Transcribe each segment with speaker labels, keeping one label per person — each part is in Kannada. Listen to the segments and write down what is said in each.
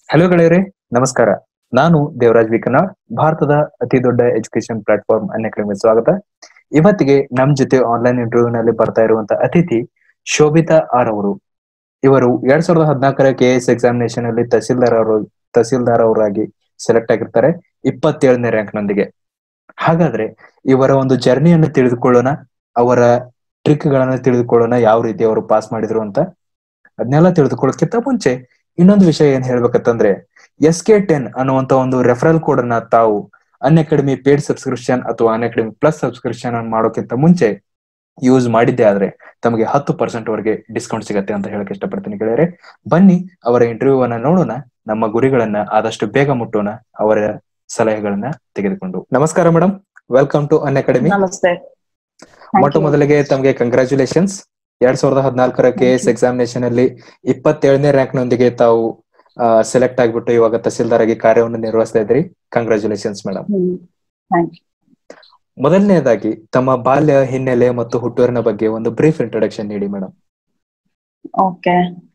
Speaker 1: ಹಲೋ ಗೆಳೆಯರೆ ನಮಸ್ಕಾರ ನಾನು ದೇವರಾಜ್ ವಿಕನಾಳ್ ಭಾರತದ ಅತಿ ದೊಡ್ಡ ಎಜುಕೇಶನ್ ಪ್ಲಾಟ್ಫಾರ್ಮ್ ಅನ್ ಅಕಾಡೆಮಿ ಸ್ವಾಗತ ಇವತ್ತಿಗೆ ನಮ್ ಜೊತೆ ಆನ್ಲೈನ್ ಇಂಟರ್ವ್ಯೂ ನಲ್ಲಿ ಬರ್ತಾ ಇರುವಂತ ಅತಿಥಿ ಶೋಭಿತಾ ಆರ್ ಅವರು ಇವರು ಎರಡ್ ಸಾವಿರದ ಹದಿನಾಲ್ಕರ ಕೆ ಎಸ್ ಎಕ್ಸಾಮಿನೇಷನ್ ಅಲ್ಲಿ ತಹಸೀಲ್ದಾರ್ ಅವರು ತಹಸೀಲ್ದಾರ್ ಅವರಾಗಿ ಸೆಲೆಕ್ಟ್ ಆಗಿರ್ತಾರೆ ಇಪ್ಪತ್ತೇಳನೇ ರ್ಯಾಂಕ್ ನೊಂದಿಗೆ ಹಾಗಾದ್ರೆ ಇವರ ಒಂದು ಜರ್ನಿಯನ್ನು ತಿಳಿದುಕೊಳ್ಳೋಣ ಅವರ ಟ್ರಿಕ್ ಗಳನ್ನ ತಿಳಿದುಕೊಳ್ಳೋಣ ಯಾವ ರೀತಿ ಅವರು ಪಾಸ್ ಮಾಡಿದ್ರು ಅಂತ ಅದನ್ನೆಲ್ಲ ತಿಳಿದುಕೊಳ್ಳೋಕ್ಕಿಂತ ಮುಂಚೆ ಇನ್ನೊಂದು ವಿಷಯ ಏನ್ ಹೇಳ್ಬೇಕಂತಂದ್ರೆ ಎಸ್ ಕೆ ಟೆನ್ ಅನ್ನುವಂತ ಒಂದು ರೆಫರಲ್ ಕೋಡ್ ಅನ್ನ ತಾವು ಅನ್ ಅಕಾಡೆಮಿ ಪೇಡ್ ಸಬ್ಸ್ಕ್ರಿಪ್ಷನ್ ಅಥವಾ ಅನ್ ಅಕಾಡೆಮಿ ಪ್ಲಸ್ ಸಬ್ಸ್ಕ್ರಿಪ್ಷನ್ ಅನ್ನು ಮಾಡೋಕ್ಕಿಂತ ಮುಂಚೆ ಯೂಸ್ ಮಾಡಿದ್ದೆ ಆದ್ರೆ ತಮಗೆ ಹತ್ತು ಪರ್ಸೆಂಟ್ ವರೆಗೆ ಡಿಸ್ಕೌಂಟ್ ಸಿಗತ್ತೆ ಅಂತ ಹೇಳಕ್ ಇಷ್ಟಪಡ್ತೀನಿ ಗೆಳೆಯರೆ ಬನ್ನಿ ಅವರ ಇಂಟರ್ವ್ಯೂ ಅನ್ನ ನೋಡೋಣ ನಮ್ಮ ಗುರಿಗಳನ್ನ ಆದಷ್ಟು ಬೇಗ ಮುಟ್ಟೋಣ ಅವರ ಸಲಹೆಗಳನ್ನ ತೆಗೆದುಕೊಂಡು ನಮಸ್ಕಾರ madam welcome to Unacademy
Speaker 2: ನಮಸ್ತೆ
Speaker 1: ಮೊಟ್ಟ ಮೊದಲಿಗೆ ತಮಗೆ ಕಂಗ್ರಾಚುಲೇಷನ್ಸ್ ಎರಡ್ ಸಾವಿರದ ಹದಿನಾಲ್ಕರ ಕೆ ಎಸ್ ಎಕ್ಸಾಮಿನೇಷನ್ ಅಲ್ಲಿ ಇಪ್ಪತ್ತೇಳನೇ ರ್ಯಾಂಕ್ ನೊಂದಿಗೆ ತಾವು ಸೆಲೆಕ್ಟ್ ಆಗ್ಬಿಟ್ಟು ಇವಾಗ ತಹಸೀಲ್ದಾರ್ ಆಗಿ ಕಾರ್ಯವನ್ನು ನಿರ್ವಹಿಸ್ತಾ ಇದ್ರಿ ಕಂಗ್ರಾಚುಲೇಷನ್ಸ್ ಮೇಡಮ್
Speaker 2: ಥ್ಯಾಂಕ್ ಯು
Speaker 1: ಮೊದಲನೇದಾಗಿ ತಮ್ಮ ಬಾಲ್ಯ ಹಿನ್ನೆಲೆ ಮತ್ತು ಹುಟ್ಟೂರಿನ ಬಗ್ಗೆ ಒಂದು ಬ್ರೀಫ್ ಇಂಟ್ರೊಡಕ್ಷನ್ ನೀಡಿ ಮೇಡಮ್
Speaker 2: ಓಕೆ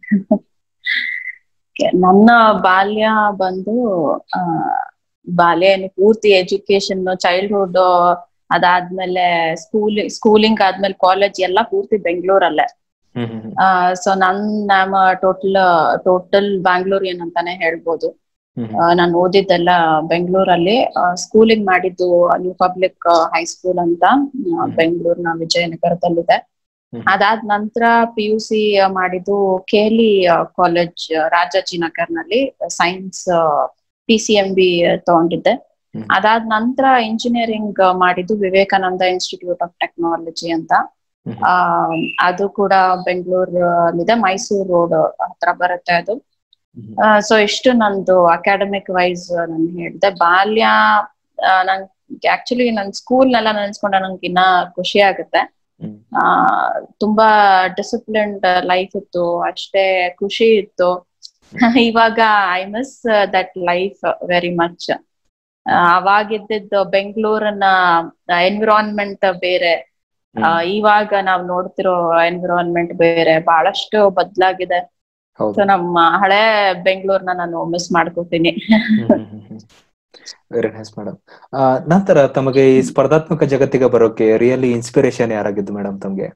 Speaker 2: ನನ್ನ ಬಾಲ್ಯ ಬಂದು ಆ ಬಾಲ್ಯ ಏನು ಪೂರ್ತಿ ಎಜುಕೇಶನ್ ಚೈಲ್ಡ್ಹುಡ್ ಅದಾದ್ಮೇಲೆ ಸ್ಕೂಲ್ ಸ್ಕೂಲಿಂಗ್ ಆದ್ಮೇಲೆ ಕಾಲೇಜ್ ಎಲ್ಲ ಪೂರ್ತಿ ಬೆಂಗಳೂರಲ್ಲೇ ಸೊ ನನ್ ನಮ್ಮ ಟೋಟಲ್ ಟೋಟಲ್ ಬ್ಯಾಂಗ್ಳೂರಿಯನ್ ಅಂತಾನೆ ಹೇಳ್ಬೋದು ನಾನು ಓದಿದ್ದೆಲ್ಲ ಬೆಂಗಳೂರಲ್ಲಿ ಸ್ಕೂಲಿಂಗ್ ಮಾಡಿದ್ದು ನ್ಯೂ ಪಬ್ಲಿಕ್ ಹೈಸ್ಕೂಲ್ ಅಂತ ಬೆಂಗಳೂರಿನ ವಿಜಯನಗರದಲ್ಲಿದೆ ಅದಾದ ನಂತರ ಪಿ ಯು ಸಿ ಮಾಡಿದ್ದು ಕೇಲಿ ಕಾಲೇಜ್ ರಾಜಾಜಿನಗರ್ನಲ್ಲಿ science P C M B ತಗೊಂಡಿದ್ದೆ ಅದಾದ ನಂತರ ಇಂಜಿನಿಯರಿಂಗ್ ಮಾಡಿದ್ದು ವಿವೇಕಾನಂದ ಇನ್ಸ್ಟಿಟ್ಯೂಟ್ ಆಫ್ ಟೆಕ್ನಾಲಜಿ ಅಂತ ಆ ಅದು ಕೂಡ ಬೆಂಗಳೂರಲ್ಲಿದೆ ಮೈಸೂರು ರೋಡ್ ಹತ್ರ ಬರುತ್ತೆ ಅದು ಸೊ ಇಷ್ಟು ನಂದು ಅಕಾಡೆಮಿಕ್ ವೈಸ್ ನಾನು ಹೇಳಿದೆ ಬಾಲ್ಯ ನನ್ ಆಕ್ಚುಲಿ ನನ್ ಸ್ಕೂಲ್ ನೆಲ್ಲ ನೆನ್ಸ್ಕೊಂಡ ನಂಗೆ ಇನ್ನ ಖುಷಿ ಆಗುತ್ತೆ ಆ ತುಂಬಾ ಡಿಸಿಪ್ಲಿನ್ಡ್ ಲೈಫ್ ಇತ್ತು ಅಷ್ಟೇ ಖುಷಿ ಇತ್ತು ಇವಾಗ I miss that life very much ಅವಾಗಿದ್ದಿದ್ದು ಬೆಂಗಳೂರಿನ ಎನ್ವಿರಾನ್ಮೆಂಟ್ ಬೇರೆ ಇವಾಗ ನಾವ್ ನೋಡ್ತಿರೋ ಎನ್ವಿರಾನ್ಮೆಂಟ್ ಬೇರೆ ಬಹಳಷ್ಟು ಬದ್ಲಾಗಿದೆ ಸೊ ನಮ್ಮ ಹಳೆ ಬೆಂಗಳೂರ್ನ ನಾನು ಮಿಸ್ ಮಾಡ್ಕೋತೀನಿ
Speaker 1: ವೆರಿ ನೈಸ್ ಮೇಡಮ್ ನಂತರ ತಮಗೆ ಈ ಸ್ಪರ್ಧಾತ್ಮಕ ಜಗತ್ತಿಗೆ ಬರೋಕೆ ರಿಯಲಿ ಇನ್ಸ್ಪಿರೇಷನ್ ಯಾರಾಗಿದ್ದು ಮೇಡಮ್ ತಮ್ಗೆ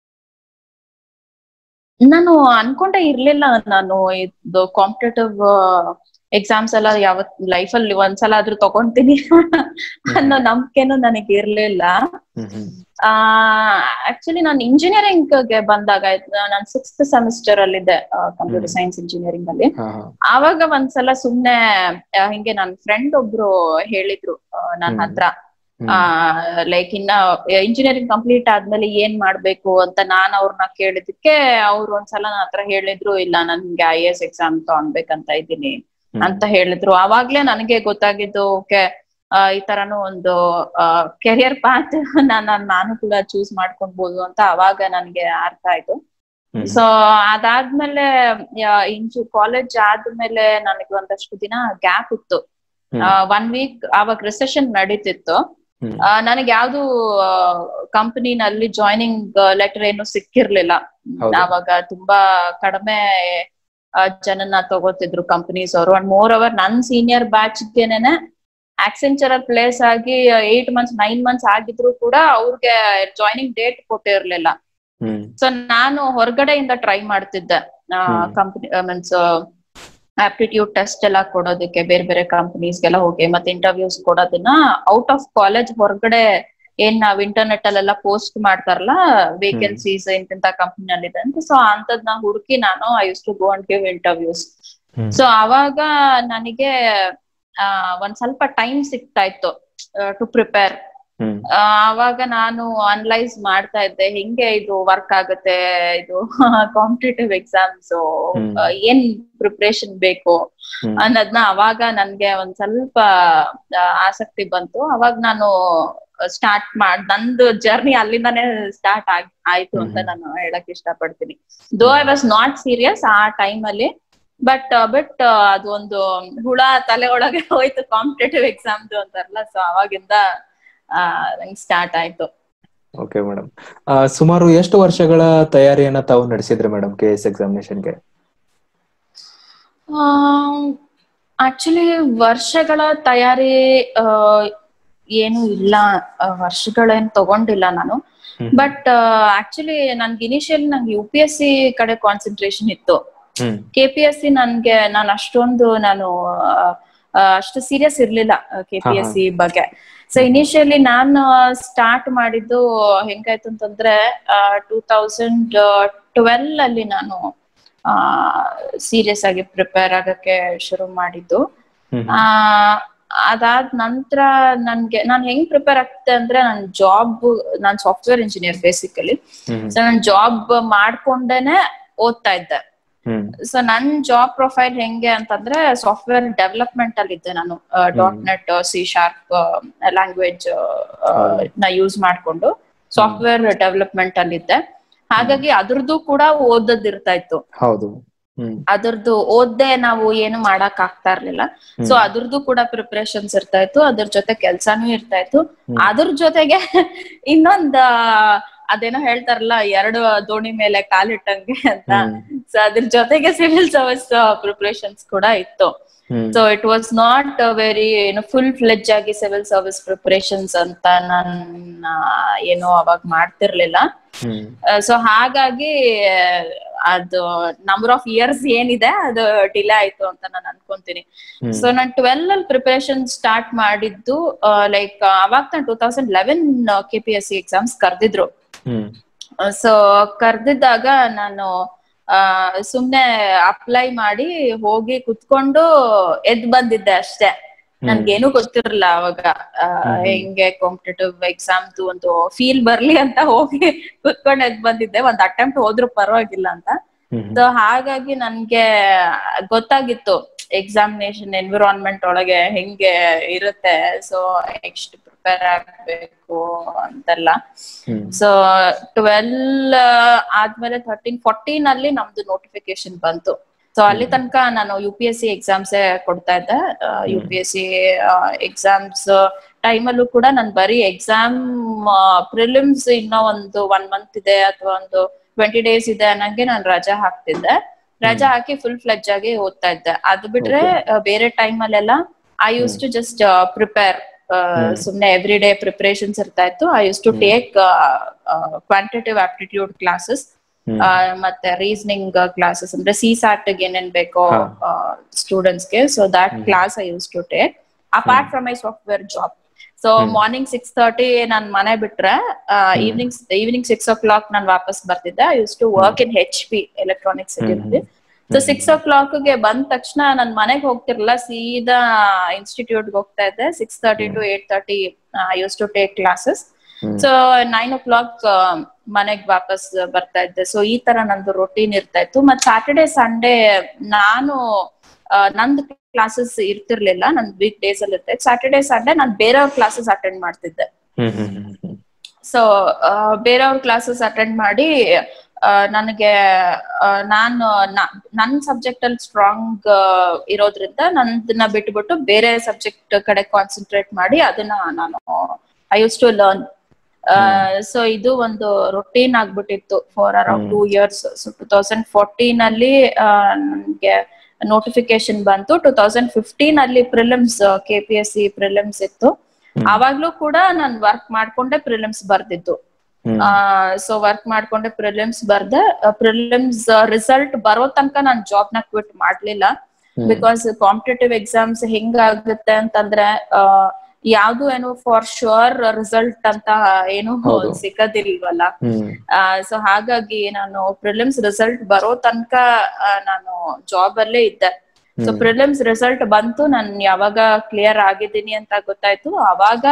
Speaker 2: ನಾನು ಅನ್ಕೊಂಡೆ ಇರ್ಲಿಲ್ಲ ನಾನು ಇದು ಕಾಂಪಿಟೇಟಿವ್ ಎಕ್ಸಾಮ್ಸ್ ಎಲ್ಲ ಯಾವತ್ ಲೈಫ್ ಅಲ್ಲಿ ಒಂದ್ಸಲ ಆದ್ರೂ ತಗೊಂತೀನಿ ಅನ್ನೋ ನಂಬಿಕೆನು ನನಗೆ ಇರ್ಲಿಲ್ಲ ಆ ಆಕ್ಚುಲಿ ನಾನು ಇಂಜಿನಿಯರಿಂಗ್ ಗೆ ಬಂದಾಗ ನಾನು ಸಿಕ್ಸ್ತ್ ಸೆಮಿಸ್ಟರ್ ಅಲ್ಲಿ ಇದೆ ಕಂಪ್ಯೂಟರ್ ಸೈನ್ಸ್ ಇಂಜಿನಿಯರಿಂಗ್ ಅಲ್ಲಿ ಆವಾಗ ಒಂದ್ಸಲ ಸುಮ್ನೆ ಹಿಂಗೆ ನನ್ ಫ್ರೆಂಡ್ ಒಬ್ರು ಹೇಳಿದ್ರು ನನ್ನ ಹತ್ರ ಆ ಲೈಕ್ ಇನ್ನ ಇಂಜಿನಿಯರಿಂಗ್ ಕಂಪ್ಲೀಟ್ ಆದ್ಮೇಲೆ ಏನ್ ಮಾಡ್ಬೇಕು ಅಂತ ನಾನ್ ಅವ್ರನ್ನ ಕೇಳಿದಕ್ಕೆ ಅವ್ರು ಒಂದ್ಸಲ ನನ್ನ ಹತ್ರ ಹೇಳಿದ್ರು ಇಲ್ಲ ನನ್ಗೆ ಐ ಎಸ್ ಎಕ್ಸಾಮ್ ತಗೊಳ್ಬೇಕಂತ ಇದ್ದೀನಿ ಅಂತ ಹೇಳಿದ್ರು ಅವಾಗ್ಲೇ ನನಗೆ ಗೊತ್ತಾಗಿದ್ದು ಓಕೆ ಈ ತರನು ಒಂದು ಕೆರಿಯರ್ ಪಾತ್ ನಾನು ನಾನು ಕೂಡ ಚೂಸ್ ಮಾಡ್ಕೊಳ್ಬಹುದು ಅಂತ ಅವಾಗ ನನ್ಗೆ ಅರ್ಥ ಆಯ್ತು ಸೊ ಅದಾದ್ಮೇಲೆ ಇಂಜು ಕಾಲೇಜ್ ಆದ್ಮೇಲೆ ನನಗೆ ಒಂದಷ್ಟು ದಿನ ಗ್ಯಾಪ್ ಇತ್ತು ಒನ್ ವೀಕ್ ಅವಾಗ ರಿಸೆಷನ್ ನಡೀತಿತ್ತು ನನಗೆ ಯಾವ್ದು ಕಂಪನಿನಲ್ಲಿ ಜಾಯ್ನಿಂಗ್ ಲೆಟರ್ ಏನು ಸಿಕ್ಕಿರ್ಲಿಲ್ಲ ಅವಾಗ ತುಂಬಾ ಕಡಿಮೆ ಜನನ ತಗೋತಿದ್ರು ಕಂಪನೀಸ್ ಅವರು ಅಂಡ್ ಮೋರ್ ಓವರ್ ನನ್ ಸೀನಿಯರ್ ಬ್ಯಾಚ್ಗೆನೆ ಆಕ್ಸೆಂಚರ್ ಪ್ಲೇಸ್ ಆಗಿ ಏಟ್ ಮಂತ್ಸ್ ನೈನ್ ಮಂತ್ಸ್ ಆಗಿದ್ರು ಕೂಡ ಅವ್ರಿಗೆ ಜಾಯ್ನಿಂಗ್ ಡೇಟ್ ಕೊಟ್ಟಿರ್ಲಿಲ್ಲ ಸೊ ನಾನು ಹೊರಗಡೆಯಿಂದ ಟ್ರೈ ಮಾಡ್ತಿದ್ದೆ ಕಂಪನಿ ಮೀನ್ಸ್ ಆಪ್ಟಿಟ್ಯೂಡ್ ಟೆಸ್ಟ್ ಎಲ್ಲ ಕೊಡೋದಕ್ಕೆ ಬೇರೆ ಬೇರೆ ಕಂಪನೀಸ್ಗೆಲ್ಲ ಹೋಗಿ ಮತ್ತೆ ಇಂಟರ್ವ್ಯೂಸ್ ಕೊಡೋದನ್ನ ಔಟ್ ಆಫ್ ಕಾಲೇಜ್ ಹೊರಗಡೆ ಏನ್ ನಾವ್ ಇಂಟರ್ನೆಟ್ ಅಲ್ಲೆಲ್ಲ ಪೋಸ್ಟ್ ಮಾಡ್ತಾರಲ್ಲ ವೇಕೆನ್ಸೀಸ್ ಇಂತಿಂತ ಕಂಪನಿನಲ್ಲಿ ಇದೆ ಅಂತ ಸೊ ಅಂತದ್ನ ಹುಡುಕಿ ನಾನು I use to go and give interviews so ಅವಾಗ ನನಗೆ ಆ ಒಂದ್ ಸ್ವಲ್ಪ ಟೈಮ್ ಸಿಗ್ತಾ ಇತ್ತು ಟು ಪ್ರಿಪೇರ್ ಅವಾಗ ನಾನು ಅನಲೈಸ್ ಮಾಡ್ತಾ ಇದ್ದೆ ಹೆಂಗೆ ಇದು ವರ್ಕ್ ಆಗುತ್ತೆ ಇದು ಕಾಂಪಿಟೇಟಿವ್ ಎಕ್ಸಾಮ್ಸ್ ಏನ್ ಪ್ರಿಪ್ರೇಷನ್ ಬೇಕು ಅನ್ನೋದ್ನ ಅವಾಗ ನನ್ಗೆ ಒಂದ್ ಸ್ವಲ್ಪ ಆಸಕ್ತಿ ಬಂತು ಅವಾಗ ನಾನು ಸ್ಟಾರ್ಟ್ ಮಾಡ್ ನಂದು ಜರ್ನಿ ಅಲ್ಲಿಂದಾನೇ ಸ್ಟಾರ್ಟ್ ಆಗ್ ಆಯ್ತು ಅಂತ ನಾನು ಹೇಳಕ್ ಇಷ್ಟ ಪಡ್ತೀನಿ though I was not serious ಆ ಟೈಮ್ ಅಲ್ಲಿ ಬಟ್ ಬಟ್ ಅದೊಂದು ಹುಳ ತಲೆ ಒಳಗೆ ಹೋಯ್ತು ಕಾಂಪಿಟೇಟಿವ್ ಎಕ್ಸಾಮ್ದು ಅಂತಾರಲ್ಲ ಸೊ ಅವಾಗಿಂದ ನಂಗೆ ಸ್ಟಾರ್ಟ್ ಆಯ್ತು
Speaker 1: ಓಕೆ ಮೇಡಮ್ ಸುಮಾರು ಎಷ್ಟು ವರ್ಷಗಳ ತಯಾರಿಯನ್ನ ತಾವು ನಡೆಸಿದ್ರಿ ಮೇಡಮ್ ಕೆ ಎಸ್ ಎಕ್ಸಾಮಿನೇಷನ್ಗೆ
Speaker 2: ಆಕ್ಚುಲಿ ವರ್ಷಗಳ ತಯಾರಿ ಆ, ಏನು ಇಲ್ಲ ಆ, ವರ್ಷಗಳೇನ್ ತಗೊಂಡಿಲ್ಲ ನಾನು
Speaker 1: ಹ್ಮ್.
Speaker 2: ಬಟ್ ಆಕ್ಚುಲಿ ನನ್ಗೆ ಇನಿಷಿಯಲ್ ನಂಗೆ ಯು ಪಿ ಎಸ್ ಸಿ ಕಡೆ ಕಾನ್ಸಂಟ್ರೇಷನ್ ಇತ್ತು
Speaker 1: hmm
Speaker 2: K P S C ನನ್ಗೆ ನಾನು ಅಷ್ಟೊಂದು ನಾನು ಆ, ಆ, ಅಷ್ಟು ಸೀರಿಯಸ್ ಇರ್ಲಿಲ್ಲ ಕೆ ಪಿ ಎಸ್ ಸಿ ಬಗ್ಗೆ ಸೊ ಇನಿಷಿಯಲಿ ನಾನು ಸ್ಟಾರ್ಟ್ ಮಾಡಿದ್ದು ಹೆಂಗಾಯ್ತು ಅಂತಂದ್ರೆ ಟೂ ತೌಸಂಡ್ ಟ್ವೆಲ್ ಅಲ್ಲಿ ನಾನು ಸೀರಿಯಸ್ ಆಗಿ ಪ್ರಿಪೇರ್ ಆಗಕ್ಕೆ ಶುರು ಮಾಡಿದ್ದು
Speaker 1: ಹ್ಮ್
Speaker 2: ಆ ಅದಾದ ನಂತರ ನನ್ಗೆ ನಾನ್ ಹೆಂಗ್ ಪ್ರಿಪೇರ್ ಆಗ್ತೆ ಅಂದ್ರೆ ನನ್ ಜಾಬ್ ನಾನ್ software engineer basically
Speaker 1: hmm
Speaker 2: so ನಾನ್ ಜಾಬ್ ಮಾಡ್ಕೊಂಡೇನೆ ಓದ್ತಾ ಇದ್ದೆ
Speaker 1: ಹ್ಮ್
Speaker 2: ಸೊ ನನ್ ಜಾಬ್ ಪ್ರೊಫೈಲ್ ಹೆಂಗೆ ಅಂತಂದ್ರೆ ಸಾಫ್ಟ್ವೇರ್ ಡೆವಲಪ್ಮೆಂಟ್ ಅಲ್ಲಿ ಇದ್ದೆ ನಾನು dot net C sharp language ನ ಯೂಸ್ ಮಾಡ್ಕೊಂಡು ಸಾಫ್ಟ್ವೇರ್ ಡೆವಲಪ್ಮೆಂಟ್ ಅಲ್ಲಿ ಇದ್ದೆ ಹಾಗಾಗಿ ಅದ್ರದ್ದು ಕೂಡ ಓದೋದಿರ್ತಾ ಇತ್ತು
Speaker 1: ಹೌದು ಹ್ಮ್
Speaker 2: ಅದ್ರದ್ದು ಓದ್ದೆ ನಾವು ಏನು ಮಾಡಕ್ ಆಗ್ತಾ ಇರ್ಲಿಲ್ಲ ಸೊ ಅದ್ರದ್ದು ಕೂಡ ಪ್ರಿಪರೇಷನ್ಸ್ ಇರ್ತಾ ಇತ್ತು ಅದ್ರ ಜೊತೆ ಕೆಲ್ಸಾನು ಇರ್ತಾ ಇತ್ತು ಅದ್ರ ಜೊತೆಗೆ ಇನ್ನೊಂದ್ ಆ, ಅದೇನೋ ಹೇಳ್ತಾರಲ್ಲ ಎರಡು ದೋಣಿ ಮೇಲೆ ಕಾಲಿಟ್ಟಂಗೆ ಅಂತ
Speaker 1: ಹ್ಮ್.
Speaker 2: ಸೊ ಅದ್ರ ಜೊತೆಗೆ ಸಿವಿಲ್ ಸರ್ವಿಸ್ ಪ್ರಿಪರೇಷನ್ಸ್ ಕೂಡ ಇತ್ತು
Speaker 1: hmm
Speaker 2: so it was not very ಏನು ಫುಲ್ ಫ್ಲೆಜ್ ಆಗಿ ಸಿವಿಲ್ ಸರ್ವಿಸ್ ಪ್ರಿಪರೇಷನ್ಸ್ ಅಂತ ನಾನ್ ಆ, ಏನು ಅವಾಗ ಮಾಡ್ತಿರ್ಲಿಲ್ಲ
Speaker 1: ಹ್ಮ್
Speaker 2: ಸೊ ಹಾಗಾಗಿ ಅದು ನಂಬರ್ ಆಫ್ ಇಯರ್ಸ್ ಏನಿದೆ ಅದು ಡಿಲೇ ಆಯ್ತು ಅಂತ ನಾನು ಅನ್ಕೊಂತೀನಿ
Speaker 1: ಹ್ಮ್.
Speaker 2: ಸೊ ನಾನು ಟ್ವೆಲ್ ಅಲ್ಲಿ ಪ್ರಿಪರೇಷನ್ ಸ್ಟಾರ್ಟ್ ಮಾಡಿದ್ದು ಲೈಕ್ ಅವಾಗ ನಾನು two thousand eleven K P S C exams ಕರ್ದಿದ್ರು
Speaker 1: ಹ್ಮ್
Speaker 2: ಸೊ ಕರ್ದಿದ್ದಾಗ ನಾನು ಆ ಸುಮ್ನೆ ಅಪ್ಲೈ ಮಾಡಿ ಹೋಗಿ ಕುತ್ಕೊಂಡು ಎದ್ ಬಂದಿದ್ದೆ ಅಷ್ಟೇ ನನ್ಗೇನು ಗೊತ್ತಿರಲ್ಲ ಅವಾಗ ಆ, ಹೆಂಗೆ ಕಾಂಪಿಟೇಟಿವ್ ಎಕ್ಸಾಮ್ದು ಒಂದು ಫೀಲ್ ಬರ್ಲಿ ಅಂತ ಹೋಗಿ ಕುತ್ಕೊಂಡು ಎದ್ ಬಂದಿದ್ದೆ ಒಂದ್ ಅಟೆಂಪ್ಟ್ ಹೋದ್ರು ಪರವಾಗಿಲ್ಲ ಅಂತ
Speaker 1: ಹ್ಮ್
Speaker 2: ಸೊ ಹಾಗಾಗಿ ನನ್ಗೆ ಗೊತ್ತಾಗಿತ್ತು ಎಕ್ಸಾಮಿನೇಷನ್ ಎನ್ವಿರಾನ್ಮೆಂಟ್ ಒಳಗೆ ಹೆಂಗೆ ಇರುತ್ತೆ ಸೊ ನೆಕ್ಸ್ಟ್ ಪ್ರಿಪೇರ್ ಆಗ್ಬೇಕು ಅಂತೆಲ್ಲ
Speaker 1: ಹ್ಮ್
Speaker 2: ಸೊ ಟ್ವೆಲ್ ಆದ್ಮೇಲೆ ಥರ್ಟೀನ್ ಫೋರ್ಟೀನ್ ಅಲ್ಲಿ ನಮ್ದು ನೋಟಿಫಿಕೇಶನ್ ಬಂತು ಸೊ ಅಲ್ಲಿ ತನಕ ನಾನು U P S C exams ಕೊಡ್ತಾ ಇದ್ದೆ U P S C exams ಟೈಮಲ್ಲೂ ಕೂಡ ನಾನು ಬರೀ ಎಕ್ಸಾಮ್ ಪ್ರಿಲಿಮ್ಸ್ ಇನ್ನೂ ಒಂದು ಒನ್ ಮಂತ್ ಇದೆ ಅಥವಾ ಒಂದು ಟ್ವೆಂಟಿ ಡೇಸ್ ಇದೆ ಅನ್ನಂಗೆ ನಾನು ರಜಾ ಹಾಕ್ತಿದ್ದೆ ರಜಾ ಹಾಕಿ ಫುಲ್ ಫ್ಲೆಜ್ ಆಗಿ ಓದ್ತಾ ಇದ್ದೆ ಅದು ಬಿಟ್ರೆ ಆ, ಬೇರೆ ಟೈಮ್ ಅಲ್ಲೆಲ್ಲ I use to just prepare ಸುಮ್ನೆ ಎವ್ರಿ ಡೇ ಪ್ರಿಪರೇಷನ್ಸ್ ಇರ್ತಾ ಇತ್ತು I use to take quantitative aptitude classes ಮತ್ತೆ ರೀಸನಿಂಗ್ ಕ್ಲಾಸಸ್ ಅಂದ್ರೆ ಸಿ ಸ್ಯಾಟ್ ಏನೇನ್ ಬೇಕೋ ಸ್ಟೂಡೆಂಟ್ಸ್ ಗೆ so that class I use to take apart from my software job so morning six thirty ನಾನ್ ಮನೆ ಬಿಟ್ರೆ evening evening six o'clock ನಾನ್ ವಾಪಸ್ ಬರ್ತಿದ್ದೆ I use to work in H P electronics ಇರುತ್ತೆ ಸೊ ಸಿಕ್ಸ್ ಓ ಕ್ಲಾಕ್ ಗೆ ಬಂದ ತಕ್ಷಣ ನನ್ ಮನೆಗೆ ಹೋಗ್ತಿರ್ಲಿಲ್ಲ ಸೀದಾ ಇನ್ಸ್ಟಿಟ್ಯೂಟ್ ಹೋಗ್ತಾ ಇದ್ದೆ six thirty to eight thirty I use to take classes so nine o'clock ಮನೆಗ್ ವಾಪಸ್ ಬರ್ತಾ ಇದ್ದೆ ಸೊ ಈ ತರ ನಂದು ರೊಟೀನ್ ಇರ್ತಾ ಇತ್ತು ಮತ್ ಸ್ಯಾಟರ್ಡೆ ಸಂಡೇ ನಾನು ಆ, ನಂದು ಕ್ಲಾಸಸ್ ಇರ್ತಿರ್ಲಿಲ್ಲ ನನ್ ವೀಕ್ ಡೇಸ್ ಅಲ್ಲಿ ಇರ್ತಾ ಇತ್ತು ಸ್ಯಾಟರ್ಡೆ ಸಂಡೇ ನಾನು ಬೇರೆಯವ್ರ ಕ್ಲಾಸಸ್ ಅಟೆಂಡ್ ಮಾಡ್ತಿದ್ದೆ
Speaker 1: ಹ್ಮ್ ಹ್ಮ್ ಹ್ಮ್ ಹ್ಮ್
Speaker 2: ಸೊ ಬೇರೆಯವ್ರ ಕ್ಲಾಸಸ್ ಅಟೆಂಡ್ ಮಾಡಿ ಆ, ನನಗೆ ಆ, ನಾನು ನ- ನನ್ ಸಬ್ಜೆಕ್ಟ್ ಅಲ್ಲಿ ಸ್ಟ್ರಾಂಗ್ ಇರೋದ್ರಿಂದ ನಂದನ್ನ ಬಿಟ್ಬಿಟ್ಟು ಬೇರೆ ಸಬ್ಜೆಕ್ಟ್ ಕಡೆ ಕಾನ್ಸಂಟ್ರೇಟ್ ಮಾಡಿ ಅದನ್ನ ನಾನು I use to learn so ಇದು ಒಂದು ರೊಟೀನ್ ಆಗ್ಬಿಟ್ಟಿತ್ತು for around two years so two thousand fourteen ಅಲ್ಲಿ ಆ, ನನ್ಗೆ ನೋಟಿಫಿಕೇಶನ್ ಬಂತು ಟೂ ತೌಸಂಡ್ ಫಿಫ್ಟೀನ್ ಅಲ್ಲಿ prelims K P S C prelims ಇತ್ತು ಅವಾಗ್ಲೂ ಕೂಡ ನಾನ್ ವರ್ಕ್ ಮಾಡ್ಕೊಂಡೆ ಪ್ರಿಲಿಮ್ಸ್ ಬರ್ದಿದ್ದು ಸೊ ವರ್ಕ್ ಮಾಡ್ಕೊಂಡೆ ಪ್ರಿಲಿಮ್ಸ್ ಬರ್ದೆ ಪ್ರಿಲಿಮ್ಸ್ ರಿಸಲ್ಟ್ ಬರೋ ತನಕ ನಾನ್ ಜಾಬ್ ನ ಕ್ವಿಟ್ ಮಾಡ್ಲಿಲ್ಲ ಬಿಕಾಸ್ ಕಾಂಪಿಟೇಟಿವ್ ಎಕ್ಸಾಮ್ಸ್ ಹೆಂಗಾಗುತ್ತೆ ಅಂತಂದ್ರೆ ಆ, ಯಾವ್ದು ಏನು ಫಾರ್ ಶೋರ್ ರಿಸಲ್ಟ್ ಅಂತ ಏನು ಸಿಗೋದಿಲ್ವಲ್ಲ
Speaker 1: ಹ್ಮ್
Speaker 2: ಸೊ ಹಾಗಾಗಿ ನಾನು ಪ್ರಿಲಿಮ್ಸ್ ರಿಸಲ್ಟ್ ಬರೋ ತನಕ ಆ, ನಾನು ಜಾಬ್ ಅಲ್ಲೇ ಇದ್ದೆ ಸೊ ಪ್ರಿಲಿಮ್ಸ್ ರಿಸಲ್ಟ್ ಬಂತು ನಾನು ಯಾವಾಗ ಕ್ಲಿಯರ್ ಆಗಿದ್ದೀನಿ ಅಂತ ಗೊತ್ತಾಯ್ತು ಅವಾಗ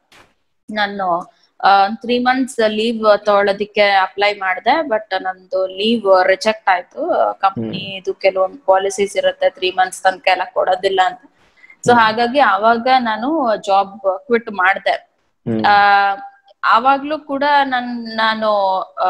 Speaker 2: ನಾನು ತ್ರೀ ಮಂತ್ಸ್ ಲೀವ್ ತಗೊಳ್ಳೋದಿಕ್ಕೆ ಅಪ್ಲೈ ಮಾಡಿದೆ ಬಟ್ ನಂದು ಲೀವ್ ರಿಜೆಕ್ಟ್ ಆಯ್ತು ಕಂಪ್ನಿ ಇದು ಕೆಲವೊಂದು ಪಾಲಿಸೀಸ್ ಇರುತ್ತೆ ತ್ರೀ ಮಂತ್ಸ್ ತನಕ ಎಲ್ಲ ಕೊಡೋದಿಲ್ಲ ಅಂತ ಸೊ ಹಾಗಾಗಿ ಅವಾಗ ನಾನು ಜಾಬ್ ಕ್ವಿಟ್ ಮಾಡಿದೆ
Speaker 1: ಹ್ಮ್
Speaker 2: ಆ ಆವಾಗ್ಲೂ ಕೂಡ ನನ್ ನಾನು ಆ,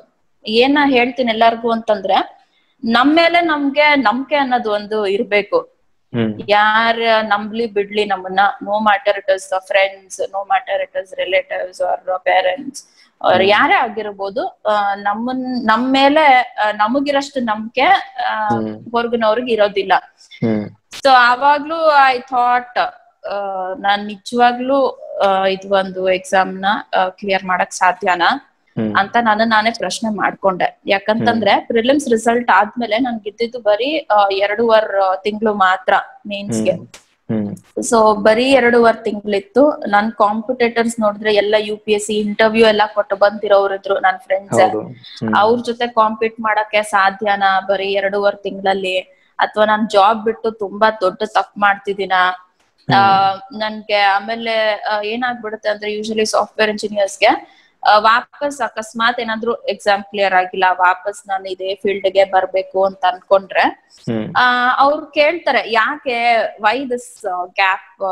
Speaker 2: ಏನ ಹೇಳ್ತೀನಿ ಎಲ್ಲಾರ್ಗು ಅಂತಂದ್ರೆ ನಮ್ ಮೇಲೆ ನಮ್ಗೆ ನಂಬಿಕೆ ಅನ್ನೋದು ಒಂದು ಇರ್ಬೇಕು
Speaker 1: ಹ್ಮ್
Speaker 2: ಯಾರ ನಂಬ್ಲಿ ಬಿಡ್ಲಿ ನಮ್ಮನ್ನ no matter it is friends no matter it is relatives or parents ಅವ್ರ ಯಾರೇ ಆಗಿರ್ಬೋದು ಆ, ನಮ್ಮನ್ ನಮ್ ಮೇಲೆ ಆ, ನಮಗಿರಷ್ಟು ನಂಬಿಕೆ
Speaker 1: ಹ್ಮ್.
Speaker 2: ಹೊರಗಿನವ್ರಿಗೆ ಇರೋದಿಲ್ಲ
Speaker 1: ಹ್ಮ್
Speaker 2: ಸೊ ಆವಾಗ್ಲೂ ಐ ಥಾಟ್ ನಾನ್ ನಿಜವಾಗ್ಲೂ ಇದು ಒಂದು ಎಕ್ಸಾಮ್ ನ ಕ್ಲಿಯರ್ ಮಾಡಕ್ ಸಾಧ್ಯನಾ
Speaker 1: ಹ್ಮ್
Speaker 2: ಅಂತ ನಾನು ನಾನೇ ಪ್ರಶ್ನೆ ಮಾಡ್ಕೊಂಡೆ ಯಾಕಂತಂದ್ರೆ ಪ್ರಿಲಿಮ್ಸ್ ರಿಸಲ್ಟ್ ಆದ್ಮೇಲೆ ನನ್ಗೆ ಇದ್ದಿದ್ದು ಬರೀ ಆ, ಎರಡೂವರೆ ತಿಂಗಳು ಮಾತ್ರ ಮೇನ್ಸ್ಗೆ
Speaker 1: ಹ್ಮ್
Speaker 2: ಸೊ ಬರೀ ಎರಡೂವರೆ ತಿಂಗಳಿತ್ತು ನನ್ ಕಾಂಪಿಟೇಟರ್ಸ್ ನೋಡಿದ್ರೆ ಎಲ್ಲ U P S C interview ಎಲ್ಲ ಕೊಟ್ಟು ಬಂದಿರೋರು ಇದ್ರು ನನ್ ಫ್ರೆಂಡ್ಸ್
Speaker 1: ಹೌದು ಹ್ಮ್
Speaker 2: ಅವ್ರ ಜೊತೆ ಕಾಂಪೀಟ್ ಮಾಡಕ್ಕೆ ಸಾಧ್ಯನಾ ಬರೀ ಎರಡೂವರೆ ತಿಂಗಳಲ್ಲಿ ಅಥವಾ ನಾನ್ ಜಾಬ್ ಬಿಟ್ಟು ತುಂಬಾ ದೊಡ್ಡ ತಪ್ಪು ಮಾಡ್ತಿದ್ದೀನ ಆ ನನ್ಗೆ ಆಮೇಲೆ ಆ, ಏನಾಗ್ಬಿಡುತ್ತೆ ಅಂದ್ರೆ ಯೂಶಲಿ ಸಾಫ್ಟ್ವೇರ್ ಇಂಜಿನಿಯರ್ಸ್ಗೆ ವಾಪಸ್ ಅಕಸ್ಮಾತ್ ಏನಾದ್ರು ಎಕ್ಸಾಮ್ ಕ್ಲಿಯರ್ ಆಗಿಲ್ಲ ವಾಪಸ್ ನಾನು ಇದೇ ಫೀಲ್ಡ್ ಗೆ ಬರ್ಬೇಕು ಅಂತ ಅನ್ಕೊಂಡ್ರೆ
Speaker 1: ಹ್ಮ್
Speaker 2: ಆ ಅವ್ರು ಕೇಳ್ತಾರೆ ಯಾಕೆ ವೈ ದಿಸ್ ಗ್ಯಾಪ್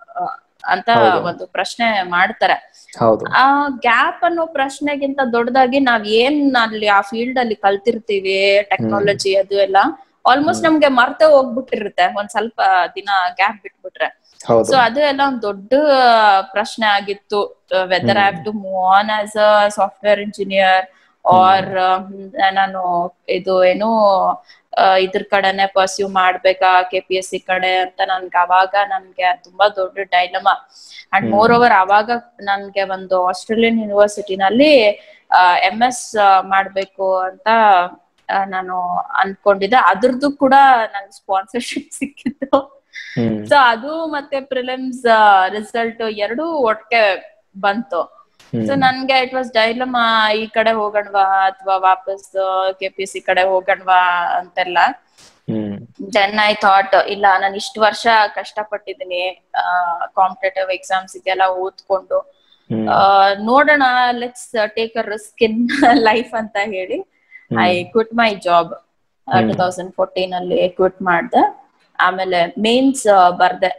Speaker 2: ಅಂತ
Speaker 1: ಹೌದು.
Speaker 2: ಒಂದು ಪ್ರಶ್ನೆ ಮಾಡ್ತಾರೆ
Speaker 1: ಹೌದು
Speaker 2: ಆ ಗ್ಯಾಪ್ ಅನ್ನೋ ಪ್ರಶ್ನೆಗಿಂತ ದೊಡ್ಡದಾಗಿ ನಾವ್ ಏನ್ ಅಲ್ಲಿ ಆ ಫೀಲ್ಡ್ ಅಲ್ಲಿ ಕಲ್ತಿರ್ತೀವಿ ಟೆಕ್ನಾಲಜಿ ಅದು ಎಲ್ಲ ಆಲ್ಮೋಸ್ಟ್ ನಮ್ಗೆ ಮರ್ತೆ ಹೋಗ್ಬಿಟ್ಟಿರುತ್ತೆ ಒಂದ್ ಸ್ವಲ್ಪ ದಿನ ಗ್ಯಾಪ್ ಬಿಟ್ಬಿಟ್ರೆ
Speaker 1: ಹೌದು
Speaker 2: ಸೊ ಅದು ಎಲ್ಲ ಒಂದ್ ದೊಡ್ಡ ಪ್ರಶ್ನೆ ಆಗಿತ್ತು whether I have to move on as a software engineer or ನಾನು ಇದು ಏನು ಆ, ಇದ್ರ ಕಡೆನೆ ಪರ್ಸ್ಯೂ ಮಾಡ್ಬೇಕಾ ಕೆ ಪಿ ಎಸ್ ಸಿ ಕಡೆ ಅಂತ ನನ್ಗೆ ಅವಾಗ ನನ್ಗೆ ತುಂಬಾ ದೊಡ್ಡ ಡೈಲಮ ಅಂಡ್ ಮೋರ್ ಓವರ್ ಅವಾಗ ನನ್ಗೆ ಒಂದು ಆಸ್ಟ್ರೇಲಿಯನ್ ಯೂನಿವರ್ಸಿಟಿನಲ್ಲಿ ಎಂ ಎಸ್ ಮಾಡ್ಬೇಕು ಅಂತ ಆ, ನಾನು ಅನ್ಕೊಂಡಿದ್ದೆ ಅದ್ರದ್ದು ಕೂಡ ನನ್ಗೆ ಸ್ಪಾನ್ಸರ್ಶಿಪ್ ಸಿಕ್ಕಿತ್ತು
Speaker 1: ಹ್ಮ್
Speaker 2: ಸೊ ಅದು ಮತ್ತೆ ಪ್ರಿಲಿಮ್ಸ್ ರಿಸಲ್ಟ್ ಎರಡೂ ಒಟ್ಟಿಗೆ ಬಂತು
Speaker 1: ಹ್ಮ್
Speaker 2: ಸೊ ನನ್ಗೆ ಇಟ್ ವಾಸ್ ಡೈಲಮ ಈ ಕಡೆ ಹೋಗಣ್ವಾ ಅಥವಾ ವಾಪಸ್ ಕೆ ಪಿ ಸಿ ಕಡೆ ಹೋಗಣ್ವಾ ಅಂತೆಲ್ಲ
Speaker 1: ಹ್ಮ್
Speaker 2: ದೆನ್ ಐ ಥಾಟ್ ಇಲ್ಲ ನಾನು ಇಷ್ಟು ವರ್ಷ ಕಷ್ಟಪಟ್ಟಿದ್ದೀನಿ ಕಾಂಪಿಟೇಟಿವ್ ಎಕ್ಸಾಮ್ಸ್ ಇದೆಲ್ಲ ಓದ್ಕೊಂಡು
Speaker 1: ಹ್ಮ್
Speaker 2: ಆ, ನೋಡೋಣ let's take a risk in life ಅಂತ ಹೇಳಿ I quit my job two thousand fourteen ಅಲ್ಲಿ ಕ್ವಿಟ್ ಮಾಡ್ದೆ ಆಮೇಲೆ ಮೇನ್ಸ್ ಬರ್ದೆ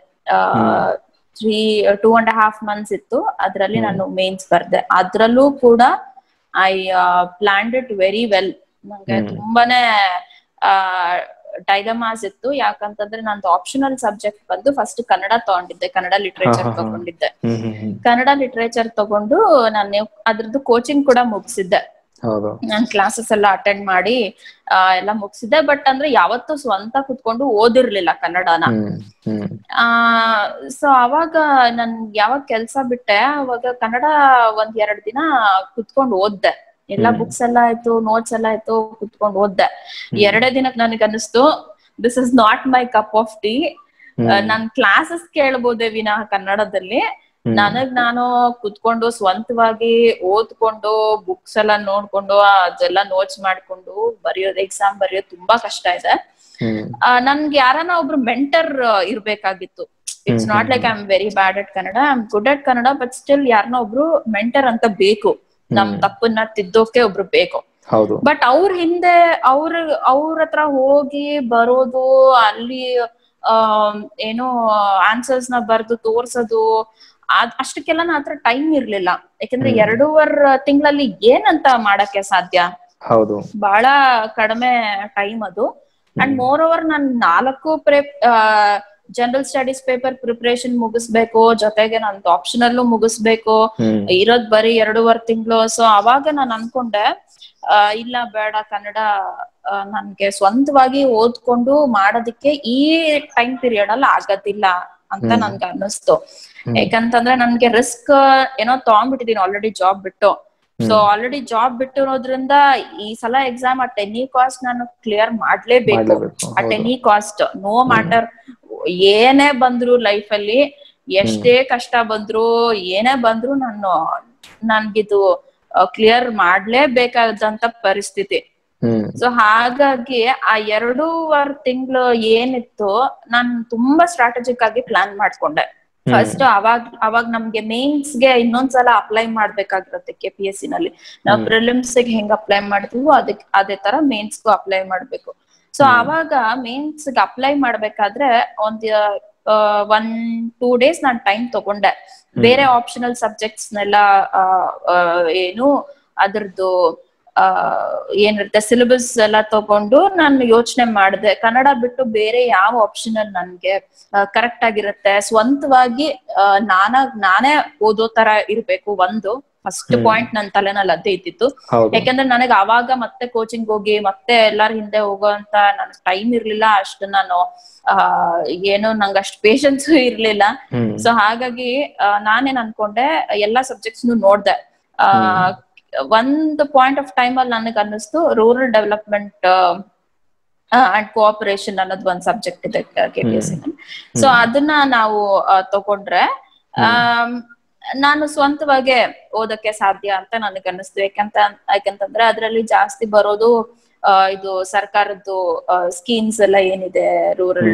Speaker 2: three two and half months ಇತ್ತು ಅದ್ರಲ್ಲಿ ನಾನು ಮೇನ್ಸ್ ಬರ್ದೆ ಅದ್ರಲ್ಲೂ ಕೂಡ I planned it very well ನಂಗೆ ತುಂಬಾನೇ ಡೈಲಮಾಸ್ ಇತ್ತು ಯಾಕಂತಂದ್ರೆ ನಂದು ಆಪ್ಷನಲ್ ಸಬ್ಜೆಕ್ಟ್ ಬಂದು ಫಸ್ಟ್ ಕನ್ನಡ ತಗೊಂಡಿದ್ದೆ ಕನ್ನಡ ಲಿಟ್ರೇಚರ್
Speaker 1: ಹಾ, ಹಾ, ಹಾ.
Speaker 2: ತಗೊಂಡಿದ್ದೆ
Speaker 1: ಹ್ಮ್ ಹ್ಮ್ ಹ್ಮ್
Speaker 2: ಕನ್ನಡ ಲಿಟ್ರೇಚರ್ ತಗೊಂಡು ನಾನು ಅದ್ರದ್ದು ಕೋಚಿಂಗ್ ಕೂಡ ಮುಗಿಸಿದ್ದೆ
Speaker 1: ಹೌದು
Speaker 2: ನಾನ್ ಕ್ಲಾಸಸ್ ಎಲ್ಲ ಅಟೆಂಡ್ ಮಾಡಿ ಆ, ಎಲ್ಲ ಮುಗಿಸಿದ್ದೆ ಬಟ್ ಅಂದ್ರೆ ಯಾವತ್ತೂ ಸ್ವಂತ ಕುತ್ಕೊಂಡು ಓದಿರ್ಲಿಲ್ಲ ಕನ್ನಡನ
Speaker 1: ಹ್ಮ್ ಹ್ಮ್
Speaker 2: ಆ ಸೊ ಅವಾಗ ನನ್ ಯಾವಾಗ ಕೆಲ್ಸ ಬಿಟ್ಟೆ ಅವಾಗ ಕನ್ನಡ ಒಂದ್ ಎರಡ್ ದಿನ ಕುತ್ಕೊಂಡು ಓದ್ದೆ ಎಲ್ಲ
Speaker 1: ಹ್ಮ್.
Speaker 2: ಬುಕ್ಸ್ ಎಲ್ಲ ಆಯ್ತು ನೋಟ್ಸ್ ಎಲ್ಲ ಆಯ್ತು ಕುತ್ಕೊಂಡು ಓದ್ದೆ ಎರಡೇ ದಿನಕ್ಕೆ ನನಗೆ ಅನಿಸ್ತು this is not my cup of tea ನಾನ್ ಕ್ಲಾಸಸ್ ಕೇಳ್ಬೋದೇ ವಿನಃ ಕನ್ನಡದಲ್ಲಿ
Speaker 1: ಹ್ಮ್.
Speaker 2: ನನಗ್ ನಾನು ಕುತ್ಕೊಂಡು ಸ್ವಂತವಾಗಿ ಓದ್ಕೊಂಡು ಬುಕ್ಸ್ ಎಲ್ಲ ನೋಡ್ಕೊಂಡು ಅದೆಲ್ಲ ನೋಟ್ಸ್ ಮಾಡ್ಕೊಂಡು ಬರೆಯೋದು ಎಕ್ಸಾಮ್ ಬರೆಯೋದು ತುಂಬಾ ಕಷ್ಟ ಇದೆ
Speaker 1: ಹ್ಮ್
Speaker 2: ಆ, ನನ್ಗೆ ಯಾರನ್ನ ಒಬ್ರು ಮೆಂಟರ್ ಇರ್ಬೇಕಾಗಿತ್ತು it's
Speaker 1: hmm,
Speaker 2: not
Speaker 1: hmm,
Speaker 2: like I am very bad at Kannada I am good at Kannada but still ಯಾರನ್ನ ಒಬ್ರು ಮೆಂಟರ್ ಅಂತ ಬೇಕು ನಮ್
Speaker 1: ಹ್ಮ್.
Speaker 2: ತಪ್ಪನ್ನ ತಿದ್ದೋಕೆ ಒಬ್ರು ಬೇಕು
Speaker 1: ಹೌದು
Speaker 2: ಬಟ್ ಅವ್ರ ಹಿಂದೆ ಅವ್ರ ಅವ್ರ ಹತ್ರ ಹೋಗಿ ಬರೋದು ಅಲ್ಲಿ ಆ ಏನೋ ಆನ್ಸರ್ಸ್ ನ ಬರ್ದು ತೋರ್ಸೋದು ಅದ್ ಅಷ್ಟಕ್ಕೆಲ್ಲ ನನ್ನ ಹತ್ರ ಟೈಮ್ ಇರ್ಲಿಲ್ಲ ಯಾಕಂದ್ರೆ
Speaker 1: ಹ್ಮ್.
Speaker 2: ಎರಡೂವರೆ ತಿಂಗಳಲ್ಲಿ ಏನಂತ ಮಾಡಕ್ಕೆ ಸಾಧ್ಯ
Speaker 1: ಹೌದು
Speaker 2: ಬಹಳ ಕಡಿಮೆ ಟೈಮ್ ಅದು ಅಂಡ್
Speaker 1: ಹ್ಮ್.
Speaker 2: ಮೋರ್ ಓವರ್ ನಾನ್ ನಾಲ್ಕು pre general studies paper preparation ಮುಗಿಸ್ಬೇಕು ಜೊತೆಗೆ ನಂದು ಆಪ್ಷನಲ್ಲೂ ಮುಗಿಸ್ಬೇಕು
Speaker 1: ಹ್ಮ್
Speaker 2: ಇರೋದ್ ಬರೀ ಎರಡೂವರೆ ತಿಂಗಳು ಸೊ ಅವಾಗ ನಾನು ಅನ್ಕೊಂಡೆ ಆ, ಇಲ್ಲ ಬೇಡ ಕನ್ನಡ ಆ, ನನ್ಗೆ ಸ್ವಂತವಾಗಿ ಓದ್ಕೊಂಡು ಮಾಡೋದಕ್ಕೆ ಈ ಟೈಮ್ ಪೀರಿಯಡ್ ಅಲ್ಲಿ ಆಗೋದಿಲ್ಲ ಅಂತ
Speaker 1: ಹ್ಮ್.
Speaker 2: ನನ್ಗೆ ಅನ್ನಿಸ್ತು
Speaker 1: ಹ್ಮ್.
Speaker 2: ಯಾಕಂತಂದ್ರೆ ನನ್ಗೆ ರಿಸ್ಕ್ ಏನೋ ತಗೊಂಡ್ಬಿಟ್ಟಿದೀನಿ ಆಲ್ರೆಡಿ ಜಾಬ್ ಬಿಟ್ಟು ಸೊ ಆಲ್ರೆಡಿ ಜಾಬ್ ಬಿಟ್ಟಿರೋದ್ರಿಂದ ಈ ಸಲ ಎಕ್ಸಾಮ್ ಅಟ್ ಎನಿ ಕಾಸ್ಟ್ ನಾನು ಕ್ಲಿಯರ್ ಮಾಡ್ಲೇಬೇಕು
Speaker 1: ಮಾಡ್ಲೇಬೇಕು
Speaker 2: ಅಟ್
Speaker 1: ಹೌದು
Speaker 2: ಎನಿ ಕಾಸ್ಟ್ ನೋ ಮ್ಯಾಟರ್ ಏನೇ ಬಂದ್ರು ಲೈಫ್ ಅಲ್ಲಿ ಎಷ್ಟೇ ಕಷ್ಟ ಬಂದ್ರು ಏನೇ ಬಂದ್ರು ನಾನು ನನ್ಗಿದು ಕ್ಲಿಯರ್ ಮಾಡ್ಲೇಬೇಕಾದಂತ ಪರಿಸ್ಥಿತಿ
Speaker 1: ಹ್ಮ್
Speaker 2: ಸೊ ಹಾಗಾಗಿ ಆ ಎರಡೂವರೆ ತಿಂಗಳು ಏನಿತ್ತು ನಾನ್ ತುಂಬಾ ಸ್ಟ್ರಾಟಜಿಕ್ ಆಗಿ ಪ್ಲಾನ್ ಮಾಡ್ಕೊಂಡೆ
Speaker 1: ಹ್ಮ್.
Speaker 2: ಫಸ್ಟ್ ಅವಾಗ ಅವಾಗ ನಮ್ಗೆ ಮೇನ್ಸ್ ಗೆ ಇನ್ನೊಂದ್ಸಲ ಅಪ್ಲೈ ಮಾಡ್ಬೇಕಾಗಿರುತ್ತೆ ಕೆ ಪಿ ಎಸ್ ಸಿ ನಲ್ಲಿ ನಾವು
Speaker 1: ಹ್ಮ್.
Speaker 2: ಪ್ರಿಲಿಮ್ಸ್ ಗೆ ಹೆಂಗ್ ಅಪ್ಲೈ ಮಾಡ್ತೀವೋ ಅದಕ್ಕೆ ಅದೇ ತರ ಮೇನ್ಸ್ಗೂ ಅಪ್ಲೈ ಮಾಡ್ಬೇಕು ಸೊ
Speaker 1: ಹ್ಮ್.
Speaker 2: ಅವಾಗ ಮೇನ್ಸ್ ಗೆ ಅಪ್ಲೈ ಮಾಡ್ಬೇಕಾದ್ರೆ ಒಂದ್ ಆ, ಒನ್ ಟೂ ಡೇಸ್ ನಾನ್ ಟೈಮ್ ತಗೊಂಡೆ ಬೇರೆ ಆಪ್ಷನಲ್ ಸಬ್ಜೆಕ್ಟ್ಸ್ ನೆಲ್ಲ ಆ, ಆ, ಏನು ಅದ್ರದ್ದು ಆ ಏನಿರುತ್ತೆ ಸಿಲೆಬಸ್ ಎಲ್ಲ ತಗೊಂಡು ನಾನು ಯೋಚನೆ ಮಾಡಿದೆ ಕನ್ನಡ ಬಿಟ್ಟು ಬೇರೆ ಯಾವ ಆಪ್ಷನಲ್ ನನ್ಗೆ ಕರೆಕ್ಟ್ ಆಗಿರುತ್ತೆ ಸ್ವಂತವಾಗಿ ಆ, ನಾನಾಗ್ ನಾನೇ ಓದೋ ತರ ಇರ್ಬೇಕು ಒಂದು ಫಸ್ಟ್
Speaker 1: ಹ್ಮ್.
Speaker 2: ಪಾಯಿಂಟ್ ನನ್ ತಲೆನಲ್ಲಿ ಅದೇ ಇದ್ದಿತ್ತು
Speaker 1: ಹೌದು
Speaker 2: ಯಾಕಂದ್ರೆ ನನಗೆ ಅವಾಗ ಮತ್ತೆ ಕೋಚಿಂಗ್ ಹೋಗಿ ಮತ್ತೆ ಎಲ್ಲಾರ ಹಿಂದೆ ಹೋಗೋಂತ ನನ್ ಟೈಮ್ ಇರ್ಲಿಲ್ಲ ಅಷ್ಟು ನಾನು ಆ ಏನೋ ನಂಗೆ ಅಷ್ಟು ಪೇಶನ್ಸ್ ಇರ್ಲಿಲ್ಲ
Speaker 1: ಹ್ಮ್
Speaker 2: ಸೊ ಹಾಗಾಗಿ ಆ, ನಾನೇನ್ ಅನ್ಕೊಂಡೆ ಎಲ್ಲಾ ಸಬ್ಜೆಕ್ಟ್ಸ್ ನೋಡ್ದೆ ಆ ಒಂದ್ ಪಾಯಿಂಟ್ ಆಫ್ ಟೈಮ್ ಅಲ್ಲಿ ನನಗೆ ಅನ್ನಿಸ್ತು ರೂರಲ್ ಡೆವಲಪ್ಮೆಂಟ್ ಅಂಡ್ ಕೋಆಪರೇಷನ್ ಅನ್ನೋದು ಒಂದ್ ಸಬ್ಜೆಕ್ಟ್ ಇದೆ ಕೆ ಪಿ ಎಸ್ ಸೊ ಅದನ್ನ ನಾವು ಆ, ತಗೊಂಡ್ರೆ ಆಮ್, ನಾನು ಸ್ವಂತವಾಗಿ ಓದಕ್ಕೆ ಸಾಧ್ಯ ಅಂತ ನನಗೆ ಅನ್ನಿಸ್ತು ಯಾಕಂತ ಯಾಕಂತಂದ್ರೆ ಅದ್ರಲ್ಲಿ ಜಾಸ್ತಿ ಬರೋದು ಆ, ಇದು ಸರ್ಕಾರದ್ದು ಸ್ಕೀಮ್ಸ್ ಎಲ್ಲ ಏನಿದೆ ರೂರಲ್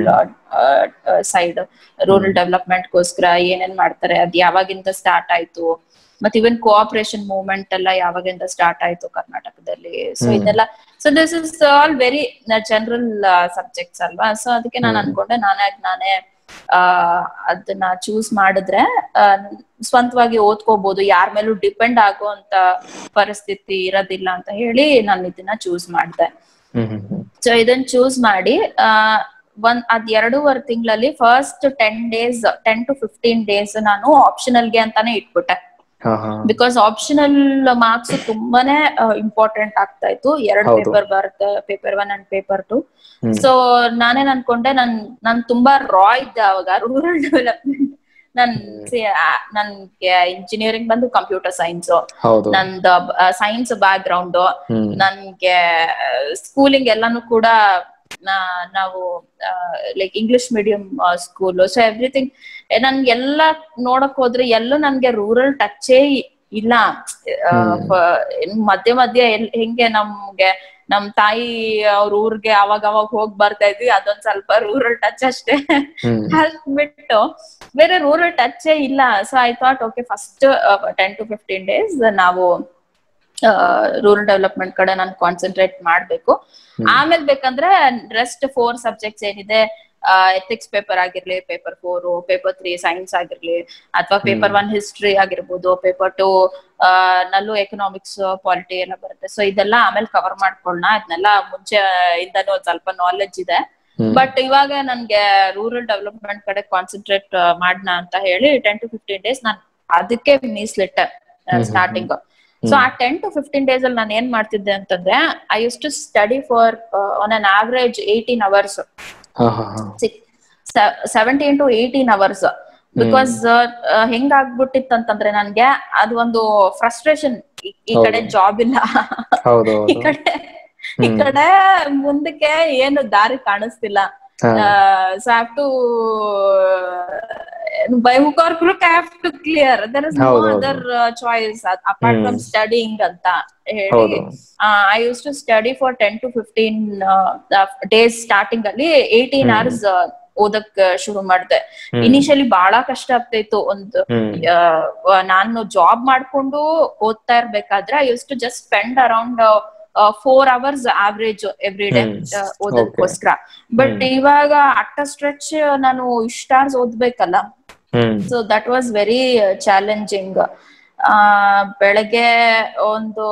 Speaker 2: ಸೈಡ್ ರೂರಲ್ ಡೆವಲಪ್ಮೆಂಟ್ ಗೋಸ್ಕರ ಏನೇನ್ ಮಾಡ್ತಾರೆ ಅದ್ ಯಾವಾಗಿಂದ ಸ್ಟಾರ್ಟ್ ಆಯ್ತು ಮತ್ತೆ ಇವನ್ ಕೋಆಪರೇಷನ್ ಮೂವ್ಮೆಂಟ್ ಎಲ್ಲ ಯಾವಾಗಿಂದ ಸ್ಟಾರ್ಟ್ ಆಯ್ತು ಕರ್ನಾಟಕದಲ್ಲಿ ಸೊ
Speaker 1: ಹ್ಮ್.
Speaker 2: ಇದೆಲ್ಲ so this is all very general subjects ಅಲ್ವಾ ಸೊ ಅದಕ್ಕೆ ನಾನು
Speaker 1: ಹ್ಮ್.
Speaker 2: ಅನ್ಕೊಂಡೆ ನಾನೇ ನಾನೇ ಆ ಅದನ್ನ ಚೂಸ್ ಮಾಡಿದ್ರೆ ಆ, ಸ್ವಂತವಾಗಿ ಓದ್ಕೋಬಹುದು ಯಾರ ಮೇಲೂ ಡಿಪೆಂಡ್ ಆಗುವಂತ ಪರಿಸ್ಥಿತಿ ಇರೋದಿಲ್ಲ ಅಂತ ಹೇಳಿ ನಾನು ಇದನ್ನ ಚೂಸ್ ಮಾಡಿದೆ
Speaker 1: ಹ್ಮ್ ಹ್ಮ್ ಹ್ಮ್
Speaker 2: ಸೊ ಇದನ್ನ ಚೂಸ್ ಮಾಡಿ ಆ ಒಂದ್ ಅದ್ ಎರಡೂವರೆ ತಿಂಗಳಲ್ಲಿ first ten days ten to fifteen days ನಾನು ಆಪ್ಷನಲ್ಗೆ ಅಂತಾನೆ ಇಟ್ಬಿಟ್ಟೆ
Speaker 1: ಹಾ ಹಾ
Speaker 2: ಬಿಕಾಸ್ ಆಪ್ಷನಲ್ ಮಾರ್ಕ್ಸ್ ತುಂಬಾನೇ ಇಂಪಾರ್ಟೆಂಟ್ ಆಗ್ತಾ ಇತ್ತು ಎರಡು
Speaker 1: ಹೌದು.
Speaker 2: ಪೇಪರ್ ಬರುತ್ತೆ paper one and paper two
Speaker 1: ಹ್ಮ್.
Speaker 2: ಸೊ ನಾನೇನ್ ಅನ್ಕೊಂಡೆ ನನ್ ನಾನ್ ತುಂಬಾ ರಾ ಇದ್ದೆ ಅವಾಗ ರೂರಲ್ ಡೆವಲಪ್ಮೆಂಟ್ ನನ್ ಸಿ- ಆ, ನನ್ಗೆ ಇಂಜಿನಿಯರಿಂಗ್ ಬಂದು ಕಂಪ್ಯೂಟರ್ ಸೈನ್ಸ್
Speaker 1: ಹೌದು
Speaker 2: ನಂದು ಸೈನ್ಸ್ ಬ್ಯಾಕ್ ಗ್ರೌಂಡ್
Speaker 1: ಹ್ಮ್
Speaker 2: ನನ್ಗೆ ಸ್ಕೂಲಿಂಗ್ ಎಲ್ಲಾನು ಕೂಡ ನಾ- ನಾವು like English medium school so everything ನನ್ಗೆ ಎಲ್ಲ ನೋಡಕ್ ಹೋದ್ರೆ ಎಲ್ಲೂ ನನ್ಗೆ ರೂರಲ್ ಟಚ್ಚೇ ಇಲ್ಲ ಆ,
Speaker 1: ಹ್ಮ್.
Speaker 2: ಪ- ಮಧ್ಯೆ ಮಧ್ಯೆ ಎಲ್- ಹೆಂಗೆ ನಮ್ಗೆ ನಮ್ ತಾಯಿ ಅವ್ರ ಊರ್ಗೆ ಅವಾಗ ಅವಾಗ ಹೋಗ್ ಬರ್ತಾ ಇದ್ವಿ ಅದೊಂದ್ ಸ್ವಲ್ಪ ರೂರಲ್ ಟಚ್ ಅಷ್ಟೇ
Speaker 1: ಹ್ಮ್
Speaker 2: ಅಷ್ಟ್ ಬಿಟ್ಟು ಬೇರೆ ರೂರಲ್ ಟಚ್ ಇಲ್ಲ so I thought okay first ten to fifteen days ನಾವು ರೂರಲ್ ಡೆವಲಪ್ಮೆಂಟ್ ಕಡೆ ನಾನು ಕಾನ್ಸಂಟ್ರೇಟ್ ಮಾಡ್ಬೇಕು ಆಮೇಲೆ ಬೇಕಂದ್ರೆ ರೆಸ್ಟ್ ಫೋರ್ ಸಬ್ಜೆಕ್ಟ್ಸ್ ಏನಿದೆ ಎಥಿಕ್ಸ್ ಪೇಪರ್ ಆಗಿರ್ಲಿ paper four paper three science ಆಗಿರ್ಲಿ ಅಥವಾ ಪೇಪರ್ ಒನ್ ಹಿಸ್ಟ್ರಿ ಆಗಿರ್ಬೋದು ಪೇಪರ್ ಟು ನಲ್ಲೂ ಎಕನಾಮಿಕ್ಸ್ ಪಾಲಿಟಿ ಎಲ್ಲ ಬರುತ್ತೆ ಸೊ ಇದೆಲ್ಲ ಆಮೇಲೆ ಕವರ್ ಮಾಡ್ಕೊಳ್ಳೋಣ ಅದನ್ನೆಲ್ಲ ಮುಂಚೆ ಇಂದನೂ ಒಂದ್ ಸ್ವಲ್ಪ ನಾಲೆಜ್ ಇದೆ
Speaker 1: ಹ್ಮ್.
Speaker 2: ಬಟ್ ಇವಾಗ ನನ್ಗೆ ರೂರಲ್ ಡೆವಲಪ್ಮೆಂಟ್ ಕಡೆ ಕಾನ್ಸಂಟ್ರೇಟ್ ಮಾಡೋಣ ಅಂತ ಹೇಳಿ ಟೆನ್ ಟು ಫಿಫ್ಟೀನ್ ಡೇಸ್ ನಾನು ಅದಕ್ಕೆ ಮೀಸ್ಲಿಟ್ಟೆ ಸ್ಟಾರ್ಟಿಂಗ್ ಸೊ ಆ ಟೆನ್ ಟು ಫಿಫ್ಟೀನ್ ಡೇಸ್ ಅಲ್ಲಿ ನಾನು ಏನ್ ಮಾಡ್ತಿದ್ದೆ ಅಂತಂದ್ರೆ I use to study for on an average eighteen hours
Speaker 1: ಹಾ ಹಾ ಹಾ
Speaker 2: seventeen to eighteen hours because ಹೆಂಗ್ ಆಗ್ಬಿಟ್ಟಿತ್ತಂತಂದ್ರೆ ನನ್ಗೆ ಅದು ಒಂದು ಫ್ರಸ್ಟ್ರೇಷನ್ ಈ ಕಡೆ
Speaker 1: ಹೌದು.
Speaker 2: ಜಾಬ್ ಇಲ್ಲ
Speaker 1: ಹೌದು
Speaker 2: ಈ ಕಡೆ ಈ ಕಡೆ ಮುಂದಕ್ಕೆ ಏನು ದಾರಿ ಕಾಣಿಸ್ತಿಲ್ಲ
Speaker 1: ಹಾ.
Speaker 2: So have to by hook or crook I have to clear there is no
Speaker 1: ಹೌದು, ಹೌದು.
Speaker 2: Other choice apart from studying ಅಂತ ಹೇಳಿ
Speaker 1: ಹೌದು
Speaker 2: I use to study for ten to fifteen days starting ಅಲ್ಲಿ ಏಯ್ಟೀನ್
Speaker 1: ಹ್ಮ್.
Speaker 2: ಅವರ್ಸ್ ಓದಕ್ ಶುರು ಮಾಡಿದೆ
Speaker 1: ಹ್ಮ್.
Speaker 2: ಇನಿಷಿಯಲಿ ಬಹಳ ಕಷ್ಟ ಆಗ್ತಾ ಇತ್ತು ಒಂದು
Speaker 1: ಹ್ಮ್
Speaker 2: ಆ, ನಾನು ಜಾಬ್ ಮಾಡ್ಕೊಂಡು ಓದ್ತಾ ಇರ್ಬೇಕಾದ್ರೆ I use to just spend around four hours average every day
Speaker 1: hmm.
Speaker 2: ಓದೋದಕ್ಕೋಸ್ಕರ ಬಟ್
Speaker 1: ಹ್ಮ್.
Speaker 2: ಇವಾಗ ಅಟ್ಟ ಸ್ಟ್ರೆಚ್ ನಾನು ಇಷ್ಟ ಅವರ್ಸ್ ಓದ್ಬೇಕಲ್ಲ
Speaker 1: hmm
Speaker 2: so that was very challenging ಬೆಳಗ್ಗೆ ಒಂದು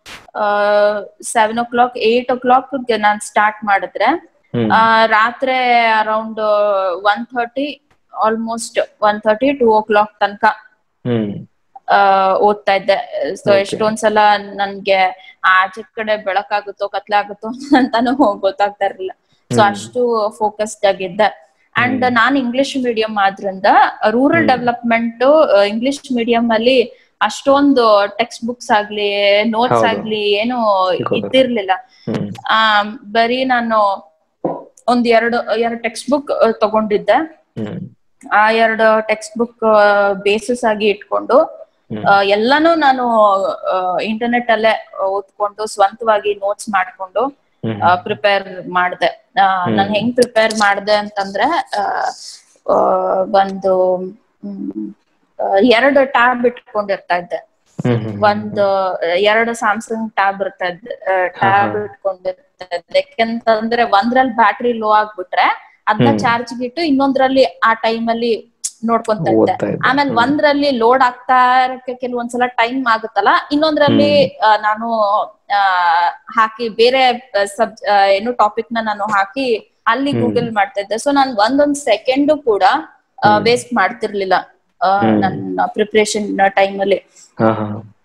Speaker 2: seven o'clock eight o'clock ನಾನು ಸ್ಟಾರ್ಟ್ ಮಾಡಿದ್ರೆ
Speaker 1: ಹ್ಮ್
Speaker 2: ಆ, ರಾತ್ರಿ around one thirty almost one thirty two o'clock ತನಕ
Speaker 1: ಹ್ಮ್
Speaker 2: ಆ, ಓದ್ತಾ ಇದ್ದೆ ಸೊ
Speaker 1: Okay.
Speaker 2: ಎಷ್ಟೊಂದ್ಸಲ ನನ್ಗೆ ಆಚೆ ಕಡೆ ಬೆಳಕಾಗುತ್ತೋ ಕತ್ಲಾಗುತ್ತೋ ಅಂತಾನು ಗೊತ್ತಾಗ್ತಾ ಇರ್ಲಿಲ್ಲ ಸೊ
Speaker 1: ಹ್ಮ್.
Speaker 2: ಅಷ್ಟು ಫೋಕಸ್ಡ್ ಆಗಿದ್ದೆ ಅಂಡ್ ನಾನ್ ಇಂಗ್ಲಿಷ್ ಮೀಡಿಯಂ ಆದ್ರಿಂದ rural
Speaker 1: hmm.
Speaker 2: Development English medium ಅಲ್ಲಿ ಅಷ್ಟೊಂದು ಟೆಕ್ಸ್ಟ್ ಬುಕ್ಸ್ ಆಗ್ಲಿ ನೋಟ್ಸ್
Speaker 1: ಹೌದು.
Speaker 2: ಆಗ್ಲಿ ಏನು
Speaker 1: ಸಿಗೋದಿಲ್ಲ.
Speaker 2: ಇದ್ದಿರ್ಲಿಲ್ಲ
Speaker 1: ಹ್ಮ್
Speaker 2: ಆ ಬರೀ ನಾನು ಒಂದ್ ಎರಡು ಎರಡು ಟೆಕ್ಸ್ಟ್ ಬುಕ್ ತಗೊಂಡಿದ್ದೆ
Speaker 1: ಹ್ಮ್
Speaker 2: ಆ ಎರಡು ಟೆಕ್ಸ್ಟ್ ಬುಕ್ ಬೇಸಿಸ್ ಆಗಿ ಇಟ್ಕೊಂಡು
Speaker 1: ಹ್ಮ್.
Speaker 2: ಆ, ಎಲ್ಲಾನು ನಾನು ಇಂಟರ್ನೆಟ್ ಅಲ್ಲೇ ಓದ್ಕೊಂಡು ಸ್ವಂತವಾಗಿ ನೋಟ್ಸ್ ಮಾಡ್ಕೊಂಡು
Speaker 1: ಹ್ಮ್
Speaker 2: ಪ್ರಿಪೇರ್ ಮಾಡ್ದೆ ನಾನು ಹೆಂಗ್ ಪ್ರಿಪೇರ್ ಮಾಡ್ದೆ ಅಂತಂದ್ರೆ ಆ, ಆ, ಒಂದು ಮ್, ಆ, ಎರಡು ಟ್ಯಾಬ್ ಇಟ್ಕೊಂಡಿರ್ತಾ ಇದ್ದೆ
Speaker 1: ಹ್ಮ್ ಹ್ಮ್
Speaker 2: ಒಂದು ಎರಡು ಸ್ಯಾಮ್ಸಂಗ್ ಟ್ಯಾಬ್ ಇರ್ತಾ ಇದ್ದೆ ಟ್ಯಾಬ್ ಇಟ್ಕೊಂಡಿರ್ತಾ ಇದ್ದೆ ಯಾಕೆಂತಂದ್ರೆ ಒಂದ್ರಲ್ಲಿ ಬ್ಯಾಟ್ರಿ ಲೋ ಆಗ್ಬಿಟ್ರೆ ಅದನ್ನ
Speaker 1: ಹ್ಮ್.
Speaker 2: ಚಾರ್ಜ್ ಇಟ್ಟು ಇನ್ನೊಂದ್ರಲ್ಲಿ ಆ ಟೈಮ್ ಅಲ್ಲಿ ನೋಡ್ಕೊಂತ ಇದ್ದೆ
Speaker 1: ಓದ್ತಾ ಇದ್ದೆ.
Speaker 2: ಆಮೇಲೆ
Speaker 1: ಹ್ಮ್.
Speaker 2: ಒಂದ್ರಲ್ಲಿ ಲೋಡ್ ಆಗ್ತಾ ಇರಕ್ಕೆ ಕೆಲವೊಂದ್ಸಲ ಟೈಮ್ ಆಗುತ್ತಲ್ಲ ಇನ್ನೊಂದ್ರಲ್ಲಿ ಆ, ನಾನು ಆ, ಹಾಕಿ ಬೇರೆ ಸಬ್ ಏನು ಟಾಪಿಕ್ ನ ನಾನು ಹಾಕಿ ಅಲ್ಲಿ
Speaker 1: ಹ್ಮ್.
Speaker 2: ಗೂಗಲ್ ಮಾಡ್ತಾ ಇದ್ದೆ ಸೊ ನಾನು ಒಂದೊಂದ್ ಸೆಕೆಂಡ್ ಕೂಡ
Speaker 1: ಹ್ಮ್.
Speaker 2: ವೇಸ್ಟ್ ಮಾಡ್ತಿರ್ಲಿಲ್ಲ ಆ,
Speaker 1: ಹ್ಮ್.
Speaker 2: ನನ್ನ ಪ್ರಿಪ್ರೇಷನ್ ಟೈಮ್ ಅಲ್ಲಿ
Speaker 1: ಹಾ ಹಾ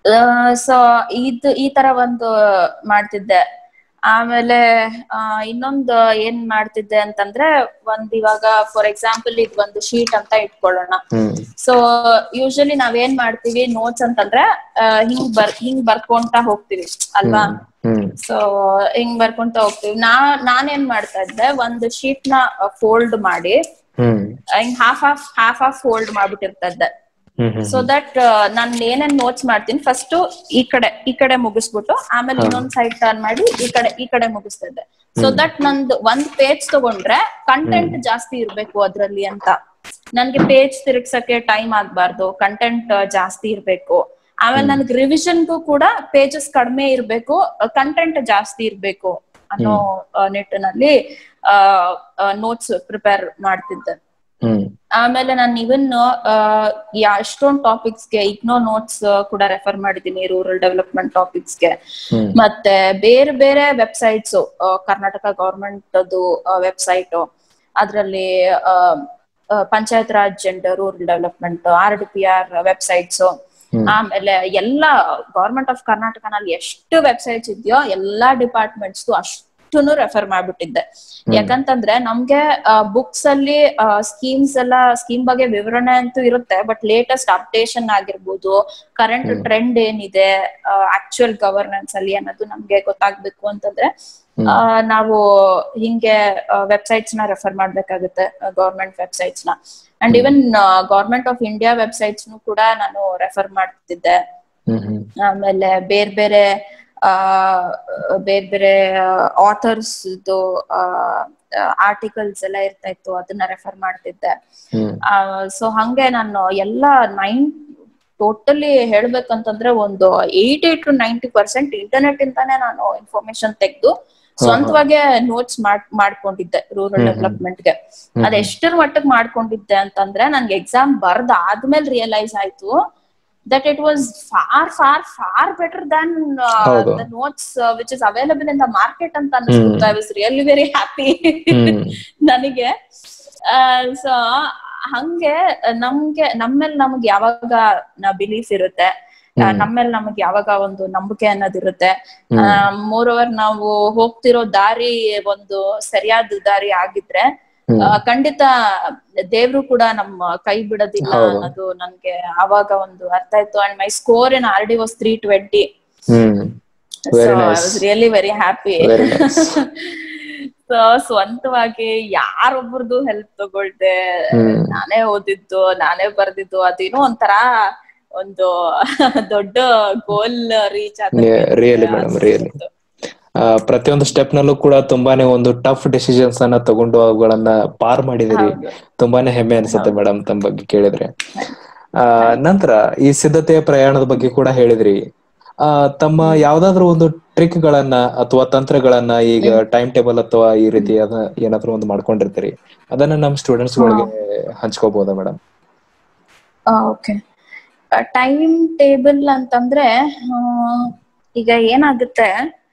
Speaker 2: ಸೊ ಇದು ಈ ತರ ಒಂದು ಮಾಡ್ತಿದ್ದೆ ಆಮೇಲೆ ಆ, ಇನ್ನೊಂದು ಏನ್ ಮಾಡ್ತಿದ್ದೆ ಅಂತಂದ್ರೆ ಒಂದ್ ಇವಾಗ ಫಾರ್ ಎಕ್ಸಾಂಪಲ್ ಇದು ಒಂದು ಶೀಟ್ ಅಂತ ಇಟ್ಕೊಳ್ಳೋಣ
Speaker 1: ಹ್ಮ್
Speaker 2: ಸೊ ಯೂಶಲಿ ನಾವೇನ್ ಮಾಡ್ತೀವಿ ನೋಟ್ಸ್ ಅಂತಂದ್ರೆ ಆ, ಹಿಂಗ್ ಬರ್ ಹಿಂಗ್ ಬರ್ಕೊಂತ ಹೋಗ್ತೀವಿ ಅಲ್ವಾ
Speaker 1: ಹ್ಮ್
Speaker 2: ಸೊ ಹಿಂಗ್ ಬರ್ಕೊಂತ ಹೋಗ್ತೀವಿ ನಾ ನಾನೇನ್ ಮಾಡ್ತಾ ಇದ್ದೆ ಒಂದು ಶೀಟ್ ನ ಫೋಲ್ಡ್ ಮಾಡಿ
Speaker 1: ಹ್ಮ್
Speaker 2: ಹಿಂಗ್ half half half half fold ಮಾಡ್ಬಿಟ್ಟಿರ್ತಾ ಇದ್ದೆ
Speaker 1: ಹ್ಮ್ ಹ್ಮ್
Speaker 2: ಸೊ ದಟ್ ನಾನ್ ಏನೇನ್ ನೋಟ್ಸ್ ಮಾಡ್ತೀನಿ ಫಸ್ಟ್ ಈ ಕಡೆ ಈ ಕಡೆ ಮುಗಿಸ್ಬಿಟ್ಟು ಆಮೇಲೆ ಇನ್ನೊಂದ್ ಸೈಡ್ ಟರ್ನ್ ಮಾಡಿ ಈ ಕಡೆ ಈ ಕಡೆ ಮುಗಿಸ್ತಾ ಇದ್ದೆ ಸೊ ದಟ್ ನಂದು ಒಂದ್ ಪೇಜ್ ತಗೊಂಡ್ರೆ ಕಂಟೆಂಟ್ ಜಾಸ್ತಿ ಇರ್ಬೇಕು ಅದ್ರಲ್ಲಿ ಅಂತ ನನ್ಗೆ ಪೇಜ್ ತಿರುಗ್ಸಕ್ಕೆ ಟೈಮ್ ಆಗ್ಬಾರ್ದು ಕಂಟೆಂಟ್ ಜಾಸ್ತಿ ಇರ್ಬೇಕು ಆಮೇಲೆ ನನ್ಗೆ ರಿವಿಷನ್ಗೂ ಕೂಡ ಪೇಜಸ್ ಕಡಿಮೆ ಇರ್ಬೇಕು ಕಂಟೆಂಟ್ ಜಾಸ್ತಿ ಇರ್ಬೇಕು ಅನ್ನೋ ಆ, ನಿಟ್ಟಿನಲ್ಲಿ ನೋಟ್ಸ್ ಪ್ರಿಪೇರ್ ಮಾಡ್ತಿದ್ದೆ
Speaker 1: ಹ್ಮ್
Speaker 2: ಆಮೇಲೆ ನಾನು ಇವನ್ ಎಷ್ಟೊಂದ್ ಟಾಪಿಕ್ಸ್ಗೆ ಇಗ್ನೋ ನೋಟ್ಸ್ ಕೂಡ ರೆಫರ್ ಮಾಡಿದ್ದೀನಿ ರೂರಲ್ ಡೆವಲಪ್ಮೆಂಟ್ ಟಾಪಿಕ್ಸ್ಗೆ
Speaker 1: ಹ್ಮ್
Speaker 2: ಮತ್ತೆ ಬೇರೆ ಬೇರೆ ವೆಬ್ಸೈಟ್ಸ್ ಕರ್ನಾಟಕ ಗವರ್ಮೆಂಟ್ ಅದು ವೆಬ್ಸೈಟ್ ಅದರಲ್ಲಿ panchayat raj and rural development R D P R websites
Speaker 1: ಹ್ಮ್.
Speaker 2: ಆಮೇಲೆ ಎಲ್ಲಾ ಗವರ್ಮೆಂಟ್ ಆಫ್ ಕರ್ನಾಟಕನಲ್ಲಿ ಎಷ್ಟು ವೆಬ್ಸೈಟ್ಸ್ ಇದೆಯೋ ಎಲ್ಲಾ ಡಿಪಾರ್ಟ್ಮೆಂಟ್ಸ್ ಅಷ್ಟುನು ರೆಫರ್ ಮಾಡ್ಬಿಟ್ಟಿದ್ದೆ ಯಾಕಂತಂದ್ರೆ ನಮ್ಗೆ ಬುಕ್ಸ್ ಅಲ್ಲಿ ಸ್ಕೀಮ್ಸ್ ಎಲ್ಲ ಸ್ಕೀಮ್ ಬಗ್ಗೆ ವಿವರಣೆ ಅಂತೂ ಇರುತ್ತೆ ಬಟ್ ಲೇಟೆಸ್ಟ್ ಅಪ್ಡೇಷನ್ ಆಗಿರ್ಬೋದು ಕರೆಂಟ್ ಟ್ರೆಂಡ್ ಏನಿದೆ ಆಕ್ಚುಯಲ್ ಗವರ್ನೆನ್ಸ್ ಅಲ್ಲಿ ಅನ್ನೋದು ನಮ್ಗೆ ಗೊತ್ತಾಗ್ಬೇಕು ಅಂತಂದ್ರೆ ಆ, ನಾವು ಹಿಂಗೆ ವೆಬ್ಸೈಟ್ಸ್ ನ ರೆಫರ್ ಮಾಡ್ಬೇಕಾಗುತ್ತೆ ಗವರ್ಮೆಂಟ್ ವೆಬ್ಸೈಟ್ಸ್ ನ and even government of India websites ಕೂಡ ನಾನು ರೆಫರ್ ಮಾಡ್ತಿದ್ದೆ
Speaker 1: ಹ್ಮ್ ಹ್ಮ್
Speaker 2: ಆಮೇಲೆ ಬೇರೆ ಬೇರೆ ಆ ಬೇರೆ ಬೇರೆ ಆಥರ್ಸ್ ಆರ್ಟಿಕಲ್ಸ್ ಎಲ್ಲ ಇರ್ತಾ ಇತ್ತು ಅದನ್ನ ರೆಫರ್ ಮಾಡ್ತಿದ್ದೆ
Speaker 1: ಹ್ಮ್
Speaker 2: ಸೊ ಹಂಗೆ ನಾನು ಎಲ್ಲ ನೈನ್ ಟೋಟಲಿ ಹೇಳ್ಬೇಕಂತಂದ್ರೆ ಒಂದು eighty to ninety percent internet ಇಂದಾನೆ ನಾನು ಇನ್ಫಾರ್ಮೇಶನ್ ತೆಗೆದು ಸ್ವಂತವಾಗೆ ನೋಟ್ಸ್ ಮಾಡ್ ಮಾಡ್ಕೊಂಡಿದ್ದೆ ರೂರಲ್ ಡೆವಲಪ್ಮೆಂಟ್ ಗೆ ಅದ್ ಎಷ್ಟರ ಮಟ್ಟಕ್ಕೆ ಮಾಡ್ಕೊಂಡಿದ್ದೆ ಅಂತಂದ್ರೆ ನನ್ಗೆ ಎಕ್ಸಾಮ್ ಬರ್ದ್ ಆದ್ಮೇಲೆ ರಿಯಲೈಸ್ ಆಯ್ತು that it was far far far better than
Speaker 1: ಹೌದು.
Speaker 2: The notes which is available in the market ಅಂತ ಅನ್ಸ್ಬಿಡ್ತು I was really very happy
Speaker 1: hmm
Speaker 2: ನನಗೆ ಸೊ ಹಂಗೆ ನಮ್ಗೆ ನಮ್ಮೇಲೆ ನಮ್ಗೆ ಯಾವಾಗ ಬಿಲೀಫ್ ಇರುತ್ತೆ ಆ, ನಮ್ಮೇಲೆ ನಮಗ್ ಯಾವಾಗ ಒಂದು ನಂಬಿಕೆ ಅನ್ನೋದಿರುತ್ತೆ ಮೋರ್ ಓವರ್ ನಾವು ಹೋಗ್ತಿರೋ ದಾರಿ ಒಂದು ಸರಿಯಾದ ದಾರಿ ಆಗಿದ್ರೆ
Speaker 1: ಹ್ಮ್.
Speaker 2: ಆ, ಖಂಡಿತ ದೇವ್ರು ಕೂಡ ನಮ್ಮ ಕೈ ಬಿಡೋದಿಲ್ಲ
Speaker 1: ಹೌದು.
Speaker 2: ಅನ್ನೋದು ನನ್ಗೆ ಅವಾಗ ಒಂದು ಅರ್ಥ ಆಯ್ತು and my score in R D was three twenty
Speaker 1: hmm
Speaker 2: so
Speaker 1: Very
Speaker 2: I
Speaker 1: nice.
Speaker 2: Was really very happy
Speaker 1: Very nice.
Speaker 2: So ಸ್ವಂತವಾಗಿ ಯಾರೊಬ್ರದ್ದು ಹೆಲ್ಪ್ ತಗೊಳ್ದೆ
Speaker 1: ಹ್ಮ್.
Speaker 2: ನಾನೇ ಓದಿದ್ದು ನಾನೇ ಬರ್ದಿದ್ದು ಅದೇನೋ ಒಂಥರ ಒಂದು ದೊಡ್ಡ goal reach
Speaker 1: really madam really ಪ್ರತಿಯೊಂದು ಸ್ಟೆಪ್ ನಲ್ಲೂ ಕೂಡ ತುಂಬಾನೇ ಒಂದು ಟಫ್ ಡಿಸಿಷನ್ಸ್ ಅನ್ನ ತಗೊಂಡು ಅವುಗಳನ್ನ ಪಾರ್ ಮಾಡಿದಿರಿ
Speaker 2: ಹೌದು.
Speaker 1: ತುಂಬಾನೇ ಹೆಮ್ಮೆ ಅನ್ಸುತ್ತೆ ಮೇಡಮ್ ತಮ್ಮ ಬಗ್ಗೆ ಕೇಳಿದ್ರೆ ಆ ನಂತರ ಈ ಸಿದ್ಧತೆಯ ಪ್ರಯಾಣದ ಬಗ್ಗೆ ಕೂಡ ಹೇಳಿದ್ರಿ ಆ ತಮ್ಮ ಯಾವ್ದಾದ್ರು ಒಂದು ಟ್ರಿಕ್ ಗಳನ್ನ ಅಥವಾ ತಂತ್ರಗಳನ್ನ ಈಗ ಟೈಮ್ ಟೇಬಲ್ ಅಥವಾ ಈ ರೀತಿಯಾದ ಏನಾದ್ರು ಒಂದು ಮಾಡ್ಕೊಂಡಿರ್ತೀರಿ ಅದನ್ನ ನಮ್ ಸ್ಟೂಡೆಂಟ್ಸ್ ಗಳಿಗೆ ಹಂಚ್ಕೋಬಹುದಾ ಮೇಡಮ್
Speaker 2: ಓಕೆ ಟೈಮ್ ಟೇಬಲ್ ಅಂತಂದ್ರೆ ಆ, ಈಗ ಏನಾಗುತ್ತೆ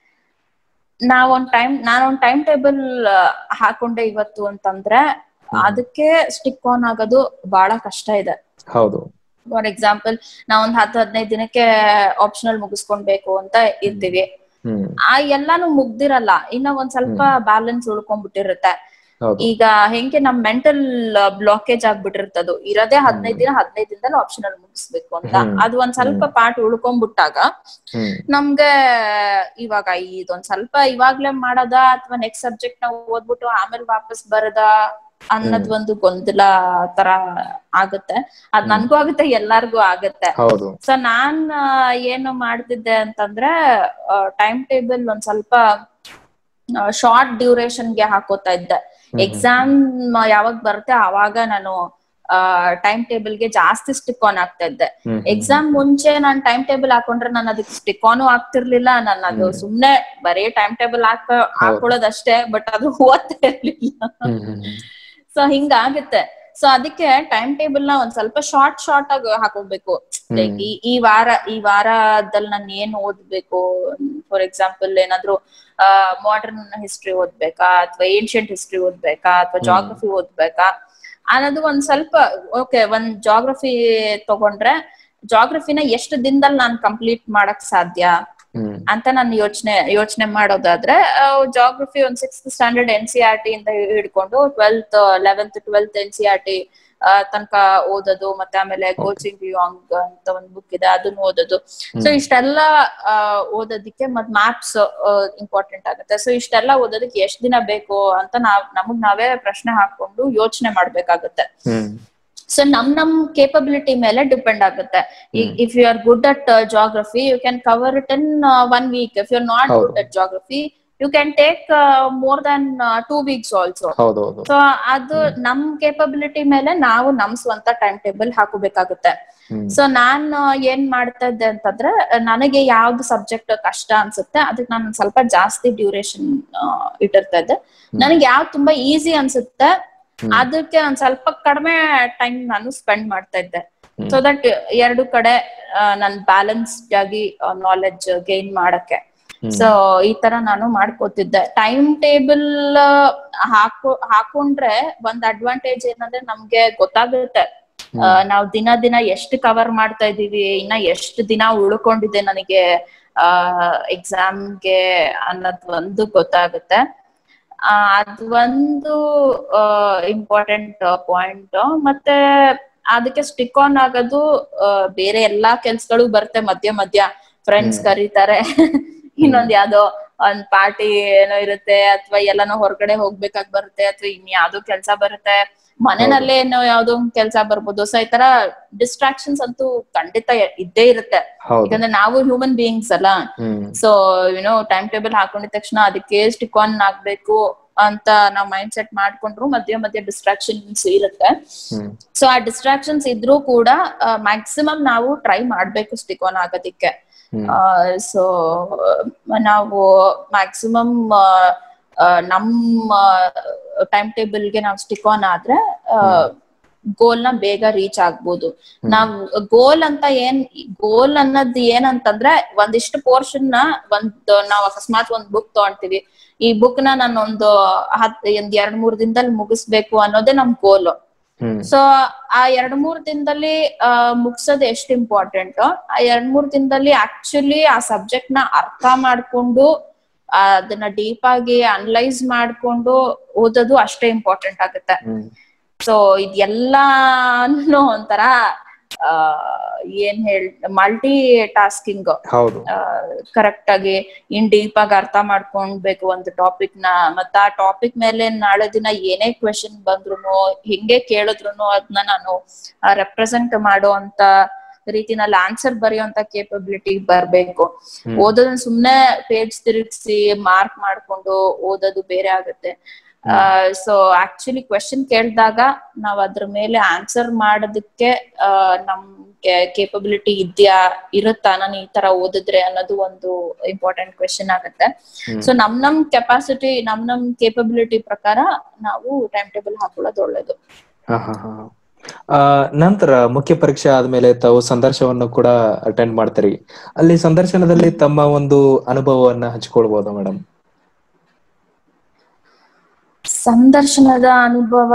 Speaker 2: ನಾವೊಂದ್ ಟೈಮ್ ನಾನೊಂದ್ ಟೈಮ್ ಟೇಬಲ್ ಹಾಕೊಂಡೆ ಇವತ್ತು ಅಂತಂದ್ರೆ ಅದಕ್ಕೆ ಸ್ಟಿಕ್ ಆನ್ ಆಗೋದು ಬಹಳ ಕಷ್ಟ ಇದೆ
Speaker 1: ಹೌದು
Speaker 2: ಫಾರ್ ಎಕ್ಸಾಂಪಲ್ ನಾವೊಂದ್ ಹತ್ತು ಹದಿನೈದು ದಿನಕ್ಕೆ ಆಪ್ಷನಲ್ ಮುಗಿಸ್ಕೊಳ್ಬೇಕು ಅಂತ ಇರ್ತೀವಿ
Speaker 1: ಹ್ಮ್
Speaker 2: ಆ ಎಲ್ಲಾನು ಮುಗ್ದಿರಲ್ಲ ಇನ್ನ ಒಂದ್ ಸ್ವಲ್ಪ ಬ್ಯಾಲೆನ್ಸ್ ಉಳ್ಕೊಂಡ್ಬಿಟ್ಟಿರುತ್ತೆ
Speaker 1: ಹೌದು
Speaker 2: ಈಗ ಹೆಂಗೆ ನಮ್ ಮೆಂಟಲ್ ಬ್ಲಾಕೇಜ್ ಆಗ್ಬಿಟ್ಟಿರ್ತದು ಇರೋದೇ ಹದಿನೈದು ದಿನ ಹದಿನೈದು ದಿನದಲ್ಲಿ ಆಪ್ಷನಲ್ ಮುಗಿಸ್ಬೇಕು ಅಂತ
Speaker 1: ಹ್ಮ್.
Speaker 2: ಅದು ಒಂದ್ ಸ್ವಲ್ಪ ಪಾರ್ಟ್ ಉಳ್ಕೊಂಡ್ಬಿಟ್ಟಾಗ
Speaker 1: ಹ್ಮ್
Speaker 2: ನಮ್ಗೆ ಇವಾಗ ಇದೊಂದ್ ಸ್ವಲ್ಪ ಇವಾಗ್ಲೇ ಮಾಡದ ಅಥವಾ ನೆಕ್ಸ್ಟ್ ಸಬ್ಜೆಕ್ಟ್ ನಾವು ಓದ್ಬಿಟ್ಟು ಆಮೇಲೆ ವಾಪಸ್ ಬರದ ಅನ್ನೋದ್ ಒಂದು ಗೊಂದಲ ತರ ಆಗುತ್ತೆ ಅದ್ ನನ್ಗೂ ಆಗುತ್ತೆ ಎಲ್ಲಾರ್ಗೂ ಆಗುತ್ತೆ
Speaker 1: ಹೌದು
Speaker 2: ಸೊ ನಾನ್ ಆ, ಏನು ಮಾಡ್ತಿದ್ದೆ ಅಂತಂದ್ರೆ ಟೈಮ್ ಟೇಬಲ್ ಒಂದ್ ಸ್ವಲ್ಪ ಶಾರ್ಟ್ ಡ್ಯೂರೇಷನ್ಗೆ ಹಾಕೋತಾ ಇದ್ದೆ ಎಕ್ಸಾಮ್ ಯಾವಾಗ ಬರುತ್ತೆ ಆವಾಗ ನಾನು ಟೈಮ್ ಟೇಬಲ್ಗೆ ಜಾಸ್ತಿ ಸ್ಟಿಕ್ ಆನ್ ಆಗ್ತಾ ಇದ್ದೆ
Speaker 1: ಹ್ಮ್
Speaker 2: ಎಕ್ಸಾಮ್ ಮುಂಚೆ ನಾನ್ ಟೈಮ್ ಟೇಬಲ್ ಹಾಕೊಂಡ್ರೆ ನಾನು ಅದಕ್ಕೆ ಸ್ಟಿಕ್ ಆನು ಆಗ್ತಿರ್ಲಿಲ್ಲ ನಾನು ಅದು ಸುಮ್ನೆ ಬರೀ ಟೈಮ್ ಟೇಬಲ್ ಹಾಕ ಹಾಕೊಳ್ಳೋದಷ್ಟೇ ಬಟ್ ಅದು ಓದ್ತಾ ಇರ್ಲಿಲ್ಲ
Speaker 1: ಹ್ಮ್ ಹ್ಮ್ ಹ್ಮ್
Speaker 2: ಸೊ ಹಿಂಗಾಗುತ್ತೆ ಸೊ ಅದಕ್ಕೆ ಟೈಮ್ ಟೇಬಲ್ ನ ಒಂದ್ ಸ್ವಲ್ಪ ಶಾರ್ಟ್ ಶಾರ್ಟ್ ಆಗಿ ಹಾಕೋಬೇಕು ಲೈಕ್ ಈ ಈ ವಾರ ಈ ವಾರದಲ್ಲಿ ನಾನು ಏನ್ ಓದ್ಬೇಕು ಫಾರ್ ಎಕ್ಸಾಂಪಲ್ ಏನಾದ್ರು ಮಾಡರ್ನ್ ಹಿಸ್ಟ್ರಿ ಓದ್ಬೇಕಾ ಅಥವಾ ಏನ್ಷಿಯಂಟ್ ಹಿಸ್ಟ್ರಿ ಓದ್ಬೇಕಾ ಅಥವಾ ಜಾಗ್ರಫಿ ಓದ್ಬೇಕಾ ಅನ್ನೋದು ಒಂದ್ ಸ್ವಲ್ಪ ಓಕೆ ಒಂದ್ ಜಾಗ್ರಫಿ ತಗೊಂಡ್ರೆ ಜಾಗ್ರಫಿನ ಎಷ್ಟು ದಿನದಲ್ಲಿ ನಾನ್ ಕಂಪ್ಲೀಟ್ ಮಾಡಕ್ ಸಾಧ್ಯ
Speaker 1: ಹ್ಮ್
Speaker 2: ಅಂತ ನಾನು ಯೋಚನೆ ಯೋಚನೆ ಮಾಡೋದಾದ್ರೆ ಜಾಗ್ರಫಿ ಒಂದ್ sixth standard N C R T ಇಂದ ಹಿಡ್ಕೊಂಡು twelfth eleventh twelfth N C R T ತನಕ ಓದೋದು ಮತ್ತೆ ಆಮೇಲೆ ಕೋಚಿಂಗ್ ಯುಯಾಂಗ್ ಅಂತ ಒಂದ್ ಬುಕ್ ಇದೆ ಅದನ್ನ ಓದೋದು ಸೊ ಇಷ್ಟೆಲ್ಲ ಆ, ಓದೋದಿಕ್ಕೆ ಮತ್ ಮ್ಯಾಪ್ಸ್ ಇಂಪಾರ್ಟೆಂಟ್ ಆಗುತ್ತೆ ಸೊ ಇಷ್ಟೆಲ್ಲ ಓದೋದಕ್ಕೆ ಎಷ್ಟ್ ದಿನ ಬೇಕು ಅಂತ ನಾವ್ ನಮಗ್ ನಾವೇ ಪ್ರಶ್ನೆ ಹಾಕೊಂಡು ಯೋಚನೆ ಮಾಡ್ಬೇಕಾಗುತ್ತೆ
Speaker 1: ಹ್ಮ್
Speaker 2: ಸೊ ನಮ್ ನಮ್ ಕೇಪಬಿಲಿಟಿ ಮೇಲೆ ಡಿಪೆಂಡ್ ಆಗುತ್ತೆ if you are good at geography you can cover it in one week if you are not
Speaker 1: ಹೌದು.
Speaker 2: Good at geography you can take more than two weeks also
Speaker 1: ಹೌದೌದು
Speaker 2: ಸೊ ಅದು ನಮ್ ಕೇಪಬಿಲಿಟಿ ಮೇಲೆ ನಾವು ನಮ್ ಸ್ವಂತ ಟೈಮ್ ಟೇಬಲ್ ಹಾಕೋಬೇಕಾಗುತ್ತೆ
Speaker 1: ಹ್ಮ್
Speaker 2: ಸೊ ನಾನು ಏನ್ ಮಾಡ್ತಾ ಇದ್ದೆ ಅಂತಂದ್ರೆ ನನಗೆ ಯಾವ್ದು ಸಬ್ಜೆಕ್ಟ್ ಕಷ್ಟ ಅನ್ಸುತ್ತೆ ಅದಕ್ಕೆ ನಾನು ಸ್ವಲ್ಪ ಜಾಸ್ತಿ ಡ್ಯೂರೇಷನ್ ಇಟ್ಟಿರ್ತಾ ಇದ್ದೆ ನನಗೆ ಯಾವ್ದು ತುಂಬಾ ಈಸಿ ಅನ್ಸುತ್ತೆ ಅದಕ್ಕೆ ಒಂದ್ ಸ್ವಲ್ಪ ಕಡಿಮೆ ಟೈಮ್ ನಾನು ಸ್ಪೆಂಡ್ ಮಾಡ್ತಾ ಇದ್ದೆ
Speaker 1: ಹ್ಮ್.
Speaker 2: ಸೊ ದಟ್ ಎರಡು ಕಡೆ ನನ್ ಬ್ಯಾಲೆನ್ಸ್ಡ್ ಆಗಿ ನಾಲೆಡ್ಜ್ ಗೇನ್ ಮಾಡಕ್ಕೆ
Speaker 1: ಹ್ಮ್.
Speaker 2: ಸೊ ಈ ತರ ನಾನು ಮಾಡ್ಕೋತಿದ್ದೆ ಟೈಮ್ ಟೇಬಲ್ ಹಾಕೋ ಹಾಕೊಂಡ್ರೆ ಒಂದ್ ಅಡ್ವಾಂಟೇಜ್ ಏನಂದ್ರೆ ನಮ್ಗೆ ಗೊತ್ತಾಗುತ್ತೆ ಆ, ನಾವ್ ದಿನ ದಿನ ಎಷ್ಟು ಕವರ್ ಮಾಡ್ತಾ ಇದೀವಿ ಇನ್ನ ಎಷ್ಟು ದಿನ ಉಳ್ಕೊಂಡಿದೆ ನನಗೆ ಆ ಎಕ್ಸಾಮ್ಗೆ ಅನ್ನೋದ್ ಒಂದು ಗೊತ್ತಾಗುತ್ತೆ ಆ ಅದ್ ಒಂದು ಇಂಪಾರ್ಟೆಂಟ್ ಪಾಯಿಂಟ್ ಮತ್ತೆ ಅದಕ್ಕೆ ಸ್ಟಿಕ್ ಆನ್ ಆಗೋದು ಆ, ಬೇರೆ ಎಲ್ಲಾ ಕೆಲ್ಸಗಳು ಬರುತ್ತೆ ಮಧ್ಯ ಮಧ್ಯ ಫ್ರೆಂಡ್ಸ್ ಕರೀತಾರೆ ಇನ್ನೊಂದ್ ಯಾವ್ದೋ ಒಂದ್ ಪಾರ್ಟಿ ಏನೋ ಇರುತ್ತೆ ಅಥವಾ ಎಲ್ಲಾನೋ ಹೊರಗಡೆ ಹೋಗ್ಬೇಕಾಗ್ ಬರುತ್ತೆ ಅಥವಾ ಇನ್ ಯಾವ್ದೋ ಕೆಲ್ಸ ಬರುತ್ತೆ ಮನೆಯಲ್ಲೇ ಏನೋ ಯಾವ್ದೋ ಒಂದ್ ಕೆಲ್ಸ ಬರ್ಬೋದು ಸೊ ಈ ತರ ಡಿಸ್ಟ್ರಾಕ್ಷನ್ಸ್ ಅಂತೂ ಖಂಡಿತ ಇದ್ದೇ ಇರುತ್ತೆ
Speaker 1: ಹೌದು
Speaker 2: ಯಾಕಂದ್ರೆ ನಾವು ಹ್ಯೂಮನ್ ಬೀಯಿಂಗ್ಸ್ ಅಲ್ಲ
Speaker 1: ಹ್ಮ್
Speaker 2: ಸೊ ಯುನೋ ಟೈಮ್ ಟೇಬಲ್ ಹಾಕೊಂಡಿದ ತಕ್ಷಣ ಅದಕ್ಕೆ ಸ್ಟಿಕ್ ಆನ್ ಆಗ್ಬೇಕು ಅಂತ ನಾವ್ ಮೈಂಡ್ ಸೆಟ್ ಮಾಡ್ಕೊಂಡ್ರು ಮಧ್ಯ ಮಧ್ಯ ಡಿಸ್ಟ್ರಾಕ್ಷನ್ಸ್ ಇರುತ್ತೆ
Speaker 1: ಹ್ಮ್
Speaker 2: ಸೊ ಆ ಡಿಸ್ಟ್ರಾಕ್ಷನ್ಸ್ ಇದ್ರೂ ಕೂಡ ಮ್ಯಾಕ್ಸಿಮಮ್ ನಾವು ಟ್ರೈ ಮಾಡ್ಬೇಕು ಸ್ಟಿಕ್ ಆನ್ ಆಗೋದಿಕ್ಕೆ
Speaker 1: ಹ್ಮ್
Speaker 2: ಸೊ ನಾವು ಮ್ಯಾಕ್ಸಿಮಮ್ ನಮ್ಮ ಟೈಮ್ ಟೇಬಲ್ಗೆ ನಾವು ಸ್ಟಿಕ್ ಆನ್ ಆದ್ರೆ ಗೋಲ್ ನ ಬೇಗ ರೀಚ್ ಆಗ್ಬೋದು ನಾವ್ ಗೋಲ್ ಅಂತ ಏನ್ ಗೋಲ್ ಅನ್ನೋದ್ ಏನಂತಂದ್ರೆ ಒಂದಿಷ್ಟು ಪೋರ್ಷನ್ ನ ಒಂದ್ ನಾವ್ ಅಕಸ್ಮಾತ್ ಒಂದ್ ಬುಕ್ ತಗೊಂತೀವಿ ಈ ಬುಕ್ ನ ನಾನು ಒಂದು ಹತ್ ಒಂದ್ ಎರಡ್ ಮೂರ್ ದಿನದಲ್ಲಿ ಮುಗಿಸ್ಬೇಕು ಅನ್ನೋದೇ ನಮ್ ಗೋಲ್
Speaker 1: ಹ್ಮ್
Speaker 2: ಸೊ ಆ ಎರಡ್ ಮೂರ್ ದಿನದಲ್ಲಿ ಆ, ಮುಗ್ಸೋದ್ ಎಷ್ಟ್ ಇಂಪಾರ್ಟೆಂಟ್ ಆ ಎರಡ್ ಮೂರ್ ದಿನದಲ್ಲಿ ಆಕ್ಚುಲಿ ಆ ಸಬ್ಜೆಕ್ಟ್ ನ ಅರ್ಥ ಮಾಡ್ಕೊಂಡು ಆ, ಅದನ್ನ ಡೀಪ್ ಆಗಿ ಅನಲೈಸ್ ಮಾಡ್ಕೊಂಡು ಓದೋದು ಅಷ್ಟೇ ಇಂಪಾರ್ಟೆಂಟ್ ಆಗುತ್ತೆ
Speaker 1: ಹ್ಮ್
Speaker 2: ಸೊ ಇದೆಲ್ಲಾನು ಒಂಥರ ಆ ಏನ್ ಹೇಳ್ ಮಲ್ಟಿ ಟಾಸ್ಕಿಂಗ್
Speaker 1: ಹೌದು
Speaker 2: ಕರೆಕ್ಟ್ ಆಗಿ ಇನ್ ಡೀಪ್ ಆಗಿ ಅರ್ಥ ಮಾಡ್ಕೊಂಡ್ಬೇಕು ಒಂದು ಟಾಪಿಕ್ ನ ಮತ್ತ ಆ ಟಾಪಿಕ್ ಮೇಲೆ ನಾಳೆ ದಿನ ಏನೇ ಕ್ವೆಶನ್ ಬಂದ್ರು ಹಿಂಗೆ ಕೇಳಿದ್ರು ಅದನ್ನ ನಾನು ರೆಪ್ರೆಸೆಂಟ್ ಮಾಡೋ ಅಂತ ರೀತಿನಲ್ಲಿ ಆನ್ಸರ್ ಬರೆಯುವಂತ ಕೇಪಬಿಲಿಟಿ ಬರ್ಬೇಕು
Speaker 1: ಹ್ಮ್.
Speaker 2: ಓದೋದನ್ನ ಸುಮ್ನೆ ಪೇಜ್ ತಿರುಗಿಸಿ ಮಾರ್ಕ್ ಮಾಡ್ಕೊಂಡು ಓದೋದು ಬೇರೆ ಆಗುತ್ತೆ ಸೊ ಆಕ್ಚುಲಿ ಕ್ವೆಶನ್ ಕೇಳಿದಾಗ ನಾವ್ ಅದ್ರ ಮೇಲೆ ಆನ್ಸರ್ ಮಾಡೋದಕ್ಕೆ ಆ, ನಮ್ಗೆ ಕೇಪಬಿಲಿಟಿ ಇದ್ಯಾ ಇರುತ್ತಾ ನಾನು ಈ ತರ ಓದಿದ್ರೆ ಅನ್ನೋದು ಒಂದು ಇಂಪಾರ್ಟೆಂಟ್ ಕ್ವೆಶನ್ ಆಗುತ್ತೆ ಸೊ ನಮ್ ನಮ್ ಕೆಪಾಸಿಟಿ ನಮ್ ನಮ್ ಕೇಪಬಿಲಿಟಿ ಪ್ರಕಾರ ನಾವು ಟೈಮ್ ಟೇಬಲ್ ಹಾಕೊಳ್ಳೋದು ಒಳ್ಳೇದು
Speaker 1: ಹ, ಹ, ಹ. ಆ, ನಂತರ ಮುಖ್ಯ ಪರೀಕ್ಷೆ ಆದ್ಮೇಲೆ ತಾವು ಸಂದರ್ಶನವನ್ನು ಕೂಡ ಅಟೆಂಡ್ ಮಾಡ್ತೀರಿ ಅಲ್ಲಿ ಸಂದರ್ಶನದಲ್ಲಿ ತಮ್ಮ ಒಂದು ಅನುಭವವನ್ನ ಹಂಚ್ಕೊಳ್ಬೋದಾ ಮೇಡಮ್
Speaker 2: ಸಂದರ್ಶನದ ಅನುಭವ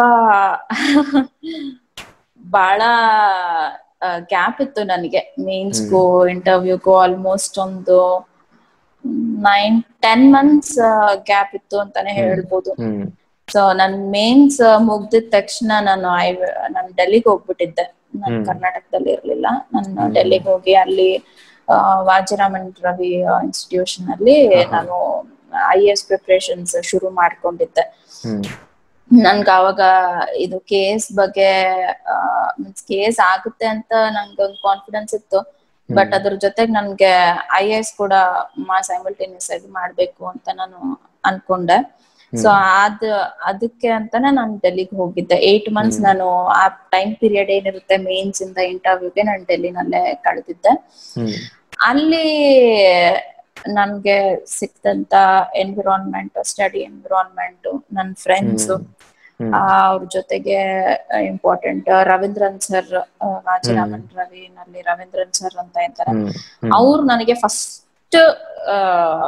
Speaker 2: ಬಹಳ ಗ್ಯಾಪ್ ಇತ್ತು ನನಗೆ ಮೇನ್ಸ್ಗೂ ಇಂಟರ್ವ್ಯೂಗೂ ಆಲ್ಮೋಸ್ಟ್ ಒಂದು ನೈನ್ ಟೆನ್ ಮಂತ್ಸ್ ಗ್ಯಾಪ್ ಇತ್ತು ಅಂತಾನೆ ಹೇಳ್ಬೋದು
Speaker 1: ಹ್ಮ್
Speaker 2: ಸೊ ನನ್ ಮೇನ್ಸ್ ಮುಗ್ದಿದ ತಕ್ಷಣ ನಾನು ಐ ನಾನು ಡೆಲ್ಲಿಗೆ ಹೋಗ್ಬಿಟ್ಟಿದ್ದೆ ನಾನು
Speaker 1: ಹ್ಮ್.
Speaker 2: ಕರ್ನಾಟಕದಲ್ಲಿ ಇರ್ಲಿಲ್ಲ ನಾನು ಡೆಲ್ಲಿಗೆ ಹೋಗಿ ಅಲ್ಲಿ ಆ, ವಾಜರಾಮನ್ ರವಿ ಇನ್ಸ್ಟಿಟ್ಯೂಷನ್ ಅಲ್ಲಿ ನಾನು ಐ ಎಸ್ ಪ್ರಿಪರೇಷನ್ಸ್ ಶುರು ಮಾಡ್ಕೊಂಡಿದ್ದೆ
Speaker 1: ಹ್ಮ್
Speaker 2: ನನ್ಗ ಅವಾಗ ಇದು ಕೆ ಎಸ್ ಬಗ್ಗೆ ಮೀನ್ಸ್ ಕೆ ಎಸ್ ಆಗುತ್ತೆ ಅಂತ ನನ್ಗೆ ಒಂದು ಕಾನ್ಫಿಡೆನ್ಸ್ ಇತ್ತು ಬಟ್ ಅದ್ರ ಜೊತೆಗೆ ನನ್ಗೆ ಐ ಎಸ್ ಕೂಡ ಸೈಮಲ್ಟೇನಿಯಸ್ ಆಗಿ ಮಾಡ್ಬೇಕು ಅಂತ ನಾನು ಅನ್ಕೊಂಡೆ ಸೊ ಅದ್ ಅದಕ್ಕೆ ಅಂತಾನೆ ನಾನು ಡೆಲ್ಲಿಗೆ ಹೋಗಿದ್ದೆ ಏಟ್ ಮಂತ್ಸ್ ನಾನು ಆ ಟೈಮ್ ಪೀರಿಯಡ್ ಏನಿರುತ್ತೆ ಮೇನ್ಸ್ ಇಂದ ಇಂಟರ್ವ್ಯೂಗೆ ನಾನು ಡೆಲ್ಲಿನಲ್ಲೇ ಕಳೆದಿದ್ದೆ
Speaker 1: ಹ್ಮ್
Speaker 2: ಅಲ್ಲಿ ನನ್ಗೆ ಸಿಕ್ತಂತ ಎನ್ವಿರಾನ್ಮೆಂಟ್ ಸ್ಟಡಿ ಎನ್ವಿರಾನ್ಮೆಂಟ್ ನನ್ ಫ್ರೆಂಡ್ಸ್
Speaker 1: ಹ್ಮ್
Speaker 2: ಅವ್ರ ಜೊತೆಗೆ ಇಂಪಾರ್ಟೆಂಟ್ ರವೀಂದ್ರನ್ ಸರ್ ರಾಜರಾಮನ್ ರವಿ ನಲ್ಲಿ ರವೀಂದ್ರನ್ ಸರ್ ಅಂತ ಇದ್ದಾರೆ
Speaker 1: ಹ್ಮ್ ಹ್ಮ್
Speaker 2: ಅವ್ರು ನನಗೆ ಫಸ್ಟ್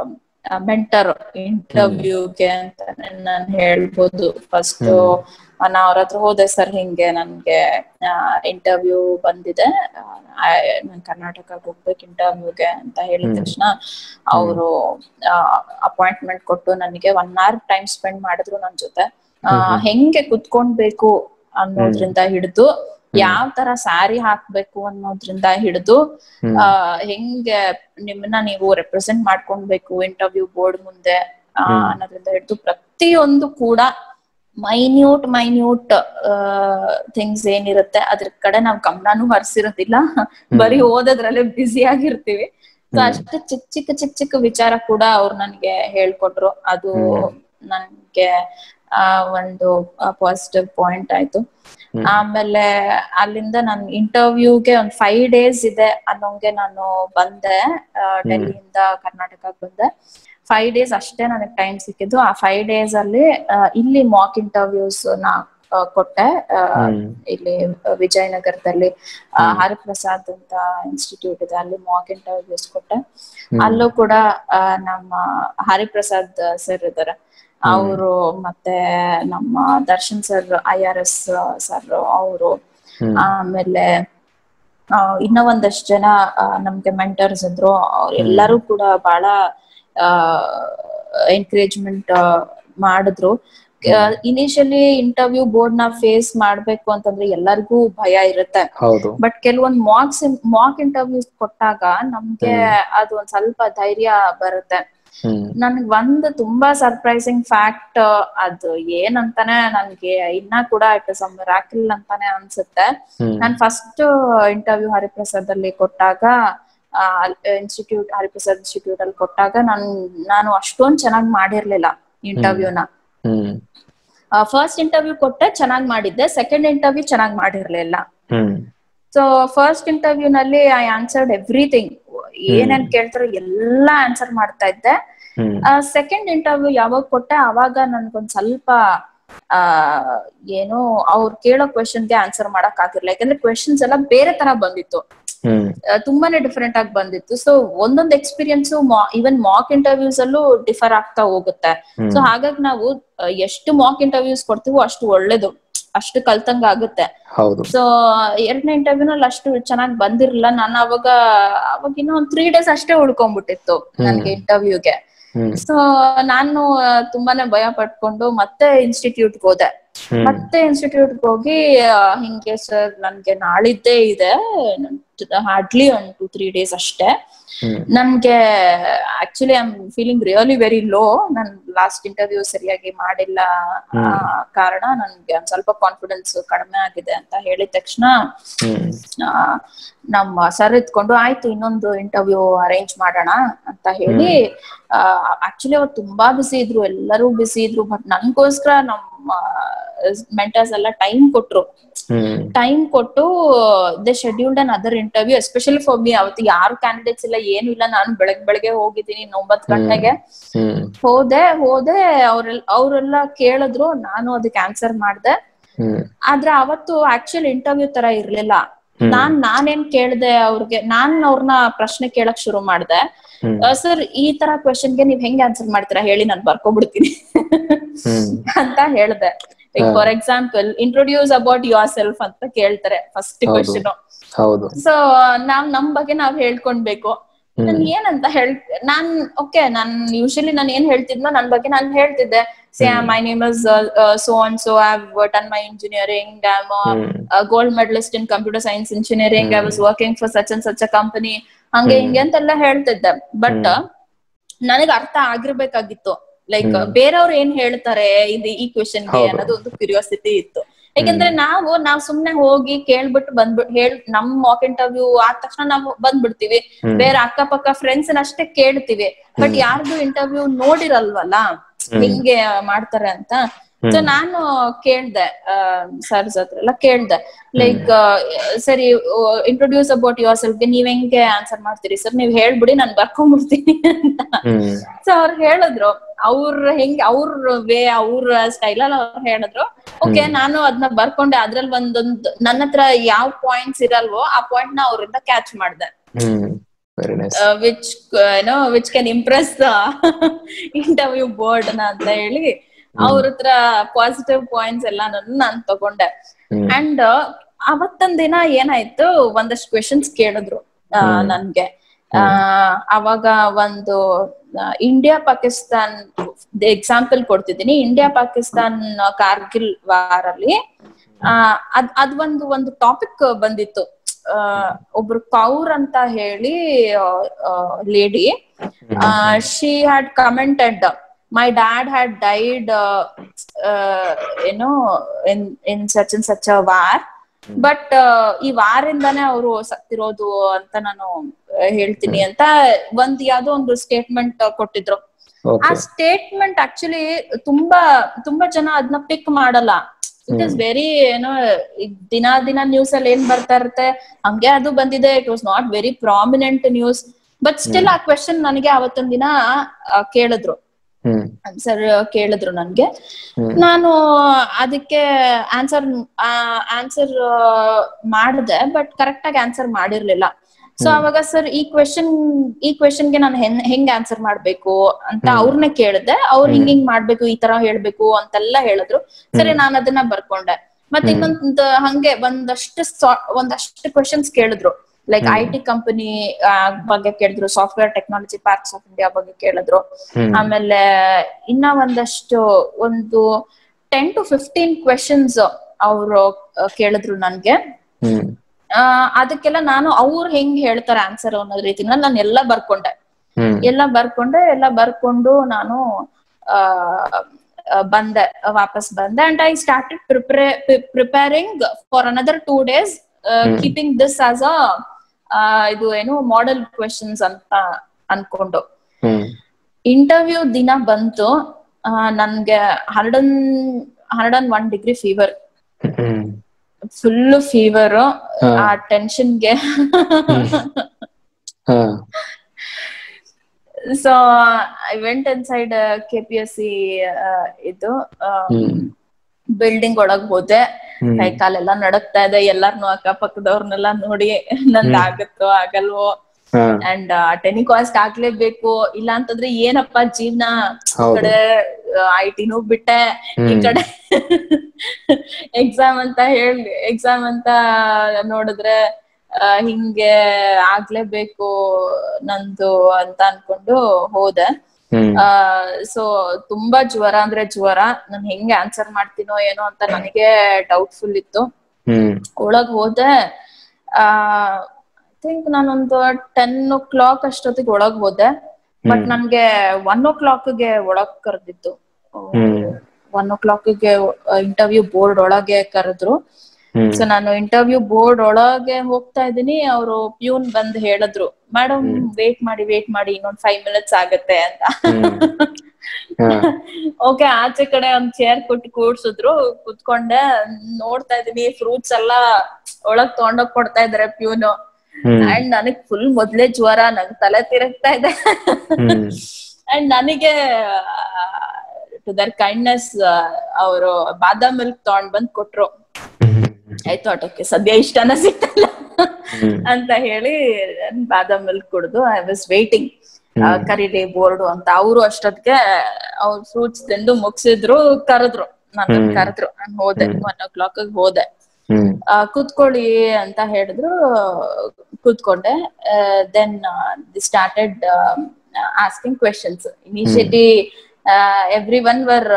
Speaker 2: ಮೆಂಟರ್ ಇಂಟರ್ವ್ಯೂಗೆ ಅಂತ ನಾನ್ ಹೇಳ್ಬೋದು ಫಸ್ಟ್ ನಾ ಅವ್ರ ಹತ್ರ ಹೋದೆ ಸರ್ ಹಿಂಗೆ ನನ್ಗೆ ಇಂಟರ್ವ್ಯೂ ಬಂದಿದೆ ನಾನ್ ಕರ್ನಾಟಕಕ್ಕೆ ಹೋಗ್ಬೇಕು ಇಂಟರ್ವ್ಯೂಗೆ ಅಂತ ಹೇಳಿದ ತಕ್ಷಣ ಅವರು ಅಪಾಯಿಂಟ್ಮೆಂಟ್ ಕೊಟ್ಟು ನನಗೆ ಒನ್ ಅವರ್ ಟೈಮ್ ಸ್ಪೆಂಡ್ ಮಾಡಿದ್ರು ನನ್ ಜೊತೆ ಹೆಂಗೆ ಕುತ್ಕೊಂಡ್ಬೇಕು ಅನ್ನೋದ್ರಿಂದ ಹಿಡಿದು ಯಾವ ತರ ಸ್ಯಾರಿ ಹಾಕ್ಬೇಕು ಅನ್ನೋದ್ರಿಂದ ಹಿಡಿದು ಆ ಹೆಂಗೆ ನಿಮ್ಮನ್ನ ನೀವು ರೆಪ್ರೆಸೆಂಟ್ ಮಾಡ್ಕೊಳ್ಬೇಕು ಇಂಟರ್ವ್ಯೂ ಬೋರ್ಡ್ ಮುಂದೆ ಅನ್ನೋದ್ರಿಂದ ಹಿಡಿದು ಪ್ರತಿಯೊಂದು ಕೂಡ ಮೈನ್ಯೂಟ್ ಮೈನ್ಯೂಟ್ ಥಿಂಗ್ಸ್ ಏನಿರುತ್ತೆ ಅದ್ರ ಕಡೆ ನಾವ್ ಗಮನನೂ ಹರಿಸಿರೋದಿಲ್ಲ ಬರೀ ಓದೋದ್ರಲ್ಲೇ ಬ್ಯುಸಿ ಆಗಿರ್ತೀವಿ ಸೊ ಅಷ್ಟು ಚಿಕ್ಕ ಚಿಕ್ಕ ಚಿಕ್ಕ ಚಿಕ್ಕ ವಿಚಾರ ಕೂಡ ಅವ್ರು ನನ್ಗೆ ಹೇಳ್ಕೊಟ್ರು ಅದು ನನ್ಗೆ ಆ ಒಂದು ಪಾಸಿಟಿವ್ ಪಾಯಿಂಟ್ ಆಯ್ತು ಆಮೇಲೆ ಅಲ್ಲಿಂದ ನಾನು ಇಂಟರ್ವ್ಯೂಗೆ ಒಂದ್ ಫೈವ್ ಡೇಸ್ ಇದೆ ಅನ್ನೋಂಗೆ ನಾನು ಬಂದೆ ಡೆಲ್ಲಿಯಿಂದ ಕರ್ನಾಟಕಕ್ಕೆ ಬಂದೆ ಫೈವ್ ಡೇಸ್ ಅಷ್ಟೇ ನನಗೆ ಟೈಮ್ ಸಿಕ್ಕಿದ್ದು ಆ ಫೈವ್ ಡೇಸ್ ಅಲ್ಲಿ ಇಲ್ಲಿ ಮಾಕ್ ಇಂಟರ್ವ್ಯೂಸ್ ನಾ ಕೊಟ್ಟೆ ಇಲ್ಲಿ ವಿಜಯನಗರದಲ್ಲಿ ಹರಿಪ್ರಸಾದ್ ಅಂತ ಇನ್ಸ್ಟಿಟ್ಯೂಟ್ ಇದೆ ಅಲ್ಲಿ ಮಾಕ್ ಇಂಟರ್ವ್ಯೂಸ್ ಕೊಟ್ಟೆ ಅಲ್ಲೂ ಕೂಡ ನಮ್ಮ ಹರಿಪ್ರಸಾದ್ ಸರ್ ಇದಾರೆ ಅವರು ಮತ್ತೆ ನಮ್ಮ Darshan sir I R S sir ಅವರು ಆಮೇಲೆ ಇನ್ನ ಒಂದಷ್ಟು ಜನ ನಮ್ಗೆ ಮೆಂಟರ್ಸ್ ಇದ್ರು ಅವ್ರು ಎಲ್ಲರೂ ಕೂಡ ಬಹಳ ಎನ್ಕರೇಜ್ಮೆಂಟ್ ಮಾಡಿದ್ರು ಇನಿಷಿಯಲಿ ಇಂಟರ್ವ್ಯೂ ಬೋರ್ಡ್ ನ ಫೇಸ್ ಮಾಡ್ಬೇಕು ಅಂತಂದ್ರೆ ಎಲ್ಲರಿಗೂ ಭಯ ಇರುತ್ತೆ ಬಟ್ ಕೆಲವೊಂದ್ ಮಾರ್ಕ್ಸ್ ಮಾಕ್ ಇಂಟರ್ವ್ಯೂಸ್ ಕೊಟ್ಟಾಗ ನಮ್ಗೆ ಅದು ಒಂದ್ ಸ್ವಲ್ಪ ಧೈರ್ಯ ಬರುತ್ತೆ ನನ್ಗ್ ಒಂದ್ ತುಂಬಾ ಸರ್ಪ್ರೈಸಿಂಗ್ ಫ್ಯಾಕ್ಟ್ ಅದು ಏನಂತಾನೆ ನನ್ಗೆ ಇನ್ನ ಕೂಡ ಇಟ್ ಸಮ್ ರಾಕಿಲ್ ಅಂತಾನೆ ಅನ್ಸುತ್ತೆ ನಾನ್ ಫಸ್ಟ್ ಇಂಟರ್ವ್ಯೂ ಹರಿಪ್ರಸಾದ್ ಅಲ್ಲಿ ಕೊಟ್ಟಾಗ ಇನ್ಸ್ಟಿಟ್ಯೂಟ್ ಹರಿಪ್ರಸಾದ್ ಇನ್ಸ್ಟಿಟ್ಯೂಟ್ ಅಲ್ಲಿ ಕೊಟ್ಟಾಗ ನಾನ್ ನಾನು ಅಷ್ಟೊಂದ್ ಚೆನ್ನಾಗ್ ಮಾಡಿರ್ಲಿಲ್ಲ ಇಂಟರ್ವ್ಯೂನ ಫಸ್ಟ್ ಇಂಟರ್ವ್ಯೂ ಕೊಟ್ಟೆ ಚೆನ್ನಾಗ್ ಮಾಡಿದ್ದೆ ಸೆಕೆಂಡ್ ಇಂಟರ್ವ್ಯೂ ಚೆನ್ನಾಗ್ ಮಾಡಿರ್ಲಿಲ್ಲ ಸೊ ಫಸ್ಟ್ ಇಂಟರ್ವ್ಯೂ ನಲ್ಲಿ ಐ ಆನ್ಸರ್ಡ್ ಎವ್ರಿಥಿಂಗ್ ಏನೇನ್ ಕೇಳ್ತಾರೋ ಎಲ್ಲಾ ಆನ್ಸರ್ ಮಾಡ್ತಾ ಇದ್ದೆ ಸೆಕೆಂಡ್ ಇಂಟರ್ವ್ಯೂ ಯಾವಾಗ ಕೊಟ್ಟೆ ಅವಾಗ ನನ್ಗೊಂದ್ ಸ್ವಲ್ಪ ಆ ಏನೋ ಅವ್ರು ಕೇಳೋ ಕ್ವೆಶನ್ಗೆ ಆನ್ಸರ್ ಮಾಡಕ್ ಆಗಿರ್ಲಿಲ್ಲ ಯಾಕಂದ್ರೆ ಕ್ವೆಶನ್ಸ್ ಎಲ್ಲ ಬೇರೆ ತರ ಬಂದಿತ್ತು ತುಂಬಾನೇ ಡಿಫ್ರೆಂಟ್ ಆಗಿ ಬಂದಿತ್ತು ಸೊ ಒಂದೊಂದು ಎಕ್ಸ್ಪೀರಿಯನ್ಸ್ ಈವನ್ ಮಾಕ್ ಇಂಟರ್ವ್ಯೂಸ್ ಅಲ್ಲೂ ಡಿಫರ್ ಆಗ್ತಾ ಹೋಗುತ್ತೆ ಸೊ ಹಾಗಾಗಿ ನಾವು ಎಷ್ಟು ಮಾಕ್ ಇಂಟರ್ವ್ಯೂಸ್ ಕೊಡ್ತೀವೋ ಅಷ್ಟು ಒಳ್ಳೇದು ಅಷ್ಟು ಕಲ್ತಂಗ ಆಗುತ್ತೆ ಸೊ ಎರಡನೇ ಇಂಟರ್ವ್ಯೂನಲ್ಲಿ ಅಷ್ಟು ಚೆನ್ನಾಗಿ ಬಂದಿರಲಿಲ್ಲ ನಾನು ಅವಾಗ ಅವಾಗ ಇನ್ನೂ ಒಂದ್ ತ್ರೀ ಡೇಸ್ ಅಷ್ಟೇ ಉಳ್ಕೊಂಡ್ಬಿಟ್ಟಿತ್ತು ನನ್ಗೆ ಇಂಟರ್ವ್ಯೂಗೆ ಸೊ ನಾನು ತುಂಬಾನೇ ಭಯ ಪಟ್ಕೊಂಡು ಮತ್ತೆ ಇನ್ಸ್ಟಿಟ್ಯೂಟ್ಗೆ ಹೋದೆ ಮತ್ತೆ ಇನ್ಸ್ಟಿಟ್ಯೂಟ್ಗೆ ಹೋಗಿ ಹಿಂಗೆ ಸರ್ ನನ್ಗೆ ನಾಳಿದ್ದೇ ಇದೆ ಹಾರ್ಡ್ಲಿ ಒಂದ್ ಟೂ ತ್ರೀ ಡೇಸ್ ಅಷ್ಟೇ ನನ್ಗೆ actually I am feeling really very low ನನ್ ಲಾಸ್ಟ್ ಇಂಟರ್ವ್ಯೂ ಸರಿಯಾಗಿ ಮಾಡಿಲ್ಲ ಕಾರಣ ನನ್ಗೆ ಒಂದ್ ಸ್ವಲ್ಪ ಕಾನ್ಫಿಡೆನ್ಸ್ ಕಡಿಮೆ ಆಗಿದೆ ಅಂತ ಹೇಳಿದ ತಕ್ಷಣ ನಮ್ಮ ಸರ್ ಇದ್ಕೊಂಡು ಆಯ್ತು ಇನ್ನೊಂದು ಇಂಟರ್ವ್ಯೂ ಅರೇಂಜ್ ಮಾಡೋಣ ಅಂತ ಹೇಳಿ ಆಕ್ಚುಲಿ ಅವ್ರು ತುಂಬಾ ಬಿಸಿ ಇದ್ರು ಎಲ್ಲರೂ ಬಿಸಿ ಇದ್ರು ಬಟ್ ನನ್ಗೋಸ್ಕರ ನಮ್ಮ ಮೆಂಟರ್ಸ್ ಎಲ್ಲ ಟೈಮ್ ಕೊಟ್ರು ಟೈಮ್ ಕೊಟ್ಟು they scheduled another interview especially for me ಅವತ್ತು ಯಾರು ಕ್ಯಾಂಡಿಡೇಟ್ಸ್ ಇಲ್ಲ ಏನು ಇಲ್ಲ ನಾನು ಬೆಳಗ್ ಬೆಳಗ್ಗೆ ಹೋಗಿದ್ದೀನಿ ಒಂಬತ್ ಗಂಟೆಗೆ ಹೋದೆ ಹೋದೆ ಅವ್ರೆಲ್ಲ ಅವರೆಲ್ಲ ಕೇಳಿದ್ರು ನಾನು ಅದಕ್ಕೆ ಆನ್ಸರ್ ಮಾಡ್ದೆ ಆದ್ರೆ ಅವತ್ತು ಆಕ್ಚುಲ್ ಇಂಟರ್ವ್ಯೂ ತರ ಇರ್ಲಿಲ್ಲ ನಾನ್ ನಾನೇನ್ ಕೇಳ್ದೆ ಅವ್ರಿಗೆ ನಾನ್ ಅವ್ರನ್ನ ಪ್ರಶ್ನೆ ಕೇಳಕ್ ಶುರು ಮಾಡ್ದೆ ಸರ್ ಈ ತರ ಕ್ವೆಶನ್ಗೆ ನೀವ್ ಹೆಂಗ್ ಆನ್ಸರ್ ಮಾಡ್ತೀರಾ ಹೇಳಿ ನಾನ್ ಬರ್ಕೊಬಿಡ್ತೀನಿ ಅಂತ ಹೇಳ್ದೆ for example introduce about yourself ಅಂತ ಕೇಳ್ತಾರೆ ಫಸ್ಟ್ ಕ್ವೆಶನ್ ಸೊ ನಾವ್ ನಮ್ ಬಗ್ಗೆ ನಾವ್ ಹೇಳ್ಕೊಳ್ಬೇಕು ನನ್ ಏನಂತ ಹೇಳ್ ನಾನ್ ಓಕೆ ನಾನ್ ಯೂಶಲಿ ನಾನು ಏನ್ ಹೇಳ್ತಿದ್ನೋ ನನ್ ಬಗ್ಗೆ ನಾನ್ ಹೇಳ್ತಿದ್ದೆ say my name is so and so I done my engineering I am gold medalist in computer science engineering I was working for such and such a company ಹಂಗೆ ಹಿಂಗೆ ಅಂತೆಲ್ಲ ಹೇಳ್ತಿದ್ದೆ ಬಟ್ ನನಗ್ ಅರ್ಥ ಆಗಿರ್ಬೇಕಾಗಿತ್ತು ಲೈಕ್ ಬೇರೆಯವ್ರು ಏನ್ ಹೇಳ್ತಾರೆ ಇದು ಈ ಕ್ವೆಶನ್ಗೆ ಅನ್ನೋದು ಒಂದು ಕ್ಯೂರಿಯಾಸಿಟಿ ಇತ್ತು ಯಾಕಂದ್ರೆ ನಾವು ನಾವ್ ಸುಮ್ನೆ ಹೋಗಿ ಕೇಳ್ಬಿಟ್ಟು ಬಂದ್ಬಿಟ್ ಹೇಳ್ ನಮ್ ಮಾಕ್ ಇಂಟರ್ವ್ಯೂ ಆದ ತಕ್ಷಣ ನಾವು ಬಂದ್ಬಿಡ್ತೀವಿ ಬೇರೆ ಅಕ್ಕಪಕ್ಕ ಫ್ರೆಂಡ್ಸ್ ಅಷ್ಟೇ ಕೇಳ್ತೀವಿ ಬಟ್ ಯಾರ್ದು ಇಂಟರ್ವ್ಯೂ ನೋಡಿರಲ್ವಲ್ಲ ಹಿಂಗೆ ಮಾಡ್ತಾರೆ ಅಂತ ಸೊ ನಾನು ಕೇಳ್ದೆ ಸರ್ಸ್ ಹತ್ರ ಎಲ್ಲ ಕೇಳ್ದೆ ಲೈಕ್ ಸರಿ ಇಂಟ್ರೊಡ್ಯೂಸ್ ಅಬೌಟ್ ಯುವರ್ ಸೆಲ್ಫ್ಗೆ ನೀವ್ ಹೆಂಗೆ ಆನ್ಸರ್ ಮಾಡ್ತೀರಿ ಸರ್ ನೀವ್ ಹೇಳ್ಬಿಡಿ ನಾನ್ ಬರ್ಕೊಂಡ್ಬಿಡ್ತೀನಿ ಅಂತ ಸೊ ಅವ್ರು ಹೇಳಿದ್ರು ಅವ್ರ ಹೆಂಗ್ ಅವ್ರ ವೇ ಅವ್ರ ಸ್ಟೈಲ್ ಅಲ್ಲಿ ಅವ್ರು ಹೇಳಿದ್ರು ಓಕೆ ನಾನು ಅದನ್ನ ಬರ್ಕೊಂಡೆ ಅದ್ರಲ್ಲಿ ಒಂದೊಂದು ನನ್ನ ಹತ್ರ ಯಾವ ಪಾಯಿಂಟ್ಸ್ ಇರಲ್ವೋ ಆ ಪಾಯಿಂಟ್ ನ ಅವ್ರಿಂದ ಕ್ಯಾಚ್ ಮಾಡ್ದೆ
Speaker 1: ವೆರಿ ನೈಸ್
Speaker 2: ವಿಚ್ ಏನೋ which can impress the interview board ನ ಅಂತ ಹೇಳಿ ಅವ್ರ ಹತ್ರ ಪಾಸಿಟಿವ್ ಪಾಯಿಂಟ್ಸ್ ಎಲ್ಲ ನಾನು ತಗೊಂಡೆ ಅಂಡ್ ಅವತ್ತೊಂದ್ ದಿನ ಏನಾಯ್ತು ಒಂದಷ್ಟು ಕ್ವೆಶನ್ಸ್ ಕೇಳಿದ್ರು ಆ, ನನ್ಗೆ ಆ, ಅವಾಗ ಒಂದು ಇಂಡಿಯಾ ಪಾಕಿಸ್ತಾನ್ ಎಕ್ಸಾಂಪಲ್ ಕೊಡ್ತಿದ್ದೀನಿ ಇಂಡಿಯಾ ಪಾಕಿಸ್ತಾನ್ ಕಾರ್ಗಿಲ್ ವಾರಲ್ಲಿ ಆ, ಅದ್ ಅದ್ ಒಂದು ಒಂದು ಟಾಪಿಕ್ ಬಂದಿತ್ತು ಆ, ಒಬ್ರು ಕೌರ್ ಅಂತ ಹೇಳಿ lady she had commented my dad had died ಏನೋ in in such in such a war but ಈ ವಾರಿಂದಾನೇ ಅವರು ಸತ್ತಿರೋದು ಅಂತ ನಾನು ಆ, ಹೇಳ್ತೀನಿ ಅಂತ ಒಂದ್ ಯಾವ್ದೋ ಒಂದು ಸ್ಟೇಟ್ಮೆಂಟ್ ಕೊಟ್ಟಿದ್ರು ಆ
Speaker 1: ಓಕೆ
Speaker 2: ಸ್ಟೇಟ್ಮೆಂಟ್ ಆಕ್ಚುಲಿ ತುಂಬಾ ತುಂಬಾ ಜನ ಅದನ್ನ ಪಿಕ್ ಮಾಡಲ್ಲ ಇಟ್ ಇಸ್ ವೆರಿ ಏನೋ ಈಗ ದಿನ ದಿನ ನ್ಯೂಸ್ ಅಲ್ಲಿ ಏನ್ ಬರ್ತಾ ಇರುತ್ತೆ ಹಂಗೆ ಅದು ಬಂದಿದೆ it was not very prominent news but still ಆ ಕ್ವೆಶನ್ ನನಗೆ ಅವತ್ತೊಂದ್ ದಿನ ಆ, ಕೇಳಿದ್ರು
Speaker 1: ಹ್ಮ್
Speaker 2: ಆನ್ಸರ್ ಕೇಳಿದ್ರು ನನ್ಗೆ
Speaker 1: ಹ್ಮ್.
Speaker 2: ನಾನು ಅದಕ್ಕೆ ಆನ್ಸರ್ ಆನ್ಸರ್ ಮಾಡಿದೆ ಬಟ್ ಕರೆಕ್ಟ್ ಆಗಿ ಆನ್ಸರ್ ಮಾಡಿರ್ಲಿಲ್ಲ ಸೊ ಅವಾಗ ಸರ್ ಈ ಕ್ವೆಶನ್ ಈ ಕ್ವೆಶನ್ಗೆ ನಾನು ಹೆಂಗ್ ಹೆಂಗ್ ಆನ್ಸರ್ ಮಾಡ್ಬೇಕು ಅಂತ ಅವ್ರನ್ನ ಕೇಳಿದೆ ಅವ್ರು ಹಿಂಗ್ ಹಿಂಗ್ ಮಾಡ್ಬೇಕು ಈ ತರ ಹೇಳ್ಬೇಕು ಅಂತೆಲ್ಲ ಹೇಳಿದ್ರು ಸರಿ ನಾನು ಅದನ್ನ ಬರ್ಕೊಂಡೆ ಮತ್ತೆ ಇನ್ನೊಂದ್ ಹಂಗೆ ಒಂದಷ್ಟು ಸಾ- ಒಂದಷ್ಟು ಕ್ವೆಶನ್ಸ್ ಕೇಳಿದ್ರು ಲೈಕ್ ಐ ಟಿ ಕಂಪನಿ ಬಗ್ಗೆ ಕೇಳಿದ್ರು software technology parks of India ಬಗ್ಗೆ ಕೇಳಿದ್ರು
Speaker 1: ಹ್ಮ್.
Speaker 2: ಆಮೇಲೆ ಇನ್ನ ಒಂದಷ್ಟು ಒಂದು ಟೆನ್ ಟು ಫಿಫ್ಟೀನ್ ಕ್ವೆಶನ್ಸ್ ಅವರು ಕೇಳಿದ್ರು ನನ್ಗೆ
Speaker 1: ಹ್ಮ್
Speaker 2: ಆ, ಅದಕ್ಕೆಲ್ಲ ನಾನು ಅವ್ರು ಹೆಂಗ್ ಹೇಳ್ತಾರೆ ಆನ್ಸರ್ ಅನ್ನೋದ್ ರೀತಿನ ನಾನು ಎಲ್ಲ ಬರ್ಕೊಂಡೆ
Speaker 1: ಹ್ಮ್
Speaker 2: ಎಲ್ಲ ಬರ್ಕೊಂಡೆ ಎಲ್ಲ ಬರ್ಕೊಂಡು ನಾನು ಆ ಆ, ಬಂದೆ ವಾಪಸ್ ಬಂದೆ and I started prepare preparing for another two days keeping this as a ಇದು ಏನು ಮಾಡೆಲ್ ಕ್ವೆಶನ್ಸ್ ಅಂತ ಅನ್ಕೊಂಡು
Speaker 1: ಹ್ಮ್
Speaker 2: ಇಂಟರ್ವ್ಯೂ ದಿನ ಬಂತು ಆ, ನನ್ಗೆ hundred and hundred and one degree fever
Speaker 1: ಹ್ಮ್
Speaker 2: ಫುಲ್ ಫೀವರ್
Speaker 1: ಹಾ.
Speaker 2: ಆ ಟೆನ್ಷನ್ಗೆ
Speaker 1: ಹಾ
Speaker 2: so I went inside K P S C ಇದು
Speaker 1: ಹ್ಮ್
Speaker 2: ಬಿಲ್ಡಿಂಗ್ ಒಳಗ್ ಹೋದೆ
Speaker 1: ಹ್ಮ್.
Speaker 2: ಕೈ ಕಾಲೆಲ್ಲ ನಡಕ್ತಾ ಇದೆ ಎಲ್ಲಾರ್ನು ಅಕ್ಕಪಕ್ಕದವ್ರನ್ನೆಲ್ಲ ನೋಡಿ ನಂದ್ ಆಗತ್ತೋ ಆಗಲ್ವೋ
Speaker 1: ಹಾ
Speaker 2: ಅಂಡ್ ಟೆನಿಕಾಸ್ಟ್ ಆಗ್ಲೇಬೇಕು ಇಲ್ಲ ಅಂತಂದ್ರೆ ಏನಪ್ಪ ಜೀವನ ಈ
Speaker 1: ಹೌದು.
Speaker 2: ಕಡೆ ಐ ಟಿನೂ ಬಿಟ್ಟೆ ಈ
Speaker 1: ಹ್ಮ್.
Speaker 2: ಕಡೆ ಎಕ್ಸಾಮ್ ಅಂತ ಹೇಳಿ ಎಕ್ಸಾಮ್ ಅಂತ ನೋಡಿದ್ರೆ ಆ, ಹಿಂಗೆ ಆಗ್ಲೇಬೇಕು ನಂದು ಅಂತ ಅನ್ಕೊಂಡು ಹೋದೆ
Speaker 1: ಹ್ಮ್
Speaker 2: ಸೊ ತುಂಬಾ ಜ್ವರ ಅಂದ್ರೆ ಜ್ವರ ನಾನ್ ಹೆಂಗೆ ಆನ್ಸರ್ ಮಾಡ್ತೀನೋ ಏನೋ ಅಂತ ನನಗೆ ಡೌಟ್ಫುಲ್ ಇತ್ತು
Speaker 1: ಹ್ಮ್
Speaker 2: ಒಳಗ್ ಹೋದೆ ಆ ಥಿಂಕ್ ನಾನೊಂದು ಟೆನ್ ಓ ಕ್ಲಾಕ್ ಅಷ್ಟೊತ್ತಿಗೆ ಒಳಗ್ ಹೋದೆ ಬಟ್ ನನ್ಗೆ ಒನ್ ಓ ಕ್ಲಾಕ್ಗೆ ಒಳಗ್ ಕರೆದಿತ್ತು
Speaker 1: ಹ್ಮ್
Speaker 2: ಒನ್ ಓ ಕ್ಲಾಕ್ಗೆ ಇಂಟರ್ವ್ಯೂ ಬೋರ್ಡ್ ಒಳಗೆ ಕರೆದ್ರು
Speaker 1: ಹ್ಮ್
Speaker 2: ಸೊ ನಾನು ಇಂಟರ್ವ್ಯೂ ಬೋರ್ಡ್ ಒಳಗೆ ಹೋಗ್ತಾ ಇದ್ದೀನಿ ಅವರು ಪ್ಯೂನ್ ಬಂದ್ ಹೇಳಿದ್ರು ಮೇಡಮ್ ವೇಟ್ ಮಾಡಿ ವೇಟ್ ಮಾಡಿ ಇನ್ನೊಂದ್ ಫೈವ್ ಮಿನಿಟ್ಸ್ ಆಗತ್ತೆ ಅಂತ
Speaker 1: ಹಾ
Speaker 2: ಓಕೆ ಆಚೆ ಕಡೆ ಒಂದ್ ಚೇರ್ ಕೊಟ್ಟು ಕೂಡ್ಸಿದ್ರು ಕುತ್ಕೊಂಡೆ ನೋಡ್ತಾ ಇದೀನಿ ಫ್ರೂಟ್ಸ್ ಎಲ್ಲಾ ಒಳಗ್ ತಗೊಂಡೋಗ್ ಕೊಡ್ತಾ ಇದಾರೆ ಪ್ಯೂನು
Speaker 1: ಹ್ಮ್
Speaker 2: ಅಂಡ್ ನನಗ್ ಫುಲ್ ಮೊದ್ಲೇ ಜ್ವರ ನಂಗ್ ತಲೆ ತಿರುಗ್ತಾ ಇದೆ
Speaker 1: ಹ್ಮ್
Speaker 2: ಅಂಡ್ ನನಗೆ ಟು ದರ್ ಕೈಂಡ್ನೆಸ್ ಅವರು ಬಾದಾಮ್ ಮಿಲ್ಕ್ ತಗೊಂಡ್ ಬಂದ್ ಕೊಟ್ರು ಆಯ್ತು ಆಟೋಕೆ ಸದ್ಯ ಇಷ್ಟನ ಸಿಕ್ಕಲ್ಲ
Speaker 1: ಹ್ಮ್
Speaker 2: ಅಂತ ಹೇಳಿ ನಾನ್ ಬಾದಾಮ್ ಮಿಲ್ಕ್ ಕುಡ್ದು ಐ ವಾಸ್ ವೇಟಿಂಗ್ ಕರೀಲಿ ಬೋರ್ಡು ಅಂತ ಅವರು ಅಷ್ಟೊತ್ತಿಗೆ ಅವ್ರ ಫ್ರೂಟ್ಸ್ ತಿಂದು ಮುಗಿಸಿದ್ರು ಕರೆದ್ರು ನನ್ನ
Speaker 1: ಹ್ಮ್.
Speaker 2: ಕರೆದ್ರು ನಾನು ಹೋದೆ ಒನ್ ಓ ಕ್ಲಾಕ್ ಹೋದೆ
Speaker 1: ಹ್ಮ್
Speaker 2: ಆ, ಕೂತ್ಕೊಳ್ಳಿ ಅಂತ ಹೇಳಿದ್ರು ಕೂತ್ಕೊಂಡೆ then the started asking questions initially everyone were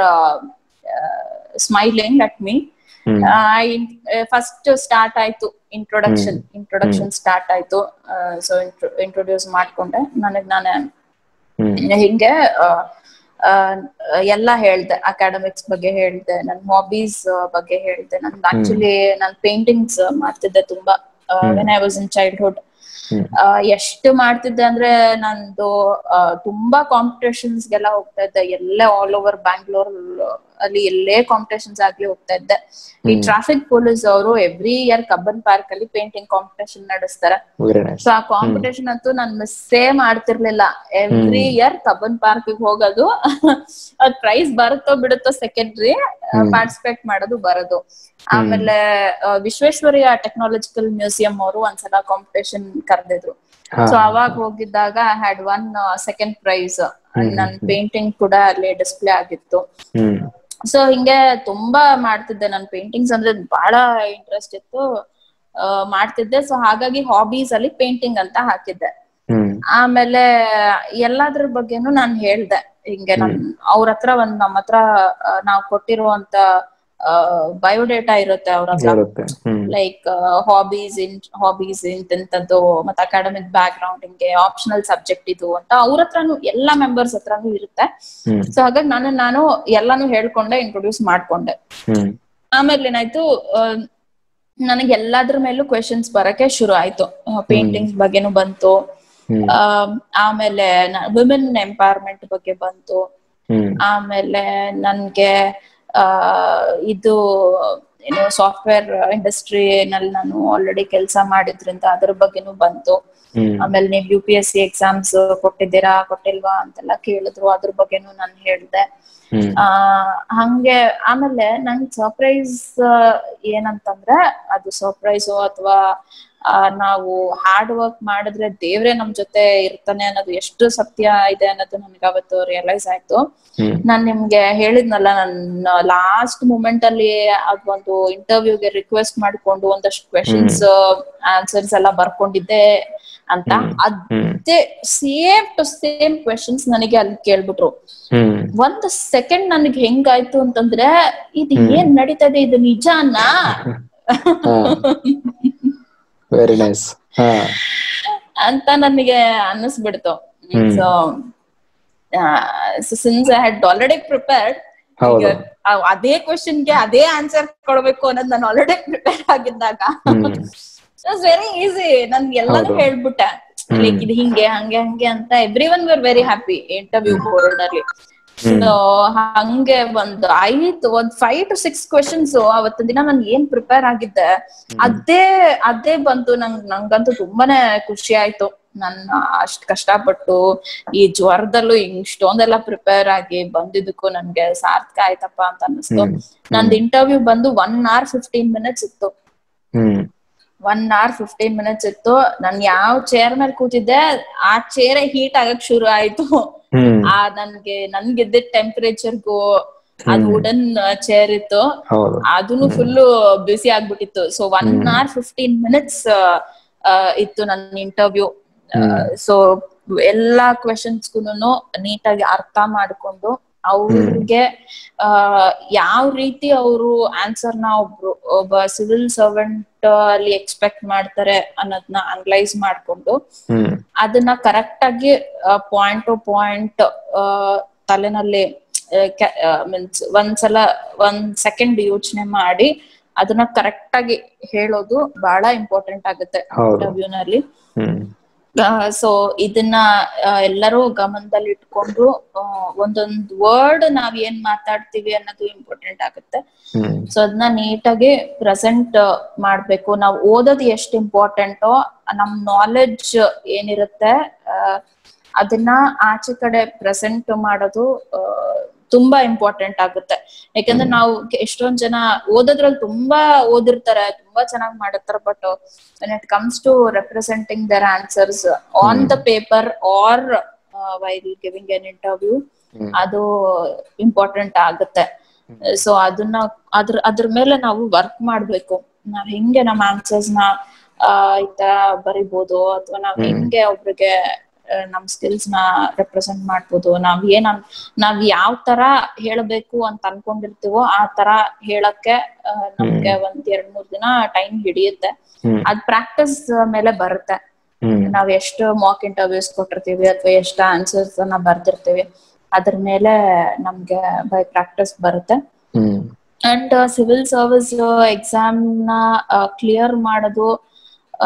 Speaker 2: smiling at me
Speaker 1: hmm
Speaker 2: first start ಆಯ್ತು ಇಂಟ್ರೊಡಕ್ಷನ್ ಇಂಟ್ರೊಡಕ್ಷನ್ ಸ್ಟಾರ್ಟ್ ಆಯ್ತು ಸೊ ಇಂಟ್ರೊಡ್ಯೂಸ್ ಮಾಡ್ಕೊಂಡೆ ನನಗ್ ನಾನೇ
Speaker 1: ಹ್ಮ್
Speaker 2: ಹಿಂಗೆ ಆ, ಆ, ಎಲ್ಲ ಹೇಳ್ದೆ ಅಕಾಡೆಮಿಕ್ಸ್ ಬಗ್ಗೆ ಹೇಳ್ದೆ ನನ್ ಹಾಬೀಸ್ ಬಗ್ಗೆ ಹೇಳ್ದೆ ನನ್ ಆಕ್ಚುಲಿ ನಾನ್ ಪೇಂಟಿಂಗ್ಸ್ ಮಾಡ್ತಿದ್ದೆ ತುಂಬಾ when I was in childhood
Speaker 1: ಹ್ಮ್.
Speaker 2: ಎಷ್ಟು ಮಾಡ್ತಿದ್ದೆ ಅಂದ್ರೆ ನಂದು ಆ, ತುಂಬಾ ಕಾಂಪಿಟೇಷನ್ಸ್ ಗೆಲ್ಲ ಹೋಗ್ತಾ ಇದ್ದೆ ಎಲ್ಲೇ ಆಲ್ ಓವರ್ ಬ್ಯಾಂಗ್ಳೂರ್ ಅಲ್ಲಿ ಎಲ್ಲೇ ಕಾಂಪಿಟೇಷನ್ಸ್ ಆಗ್ಲಿ ಹೋಗ್ತಾ ಇದ್ದೆ ಈ ಟ್ರಾಫಿಕ್ ಪೊಲೀಸ್ ಅವರು ಎವ್ರಿ ಇಯರ್ ಕಬ್ಬನ್ ಪಾರ್ಕ್ ಅಲ್ಲಿ ಪೇಂಟಿಂಗ್ ಕಾಂಪಿಟೇಷನ್ ನಡೆಸ್ತಾರೆ
Speaker 1: ವೆರಿ ನೈಸ್
Speaker 2: ಸೊ ಆ ಕಾಂಪಿಟೇಷನ್ ಅಂತೂ ನಾನ್ ಮಿಸ್ಸೇ ಮಾಡ್ತಿರ್ಲಿಲ್ಲ ಎವ್ರಿ ಇಯರ್ ಕಬ್ಬನ್ ಪಾರ್ಕ್ ಹೋಗೋದು ಅದ್ ಪ್ರೈಸ್ ಬರುತ್ತೋ ಬಿಡುತ್ತೋ ಸೆಕೆಂಡ್ರಿ ಪಾರ್ಟಿಸಿಪೇಟ್ ಮಾಡೋದು ಬರೋದು ಆಮೇಲೆ ಆ, ವಿಶ್ವೇಶ್ವರಯ್ಯ ಟೆಕ್ನಾಲಜಿಕಲ್ ಮ್ಯೂಸಿಯಂ ಅವರು ಒಂದ್ಸಲ ಕಾಂಪಿಟೇಷನ್ ಕರೆದಿದ್ರು
Speaker 1: ಹಾ
Speaker 2: ಸೊ ಅವಾಗ ಹೋಗಿದ್ದಾಗ ಹ್ಯಾಡ್ ಒನ್ ಸೆಕೆಂಡ್ ಪ್ರೈಸ್ ನನ್ ಪೇಂಟಿಂಗ್ ಕೂಡ ಅಲ್ಲಿ ಡಿಸ್ಪ್ಲೇ ಆಗಿತ್ತು
Speaker 1: ಹ್ಮ್
Speaker 2: ಸೊ ಹಿಂಗೆ ತುಂಬಾ ಮಾಡ್ತಿದ್ದೆ ನನ್ ಪೇಂಟಿಂಗ್ಸ್ ಅಂದ್ರೆ ಬಹಳ ಇಂಟ್ರೆಸ್ಟ್ ಇತ್ತು ಆ, ಮಾಡ್ತಿದ್ದೆ ಸೊ ಹಾಗಾಗಿ ಹಾಬೀಸ್ ಅಲ್ಲಿ ಪೇಂಟಿಂಗ್ ಅಂತ ಹಾಕಿದ್ದೆ
Speaker 1: ಹ್ಮ್
Speaker 2: ಆಮೇಲೆ ಎಲ್ಲಾದ್ರ ಬಗ್ಗೆನು ನಾನ್ ಹೇಳ್ದೆ ಹಿಂಗೆ ನನ್ ಅವ್ರ ಹತ್ರ ಒಂದ್ ನಮ್ಮ ಹತ್ರ ಆ, ನಾವ್ ಕೊಟ್ಟಿರುವಂತ ಬಯೋಡೇಟಾ ಇರುತ್ತೆ ಅವ್ರ ಹತ್ರ
Speaker 1: ಇರುತ್ತೆ ಹ್ಮ್
Speaker 2: ಲೈಕ್ ಹಾಬೀಸ್ ಇನ್ ಹಾಬೀಸ್ ಇಂತಂತದ್ದು ಮತ್ತೆ ಅಕಾಡೆಮಿಕ್ ಬ್ಯಾಕ್ ಗ್ರೌಂಡ್ ಹಿಂಗೆ ಆಪ್ಷನಲ್ ಸಬ್ಜೆಕ್ಟ್ ಇದು ಅಂತ ಅವ್ರ ಹತ್ರನು ಎಲ್ಲಾ ಮೆಂಬರ್ಸ್ ಹತ್ರನು ಇರುತ್ತೆ
Speaker 1: ಹ್ಮ್
Speaker 2: ಸೊ ಹಾಗಾಗಿ ನಾನು ನಾನು ಎಲ್ಲಾನು ಹೇಳ್ಕೊಂಡೆ ಇಂಟ್ರೊಡ್ಯೂಸ್ ಮಾಡ್ಕೊಂಡೆ
Speaker 1: ಹ್ಮ್
Speaker 2: ಆಮೇಲೆ ಏನಾಯ್ತು ನನಗೆ ಎಲ್ಲಾದ್ರ ಮೇಲೂ ಕ್ವೆಶನ್ಸ್ ಬರಕ್ಕೆ ಶುರು ಆಯ್ತು ಪೇಂಟಿಂಗ್ಸ್ ಬಗ್ಗೆನೂ ಬಂತು
Speaker 1: ಹ್ಮ್
Speaker 2: ಆ, ಆಮೇಲೆ ವುಮೆನ್ ಎಂಪವರ್ಮೆಂಟ್ ಬಗ್ಗೆ ಬಂತು
Speaker 1: ಹ್ಮ್
Speaker 2: ಆಮೇಲೆ ನನ್ಗೆ ಆ ಇದು ಏನು ಸಾಫ್ಟ್ವೇರ್ ಇಂಡಸ್ಟ್ರಿ ನಲ್ಲಿ ನಾನು ಆಲ್ರೆಡಿ ಕೆಲಸ ಮಾಡಿದ್ರಿಂದ ಅದ್ರ ಬಗ್ಗೆನೂ ಬಂತು
Speaker 1: ಹ್ಮ್
Speaker 2: ಆಮೇಲೆ ನೀವು U P S C exams ಕೊಟ್ಟಿದ್ದೀರಾ ಕೊಟ್ಟಿಲ್ವಾ ಅಂತೆಲ್ಲ ಕೇಳಿದ್ರು ಅದ್ರ ಬಗ್ಗೆನೂ ನಾನು ಹೇಳ್ದೆ
Speaker 1: ಹ್ಮ್
Speaker 2: ಆ ಹಂಗೆ ಆಮೇಲೆ ನನ್ ಸರ್ಪ್ರೈಸ್ ಏನಂತಂದ್ರೆ ಅದು ಸರ್ಪ್ರೈಸು ಅಥವಾ ನಾವು ಹಾರ್ಡ್ ವರ್ಕ್ ಮಾಡಿದ್ರೆ ದೇವ್ರೆ ನಮ್ ಜೊತೆ ಇರ್ತಾನೆ ಅನ್ನೋದು ಎಷ್ಟು ಸತ್ಯ ಇದೆ ಅನ್ನೋದು ನನ್ಗೆ ಅವತ್ತು ರಿಯಲೈಸ್ ಆಯ್ತು
Speaker 1: ಹ್ಮ್
Speaker 2: ನಾನ್ ನಿಮ್ಗೆ ಹೇಳಿದ್ನಲ್ಲ ನನ್ನ ಲಾಸ್ಟ್ ಮೂಮೆಂಟ್ ಅಲ್ಲಿ ಅದೊಂದು ಇಂಟರ್ವ್ಯೂಗೆ ರಿಕ್ವೆಸ್ಟ್ ಮಾಡ್ಕೊಂಡು ಒಂದಷ್ಟು ಕ್ವೆಶನ್ಸ್ ಆನ್ಸರ್ಸ್ ಎಲ್ಲ ಬರ್ಕೊಂಡಿದ್ದೆ ಅಂತ
Speaker 1: ಹ್ಮ್.
Speaker 2: ಅದೇ ಸೇಮ್ ಟು ಸೇಮ್ ಕ್ವೆಶನ್ಸ್ ನನಗೆ ಅಲ್ಲಿ ಕೇಳ್ಬಿಟ್ರು
Speaker 1: ಹ್ಮ್
Speaker 2: ಒಂದ್ ಸೆಕೆಂಡ್ ನನಗೆ ಹೆಂಗಾಯ್ತು ಅಂತಂದ್ರೆ ಇದು ಏನ್ ನಡೀತಾ ಇದೆ ಇದು ನಿಜಾನಾ
Speaker 1: ವೆರಿ ನೈಸ್ ಹಾ
Speaker 2: ಅಂತ ನನಗೆ ಅನ್ನಿಸ್ಬಿಡ್ತು
Speaker 1: ಹ್ಮ್.
Speaker 2: So since I had already prepared
Speaker 1: ಹೌದು
Speaker 2: ಅದೇ ಕ್ವೆಶನ್ ಗೆ ಅದೇ ಆನ್ಸರ್ ಕೊಡ್ಬೇಕು ಅನ್ನೋದು ನಾನು ಆಲ್ರೆಡಿ ಪ್ರಿಪೇರ್ ಆಗಿದ್ದಾಗ
Speaker 1: ಹ್ಮ್
Speaker 2: ವೆರಿ ಈಸಿ ನನ್ ಎಲ್ಲಾನು
Speaker 1: ಹೌದು.
Speaker 2: ಹೇಳ್ಬಿಟ್ಟೆ ಲೈಕ್ ಇದು ಹಿಂಗೆ ಹಂಗೆ ಹಂಗೆ ಅಂತ everyone were very happy interview board ಅಲ್ಲಿ
Speaker 1: ಹ್ಮ್.
Speaker 2: So, ಹಂಗೆ ಒಂದು ಆಯ್ತು ಒಂದ್ ಫೈವ್ ಟು ಸಿಕ್ಸ್ ಕ್ವೆಶನ್ಸ್ ಅವತ್ತಿನ ದಿನ ನಾನು ಏನ್ ಪ್ರಿಪೇರ್ ಆಗಿದ್ದೆ ಅದೇ ಅದೇ ಬಂತು ನಂಗ್ ನಂಗಂತೂ ತುಂಬಾನೇ ಖುಷಿ ಆಯ್ತು ನನ್ನ ಅಷ್ಟ್ ಕಷ್ಟಪಟ್ಟು ಈ ಜ್ವರದಲ್ಲೂ ಇಷ್ಟೊಂದೆಲ್ಲ ಪ್ರಿಪೇರ್ ಆಗಿ ಬಂದಿದ್ದಕ್ಕೂ ನನ್ಗೆ ಸಾರ್ಥಕ ಆಯ್ತಪ್ಪ ಅಂತ ಅನ್ನಿಸ್ತು
Speaker 1: ಹ್ಮ್.
Speaker 2: ನಂದು ಇಂಟರ್ವ್ಯೂ ಬಂದು ಒನ್ ಅವರ್ ಫಿಫ್ಟೀನ್ ಮಿನಿಟ್ಸ್ ಇತ್ತು
Speaker 1: ಹ್ಮ್
Speaker 2: ಒನ್ ಅವರ್ ಫಿಫ್ಟೀನ್ ಮಿನಿಟ್ಸ್ ಇತ್ತು ನಾನ್ ಯಾವ ಚೇರ್ ಮೇಲೆ ಕೂತಿದ್ದೆ ಆ ಚೇರ್ ಹೀಟ್ ಆಗಕ್ ಶುರು ಆಯ್ತು
Speaker 1: ಹ್ಮ್
Speaker 2: ಆ ನನ್ಗೆ ನನ್ಗಿದ್ದ ಟೆಂಪರೇಚರ್ಗೂ ಅದು ವುಡನ್ ಚೇರ್ ಇತ್ತು
Speaker 1: ಹೌದು
Speaker 2: ಅದನ್ನು ಫುಲ್ ಬಿಸಿ ಆಗ್ಬಿಟ್ಟಿತ್ತು so one hour fifteen minutes ಇತ್ತು ನನ್ನ ಇಂಟರ್ವ್ಯೂ ಸೊ ಎಲ್ಲಾ ಕ್ವೆಶನ್ಸ್ಗೂ ನೀಟಾಗಿ ಅರ್ಥ ಮಾಡ್ಕೊಂಡು ಅವ್ರಿಗೆ ಆ ಯಾವ ರೀತಿ ಅವರು ಆನ್ಸರ್ ನ ಒಬ್ರು ಒಬ್ಬ ಸಿವಿಲ್ ಸರ್ವೆಂಟ್ ಅಲ್ಲಿ ಎಕ್ಸ್ಪೆಕ್ಟ್ ಮಾಡ್ತಾರೆ ಅನ್ನೋದನ್ನ ಅನಲೈಸ್ ಮಾಡ್ಕೊಂಡು
Speaker 1: ಹ್ಮ್
Speaker 2: ಅದನ್ನ ಕರೆಕ್ಟ್ ಆಗಿ ಪಾಯಿಂಟ್ ಟು ಪಾಯಿಂಟ್ ತಲೆನಲ್ಲಿ ಮೀನ್ಸ್ ಒಂದ್ಸಲ ಒಂದ್ ಸೆಕೆಂಡ್ ಯೋಚನೆ ಮಾಡಿ ಅದನ್ನ ಕರೆಕ್ಟ್ ಆಗಿ ಹೇಳೋದು ಬಹಳ ಇಂಪಾರ್ಟೆಂಟ್ ಆಗುತ್ತೆ
Speaker 1: ಹೌದು.
Speaker 2: ಇಂಟರ್ವ್ಯೂ ನಲ್ಲಿ
Speaker 1: ಹ್ಮ್
Speaker 2: ಸೊ ಇದನ್ನ ಆ, ಎಲ್ಲರೂ ಗಮನದಲ್ಲಿ ಇಟ್ಕೊಂಡು ಆ, ಒಂದೊಂದ್ ವರ್ಡ್ ನಾವ್ ಏನ್ ಮಾತಾಡ್ತೀವಿ ಅನ್ನೋದು ಇಂಪಾರ್ಟೆಂಟ್ ಆಗುತ್ತೆ
Speaker 1: ಹ್ಮ್
Speaker 2: ಸೊ ಅದನ್ನ ನೀಟಾಗಿ ಪ್ರೆಸೆಂಟ್ ಮಾಡ್ಬೇಕು ನಾವು ಓದೋದು ಎಷ್ಟು ಇಂಪಾರ್ಟೆಂಟೋ ನಮ್ ನಾಲೆಡ್ಜ್ ಏನಿರುತ್ತೆ ಆ, ಅದನ್ನ ಆಚೆ ಕಡೆ ಪ್ರೆಸೆಂಟ್ ಮಾಡೋದು ಆ, ತುಂಬಾ ಇಂಪಾರ್ಟೆಂಟ್ ಆಗುತ್ತೆ ಯಾಕಂದ್ರೆ ನಾವು ಕೆ- ಎಷ್ಟೊಂದ್ ಜನ ಓದೋದ್ರಲ್ಲಿ ತುಂಬಾ ಓದಿರ್ತಾರೆ ತುಂಬಾ ಚೆನ್ನಾಗಿ ಮಾಡಿರ್ತಾರೆ but when it comes to representing their answers on the paper or while giving an interview
Speaker 1: ಹ್ಮ್.
Speaker 2: ಅದು ಇಂಪಾರ್ಟೆಂಟ್ ಆಗುತ್ತೆ ಸೊ ಅದನ್ನ ಅದ್ರ ಅದ್ರ ಮೇಲೆ ನಾವು ವರ್ಕ್ ಮಾಡ್ಬೇಕು ನಾವ್ ಹೆಂಗೆ ನಮ್ಮ ಆನ್ಸರ್ಸ್ ನ ಆ, ಈ ತರ ಬರಿಬೋದು ಅಥವಾ ನಾವ್ ಹೆಂಗೆ ಒಬ್ರಿಗೆ ಆ, ನಮ್ ಸ್ಕಿಲ್ಸ್ ನ ರೆಪ್ರೆಸೆಂಟ್ ಮಾಡ್ಬೋದು ನಾವ್ ಏನ್ ಅನ್- ನಾವ್ ಯಾವ ತರ ಹೇಳಬೇಕು ಅಂತ ಅನ್ಕೊಂಡಿರ್ತೀವೋ ಆ ತರ ಹೇಳಕ್ಕೆ ಆ, ನಮ್ಗೆ ಒಂದ್ ಎರಡ್ ಮೂರ್ ದಿನ ಟೈಮ್ ಹಿಡಿಯುತ್ತೆ
Speaker 1: ಹ್ಮ್.
Speaker 2: ಅದ್ ಪ್ರಾಕ್ಟೀಸ್ ಮೇಲೆ ಬರುತ್ತೆ
Speaker 1: ಹ್ಮ್
Speaker 2: ನಾವ್ ಎಷ್ಟು ಮಾಕ್ ಇಂಟರ್ವ್ಯೂಸ್ ಕೊಟ್ಟಿರ್ತೀವಿ ಅಥವಾ ಎಷ್ಟು ಆನ್ಸರ್ಸ್ ನ ಬರ್ದಿರ್ತೀವಿ ಅದ್ರ ಮೇಲೆ ನಮ್ಗೆ ಬೈ ಪ್ರಾಕ್ಟೀಸ್ ಬರುತ್ತೆ
Speaker 1: ಹ್ಮ್
Speaker 2: ಅಂಡ್ ಸಿವಿಲ್ ಸರ್ವಿಸ್ ಎಕ್ಸಾಮ್ ನ ಕ್ಲಿಯರ್ ಮಾಡೋದು ಆ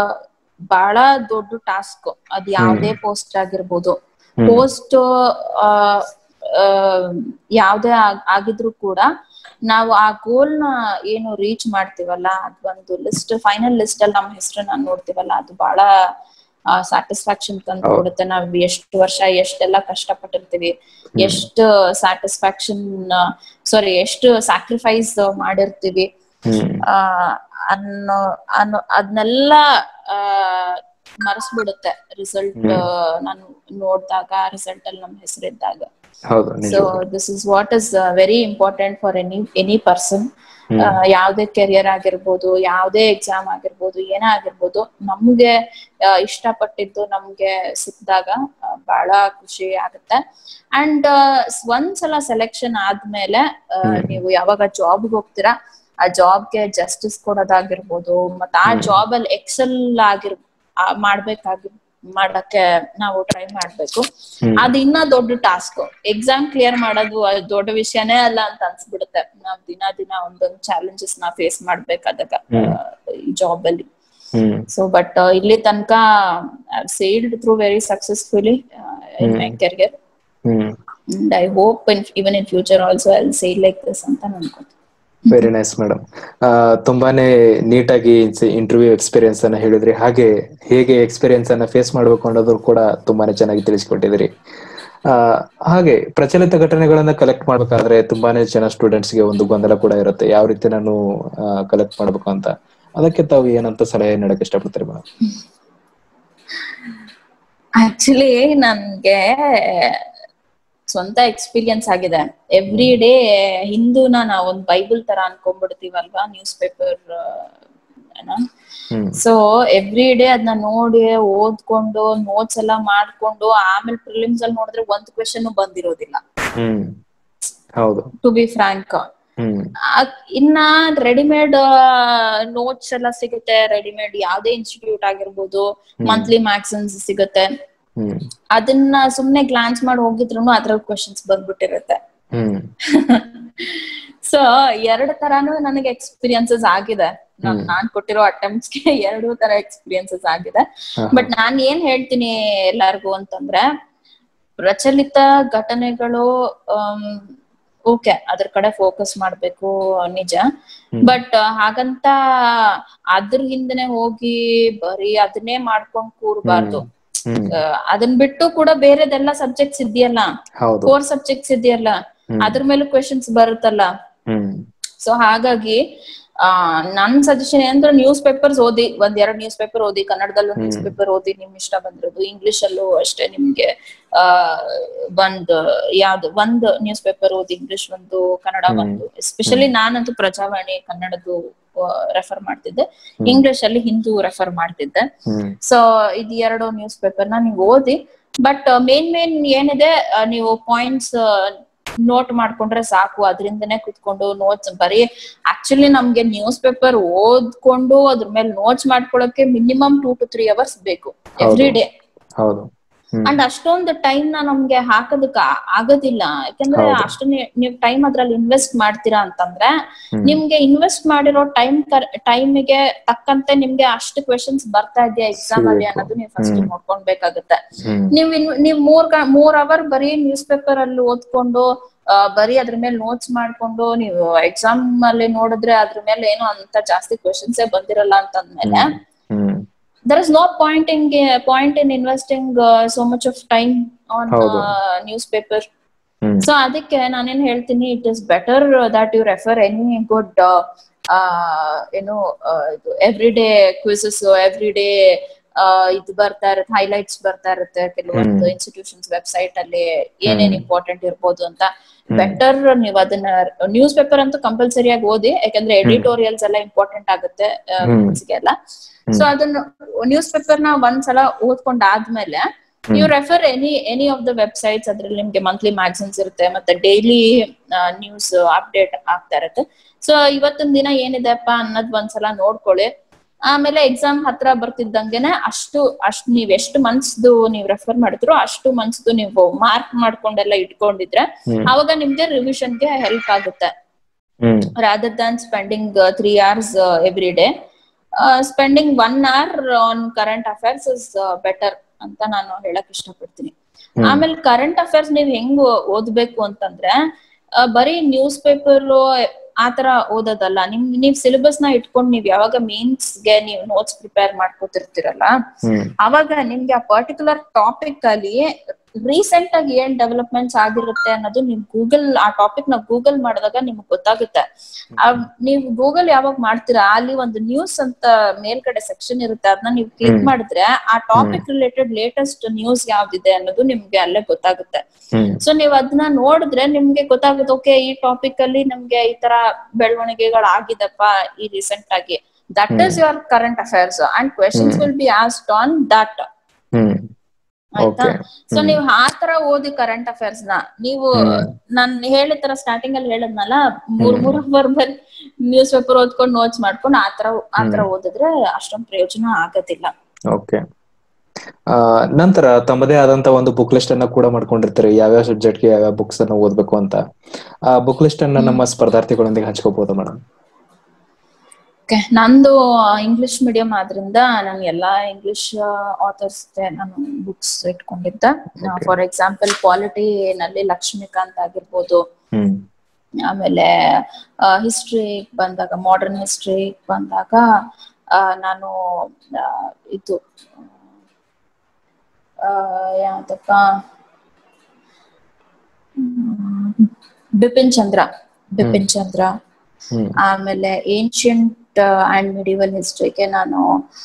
Speaker 2: ಬಹಳ ದೊಡ್ಡ ಟಾಸ್ಕ್ ಅದ್ ಯಾವ್ದೇ ಪೋಸ್ಟ್ ಆಗಿರ್ಬೋದು
Speaker 1: ಹ್ಮ್.
Speaker 2: ಪೋಸ್ಟ್ ಯಾವ್ದೇ ಆಗ್- ಆಗಿದ್ರು ಕೂಡ ನಾವು ಆ ಗೋಲ್ ನ ಏನು ರೀಚ್ ಮಾಡ್ತೀವಲ್ಲ ಅದೊಂದು ಲಿಸ್ಟ್ ಫೈನಲ್ ಲಿಸ್ಟ್ ಅಲ್ಲಿ ನಮ್ಮ ಹೆಸರನ್ನ ನೋಡ್ತೀವಲ್ಲ ಅದು ಬಹಳ ಸ್ಯಾಟಿಸ್ಫ್ಯಾಕ್ಷನ್ ತಂದು ಕೊಡುತ್ತೆ ನಾವ್ ಎಷ್ಟು ವರ್ಷ ಎಷ್ಟೆಲ್ಲ ಕಷ್ಟಪಟ್ಟಿರ್ತೀವಿ ಎಷ್ಟು ಸ್ಯಾಟಿಸ್ಫ್ಯಾಕ್ಷನ್ ಸಾರಿ ಎಷ್ಟು ಸ್ಯಾಕ್ರಿಫೈಸ್ ಮಾಡಿರ್ತೀವಿ
Speaker 1: ಹ್ಮ್
Speaker 2: ಆ ಅನ್ನೋ ಅನ್ನೋ ಅದನ್ನೆಲ್ಲ ಮರೆಸ್ಬಿಡುತ್ತೆ ರಿಸಲ್ಟ್ ನಾನು ನೋಡಿದಾಗ ರಿಸಲ್ಟ್ ಅಲ್ಲಿ ನಮ್ ಹೆಸರಿದ್ದಾಗ
Speaker 1: ಹೌದು ನಿಜ
Speaker 2: so this is what is very important for any any person ಯಾವ್ದೇ ಕೆರಿಯರ್ ಆಗಿರ್ಬೋದು ಯಾವ್ದೇ ಎಕ್ಸಾಮ್ ಆಗಿರ್ಬೋದು ಏನೇ ಆಗಿರ್ಬೋದು ನಮ್ಗೆ ಆ, ಇಷ್ಟಪಟ್ಟಿದ್ದು ನಮ್ಗೆ ಸಿಕ್ಕಿದಾಗ ಆ, ಬಹಳ ಖುಷಿ ಆಗುತ್ತೆ ಅಂಡ್ ಒಂದ್ಸಲ ಸೆಲೆಕ್ಷನ್ ಆದ್ಮೇಲೆ ಆ, ನೀವು ಯಾವಾಗ ಜಾಬ್ಗೆ ಹೋಗ್ತೀರಾ ಆ ಜಾಬ್ಗೆ ಜಸ್ಟಿಸ್ ಕೊಡೋದಾಗಿರ್ಬೋದು ಮತ್ತ ಆ ಜಾಬ್ ಅಲ್ಲಿ ಎಕ್ಸೆಲ್ ಆಗಿರ್ ಆ, ಮಾಡ್ಬೇಕಾಗಿ ಮಾಡಕ್ಕೆ ನಾವು ಟ್ರೈ ಮಾಡ್ಬೇಕು ಅದು ಇನ್ನ ದೊಡ್ಡ ಟಾಸ್ಕ್ ಎಕ್ಸಾಮ್ ಕ್ಲಿಯರ್ ಮಾಡೋದು ಅದ್ ದೊಡ್ಡ ವಿಷಯನೇ ಅಲ್ಲ ಅಂತ ಅನ್ಸ್ಬಿಡುತ್ತೆ ನಾವ್ ದಿನ ದಿನ ಒಂದೊಂದು ಚಾಲೆಂಜಸ್ ನ ಫೇಸ್ ಮಾಡ್ಬೇಕಾದಾಗ ಆ, ಈ ಜಾಬ್ ಅಲ್ಲಿ
Speaker 1: ಹ್ಮ್
Speaker 2: ಸೊ ಬಟ್ ಇಲ್ಲಿ ತನಕ sailed through very successfully in my career
Speaker 1: hmm
Speaker 2: and I hope in even in future also I sail like this ಅಂತ ಅನ್ಕೋತೀನಿ
Speaker 1: ವೆರಿ ನೈಸ್ ಮೇಡಮ್ ತುಂಬಾನೇ ನೀಟಾಗಿ ಇಂಟರ್ವ್ಯೂ ಎಕ್ಸ್ಪೀರಿಯನ್ಸ್ ಅನ್ನ ಹೇಳಿದ್ರಿ ಹಾಗೆ ಹೇಗೆ ಎಕ್ಸ್ಪೀರಿಯನ್ಸ್ ಅನ್ನ ಫೇಸ್ ಮಾಡಬೇಕು ಅನ್ನೋದು ಕೂಡ ತುಂಬಾನೇ ಚೆನ್ನಾಗಿ ತಿಳಿಸ್ಕೊಟ್ಟಿದ್ರಿ ಆ, ಹಾಗೆ ಪ್ರಚಲಿತ ಘಟನೆಗಳನ್ನ ಕಲೆಕ್ಟ್ ಮಾಡ್ಬೇಕಾದ್ರೆ ತುಂಬಾನೇ ಜನ ಸ್ಟೂಡೆಂಟ್ಸ್ ಗೆ ಒಂದು ಗೊಂದಲ ಕೂಡ ಇರುತ್ತೆ ಯಾವ ರೀತಿ ನಾನು ಕಲೆಕ್ಟ್ ಮಾಡ್ಬೇಕು ಅಂತ ಅದಕ್ಕೆ ತಾವು ಏನಂತ ಸಲಹೆ ನೀಡಕ್ ಇಷ್ಟಪಡ್ತೀರಿ ಮೇಡಮ್
Speaker 2: ಆಕ್ಚುಲಿ ನನ್ಗೆ ಸ್ವಂತ ಎಕ್ಸ್ಪೀರಿಯನ್ಸ್ ಆಗಿದೆ ಎವ್ರಿ ಡೇ ಹಿಂದೂನ ನಾವ್ ಒಂದ್ ಬೈಬಲ್ ತರ ಅನ್ಕೊಂಡ್ಬಿಡ್ತೀವಲ್ವಾ ನ್ಯೂಸ್ ಪೇಪರ್
Speaker 1: ಹ್ಮ್
Speaker 2: ಸೊ ಎವ್ರಿ ಡೇ ಅದನ್ನ ನೋಡಿ ಓದ್ಕೊಂಡು ನೋಟ್ಸ್ ಎಲ್ಲ ಮಾಡ್ಕೊಂಡು ಆಮೇಲೆ ಪ್ರಿಲಿಮ್ಸ್ ಅಲ್ಲಿ ನೋಡಿದ್ರೆ ಒಂದ್ ಕ್ವೆಶನ್ ಬಂದಿರೋದಿಲ್ಲ
Speaker 1: ಹ್ಮ್ ಹೌದು
Speaker 2: ಟು ಬಿ ಫ್ರಾಂಕ್
Speaker 1: ಹ್ಮ್
Speaker 2: ಇನ್ನ ರೆಡಿಮೇಡ್ ನೋಟ್ಸ್ ಎಲ್ಲ ಸಿಗುತ್ತೆ ರೆಡಿಮೇಡ್ ಯಾವ್ದೇ ಇನ್ಸ್ಟಿಟ್ಯೂಟ್ ಆಗಿರ್ಬೋದು ಮಂತ್ಲಿ ಮ್ಯಾಗ್ಝಿನ್ಸ್ ಸಿಗುತ್ತೆ
Speaker 1: ಹ್ಮ್
Speaker 2: ಅದನ್ನ ಸುಮ್ನೆ ಗ್ಲಾನ್ಸ್ ಮಾಡಿ ಹೋಗಿದ್ರು ಅದ್ರಲ್ಲಿ ಕ್ವಶನ್ಸ್ ಬಂದ್ಬಿಟ್ಟಿರುತ್ತೆ
Speaker 1: ಹ್ಮ್
Speaker 2: ಸೊ ಎರಡ್ ತರಾನು ನನಗೆ ಎಕ್ಸ್ಪೀರಿಯನ್ಸಸ್ ಆಗಿದೆ ನಾನ್ ನಾನ್ ಕೊಟ್ಟಿರೋ attempts ಗೆ ಎರಡು ತರ ಎಕ್ಸ್ಪೀರಿಯನ್ಸಸ್ ಆಗಿದೆ
Speaker 1: ಹಾ.
Speaker 2: ಬಟ್ ನಾನ್ ಏನ್ ಹೇಳ್ತೀನಿ ಎಲ್ಲಾರ್ಗು ಅಂತಂದ್ರೆ ಪ್ರಚಲಿತ ಘಟನೆಗಳು ಓಕೆ ಅದ್ರ ಕಡೆ ಫೋಕಸ್ ಮಾಡ್ಬೇಕು ನಿಜ ಬಟ್ ಹಾಗಂತ ಅದ್ರ ಹಿಂದನೆ ಹೋಗಿ ಬರೀ ಅದನ್ನೇ ಮಾಡ್ಕೊಂಡ್ ಕೂರ್ಬಾರ್ದು
Speaker 1: ಹ್ಮ್
Speaker 2: ಆ, ಅದನ್ ಬಿಟ್ಟು ಕೂಡ ಬೇರೆದೆಲ್ಲ ಸಬ್ಜೆಕ್ಟ್ಸ್ ಇದೆಯಲ್ಲ
Speaker 1: ಹೌದು
Speaker 2: ಕೋರ್ ಸಬ್ಜೆಕ್ಟ್ಸ್ ಇದೆಯಲ್ಲ ಅದ್ರ ಮೇಲೂ ಕ್ವೆಶನ್ಸ್ ಬರುತ್ತಲ್ಲ
Speaker 1: ಹ್ಮ್
Speaker 2: ಸೊ ಹಾಗಾಗಿ ಆ ನನ್ ಸಜೆಷನ್ ಏನಂದ್ರೆ ನ್ಯೂಸ್ ಪೇಪರ್ಸ್ ಓದಿ ಒಂದ್ ಎರಡ್ ನ್ಯೂಸ್ ಪೇಪರ್ ಓದಿ ಕನ್ನಡದಲ್ಲೂ ನ್ಯೂಸ್ ಪೇಪರ್ ಓದಿ ನಿಮ್ ಇಷ್ಟ ಬಂದಿರೋದು ಇಂಗ್ಲಿಷ್ ಅಲ್ಲೂ ಅಷ್ಟೇ ನಿಮ್ಗೆ ಆ ಒಂದ್ ಯಾವ್ದು ಒಂದ್ ನ್ಯೂಸ್ ಪೇಪರ್ ಓದಿ ಇಂಗ್ಲಿಷ್ ಒಂದು ಕನ್ನಡ ಒಂದು ಎಸ್ಪೆಷಲಿ ನಾನಂತೂ ಪ್ರಜಾವಾಣಿ ಕನ್ನಡದ್ದು ರೆಫರ್ ಮಾಡ್ತಿದ್ದೆ ಇಂಗ್ಲಿಷ್ ಅಲ್ಲಿ ಹಿಂದೂ ರೆಫರ್ ಮಾಡ್ತಿದ್ದೆ
Speaker 1: ಹ್ಮ್
Speaker 2: ಸೊ ಇದು ಎರಡು ನ್ಯೂಸ್ ಪೇಪರ್ ನ ನೀವು ಓದಿ ಬಟ್ ಮೇನ್ ಮೇನ್ ಏನಿದೆ ಆ, ನೀವು ಪಾಯಿಂಟ್ಸ್ ನೋಟ್ ಮಾಡ್ಕೊಂಡ್ರೆ ಸಾಕು ಅದರಿಂದನೇ ಕುತ್ಕೊಂಡು ನೋಟ್ಸ್ ಬರೀ ಆಕ್ಚುಲಿ ನಮ್ಗೆ ನ್ಯೂಸ್ ಪೇಪರ್ ಓದ್ಕೊಂಡು ಅದ್ರ ಮೇಲೆ ನೋಟ್ಸ್ ಮಾಡ್ಕೊಳಕ್ಕೆ minimum two to three hours ಬೇಕು ಎವ್ರಿ ಡೇ
Speaker 1: ಹೌದು ಹ್ಮ್
Speaker 2: ಅಂಡ್ ಅಷ್ಟೊಂದು ಟೈಮ್ ನ ನಮ್ಗೆ ಹಾಕೋದಕ್ಕ ಆಗೋದಿಲ್ಲ ಯಾಕಂದ್ರೆ ಅಷ್ಟು ನೀವ್ ಟೈಮ್ ಅದ್ರಲ್ಲಿ ಇನ್ವೆಸ್ಟ್ ಮಾಡ್ತೀರಾ ಅಂತಂದ್ರೆ ನಿಮ್ಗೆ ಇನ್ವೆಸ್ಟ್ ಮಾಡಿರೋ ಟೈಮ್ ಟೈಮಿಗೆ ತಕ್ಕಂತೆ ನಿಮ್ಗೆ ಅಷ್ಟು ಕ್ವೆಶನ್ಸ್ ಬರ್ತಾ ಇದೆಯಾ ಎಕ್ಸಾಮ್ ಅಲ್ಲಿ ಅನ್ನೋದು ನೀವು ಫಸ್ಟ್ ನೋಡ್ಕೊಳ್ಬೇಕಾಗತ್ತೆ
Speaker 1: ಹ್ಮ್
Speaker 2: ನೀವ್ ಇನ್ ನೀವ್ ಮೂರ್ ಗ- ಮೂರ್ ಅವರ್ ಬರೀ ನ್ಯೂಸ್ ಪೇಪರ್ ಅಲ್ಲಿ ಓದ್ಕೊಂಡು ಆ, ಬರೀ ಅದ್ರ ಮೇಲೆ ನೋಟ್ಸ್ ಮಾಡ್ಕೊಂಡು ನೀವು ಎಕ್ಸಾಮ್ ಅಲ್ಲಿ ನೋಡಿದ್ರೆ ಅದ್ರ ಮೇಲೆ ಏನು ಅಂತ ಜಾಸ್ತಿ ಕ್ವೆಶನ್ಸ್ ಬಂದಿರಲ್ಲ ಅಂತಂದ್ಮೇಲೆ
Speaker 1: hmm
Speaker 2: there is no point in ga- point in investing uh, so much of time on
Speaker 1: ಹೌದು.
Speaker 2: uh, newspaper
Speaker 1: ಹ್ಮ್
Speaker 2: ಸೊ ಅದಕ್ಕೆ ನಾನೇನ್ ಹೇಳ್ತೀನಿ it is better that you refer any good ಏನು every day quizzes every day ಇದು ಬರ್ತಾ ಇರುತ್ತೆ ಹೈಲೈಟ್ಸ್ ಬರ್ತಾ ಇರುತ್ತೆ ಕೆಲವೊಂದು ಇನ್ಸ್ಟಿಟ್ಯೂಷನ್ಸ್ ವೆಬ್ಸೈಟ್ ಅಲ್ಲಿ ಏನೇನ್ ಇಂಪಾರ್ಟೆಂಟ್ ಇರ್ಬೋದು ಅಂತ ಬೆಟರ್ ನೀವು ಅದನ್ನ ನ್ಯೂಸ್ ಪೇಪರ್ ಅಂತೂ ಕಂಪಲ್ಸರಿಯಾಗಿ ಓದಿ ಯಾಕಂದ್ರೆ ಎಡಿಟೋರಿಯಲ್ಸ್ ಎಲ್ಲ ಇಂಪಾರ್ಟೆಂಟ್ ಆಗುತ್ತೆ ಎಲ್ಲ ಸೊ ಅದನ್ನ ನ್ಯೂಸ್ ಪೇಪರ್ ನ ಒಂದ್ಸಲ ಓದ್ಕೊಂಡಾದ್ಮೇಲೆ ನೀವು refer any any of the websites ಅದ್ರಲ್ಲಿ ನಿಮ್ಗೆ ಮಂತ್ಲಿ ಮ್ಯಾಗಝಿನ್ಸ್ ಇರುತ್ತೆ ಮತ್ತೆ ಡೈಲಿ ನ್ಯೂಸ್ ಅಪ್ಡೇಟ್ ಆಗ್ತಾ ಇರುತ್ತೆ ಸೊ ಇವತ್ತಿನ ದಿನ ಏನಿದೆಪ್ಪ ಅನ್ನೋದ್ ಒಂದ್ಸಲ ನೋಡ್ಕೊಳ್ಳಿ ಆಮೇಲೆ ಎಕ್ಸಾಮ್ ಹತ್ರ ಬರ್ತಿದ್ದಂಗೆನೆ ಅಷ್ಟು ಅಷ್ಟ್ ನೀವ್ ಎಷ್ಟು ಮಂತ್ಸ್ದು ನೀವ್ ರೆಫರ್ ಮಾಡಿದ್ರು ಅಷ್ಟು ಮಂತ್ಸ್ದು ನೀವು ಮಾರ್ಕ್ ಮಾಡ್ಕೊಂಡೆಲ್ಲ ಇಟ್ಕೊಂಡಿದ್ರೆ ಅವಾಗ ನಿಮ್ಗೆ ರಿವಿಷನ್ಗೆ ಹೆಲ್ಪ್ ಆಗುತ್ತೆ
Speaker 1: ಹ್ಮ್
Speaker 2: rather than spending three hours every day spending one hour on current affairs is better ಅಂತ ನಾನು ಹೇಳಕ್ ಇಷ್ಟಪಡ್ತೀನಿ ಆಮೇಲೆ ಕರೆಂಟ್ ಅಫೇರ್ಸ್ ನೀವ್ ಹೆಂಗ್ ಓದ್ಬೇಕು ಅಂತಂದ್ರೆ ಆ, ಬರೀ ನ್ಯೂಸ್ ಪೇಪರ್ ಆತರ ಓದೋದಲ್ಲ ನಿಮ್ ನೀವ್ ಸಿಲೆಬಸ್ ನ ಇಟ್ಕೊಂಡು ನೀವ್ ಯಾವಾಗ ಮೇನ್ಸ್ ಗೆ ನೀವು ನೋಟ್ಸ್ ಪ್ರಿಪೇರ್ ಮಾಡ್ಕೋತಿರ್ತೀರಲ್ಲ
Speaker 1: ಹ್ಮ್
Speaker 2: ಅವಾಗ ನಿಮ್ಗೆ ಆ ಪರ್ಟಿಕ್ಯುಲರ್ ಟಾಪಿಕ್ ಅಲ್ಲಿ ರೀಸೆಂಟ್ ಆಗಿ ಏನ್ ಡೆವಲಪ್ಮೆಂಟ್ಸ್ ಆಗಿರುತ್ತೆ ಅನ್ನೋದು ನಿಮ್ ಗೂಗಲ್ ಆ ಟಾಪಿಕ್ ನ ಗೂಗಲ್ ಮಾಡಿದಾಗ ನಿಮ್ಗೆ ಗೊತ್ತಾಗುತ್ತೆ ಆ, ನೀವು ಗೂಗಲ್ ಯಾವಾಗ ಮಾಡ್ತೀರಾ ಅಲ್ಲಿ ಒಂದು ನ್ಯೂಸ್ ಅಂತ ಮೇಲ್ಗಡೆ ಸೆಕ್ಷನ್ ಇರುತ್ತೆ ಅದನ್ನ ನೀವು ಕ್ಲಿಕ್
Speaker 1: ಹ್ಮ್.
Speaker 2: ಮಾಡಿದ್ರೆ ಆ ಟಾಪಿಕ್ ರಿಲೇಟೆಡ್ ಲೇಟೆಸ್ಟ್ ನ್ಯೂಸ್ ಯಾವ್ದಿದೆ ಅನ್ನೋದು ನಿಮ್ಗೆ ಅಲ್ಲೇ ಗೊತ್ತಾಗುತ್ತೆ
Speaker 1: ಹ್ಮ್
Speaker 2: ಸೊ ನೀವ್ ಅದನ್ನ ನೋಡಿದ್ರೆ ನಿಮ್ಗೆ ಗೊತ್ತಾಗುತ್ತೆ ಓಕೆ ಈ ಟಾಪಿಕ್ ಅಲ್ಲಿ ನಮ್ಗೆ ಈ ತರ ಬೆಳವಣಿಗೆಗಳು ಆಗಿದಪ್ಪ ಈ ರೀಸೆಂಟ್ ಆಗಿ that is your current affairs and questions
Speaker 1: ಹ್ಮ್.
Speaker 2: Will be asked on that
Speaker 1: ಹ್ಮ್
Speaker 2: ಆಯ್ತಾ
Speaker 1: ಓಕೆ
Speaker 2: ಸೊ ನೀವ್ ಆ ತರ ಓದಿ ಕರೆಂಟ್ ಅಫೇರ್ಸ್ ನ ನೀವು
Speaker 1: ಹ್ಮ್.
Speaker 2: ನಾನ್ ಹೇಳಿದ ತರ ಸ್ಟಾರ್ಟಿಂಗ್ ಅಲ್ಲಿ ಹೇಳದ್ನಲ್ಲ ಮೂರ್
Speaker 1: ಹ್ಮ್.
Speaker 2: ಮೂರ್ ಅವರ್ ಬರೀ ನ್ಯೂಸ್ ಪೇಪರ್ ಓದ್ಕೊಂಡು ನೋಟ್ಸ್ ಮಾಡ್ಕೊಂಡು ಆತರ ಆತರ ಓದಿದ್ರೆ ಅಷ್ಟೊಂದ್ ಪ್ರಯೋಜನ ಆಗೋದಿಲ್ಲ
Speaker 1: ಓಕೆ ನಂತರ ತಮ್ಮದೇ ಆದಂತ ಒಂದು ಬುಕ್ ಲಿಸ್ಟ್ ಅನ್ನ ಕೂಡ ಮಾಡ್ಕೊಂಡಿರ್ತಾರೆ ಯಾವ್ಯಾವ ಸಬ್ಜೆಕ್ಟ್ ಗೆ ಯಾವ್ಯಾವ ಬುಕ್ಸ್ ಅನ್ನ ಓದ್ಬೇಕು ಅಂತ ಆ ಬುಕ್ ಲಿಸ್ಟ್ ಅನ್ನ ನಮ್ಮ ಸ್ಪರ್ಧಾರ್ಥಿಗಳೊಂದಿಗೆ ಹಂಚ್ಕೋಬಹುದು ಮೇಡಮ್
Speaker 2: ಓಕೆ ನಂದು ಇಂಗ್ಲಿಷ್ ಮೀಡಿಯಂ ಆದ್ರಿಂದ ನಾನು ಎಲ್ಲಾ ಇಂಗ್ಲಿಷ್ ಆಥರ್ಸ್ ನಾನು ಬುಕ್ಸ್ ಇಟ್ಕೊಂಡಿದ್ದೆ ಫಾರ್ ಎಕ್ಸಾಂಪಲ್ ಪಾಲಿಟಿ ನಲ್ಲಿ ಲಕ್ಷ್ಮೀಕಾಂತ್ ಆಗಿರ್ಬೋದು
Speaker 1: ಹ್ಮ್
Speaker 2: ಆಮೇಲೆ ಹಿಸ್ಟ್ರಿ ಬಂದಾಗ ಮಾಡರ್ನ್ ಹಿಸ್ಟ್ರಿ ಬಂದಾಗ ಆ, ನಾನು ಆ, ಇದು ಆ, ಯಾವ್ದಪ್ಪ ಹ್ಮ್, ಬಿಪಿನ್ ಚಂದ್ರ ಬಿಪಿನ್ ಚಂದ್ರ
Speaker 1: ಹ್ಮ್
Speaker 2: ಆಮೇಲೆ ಏನ್ಷಿಯಂಟ್ ಅಂಡ್ ಮಿಡಿವಲ್ ಹಿಸ್ಟ್ರಿಗೆ ನಾನು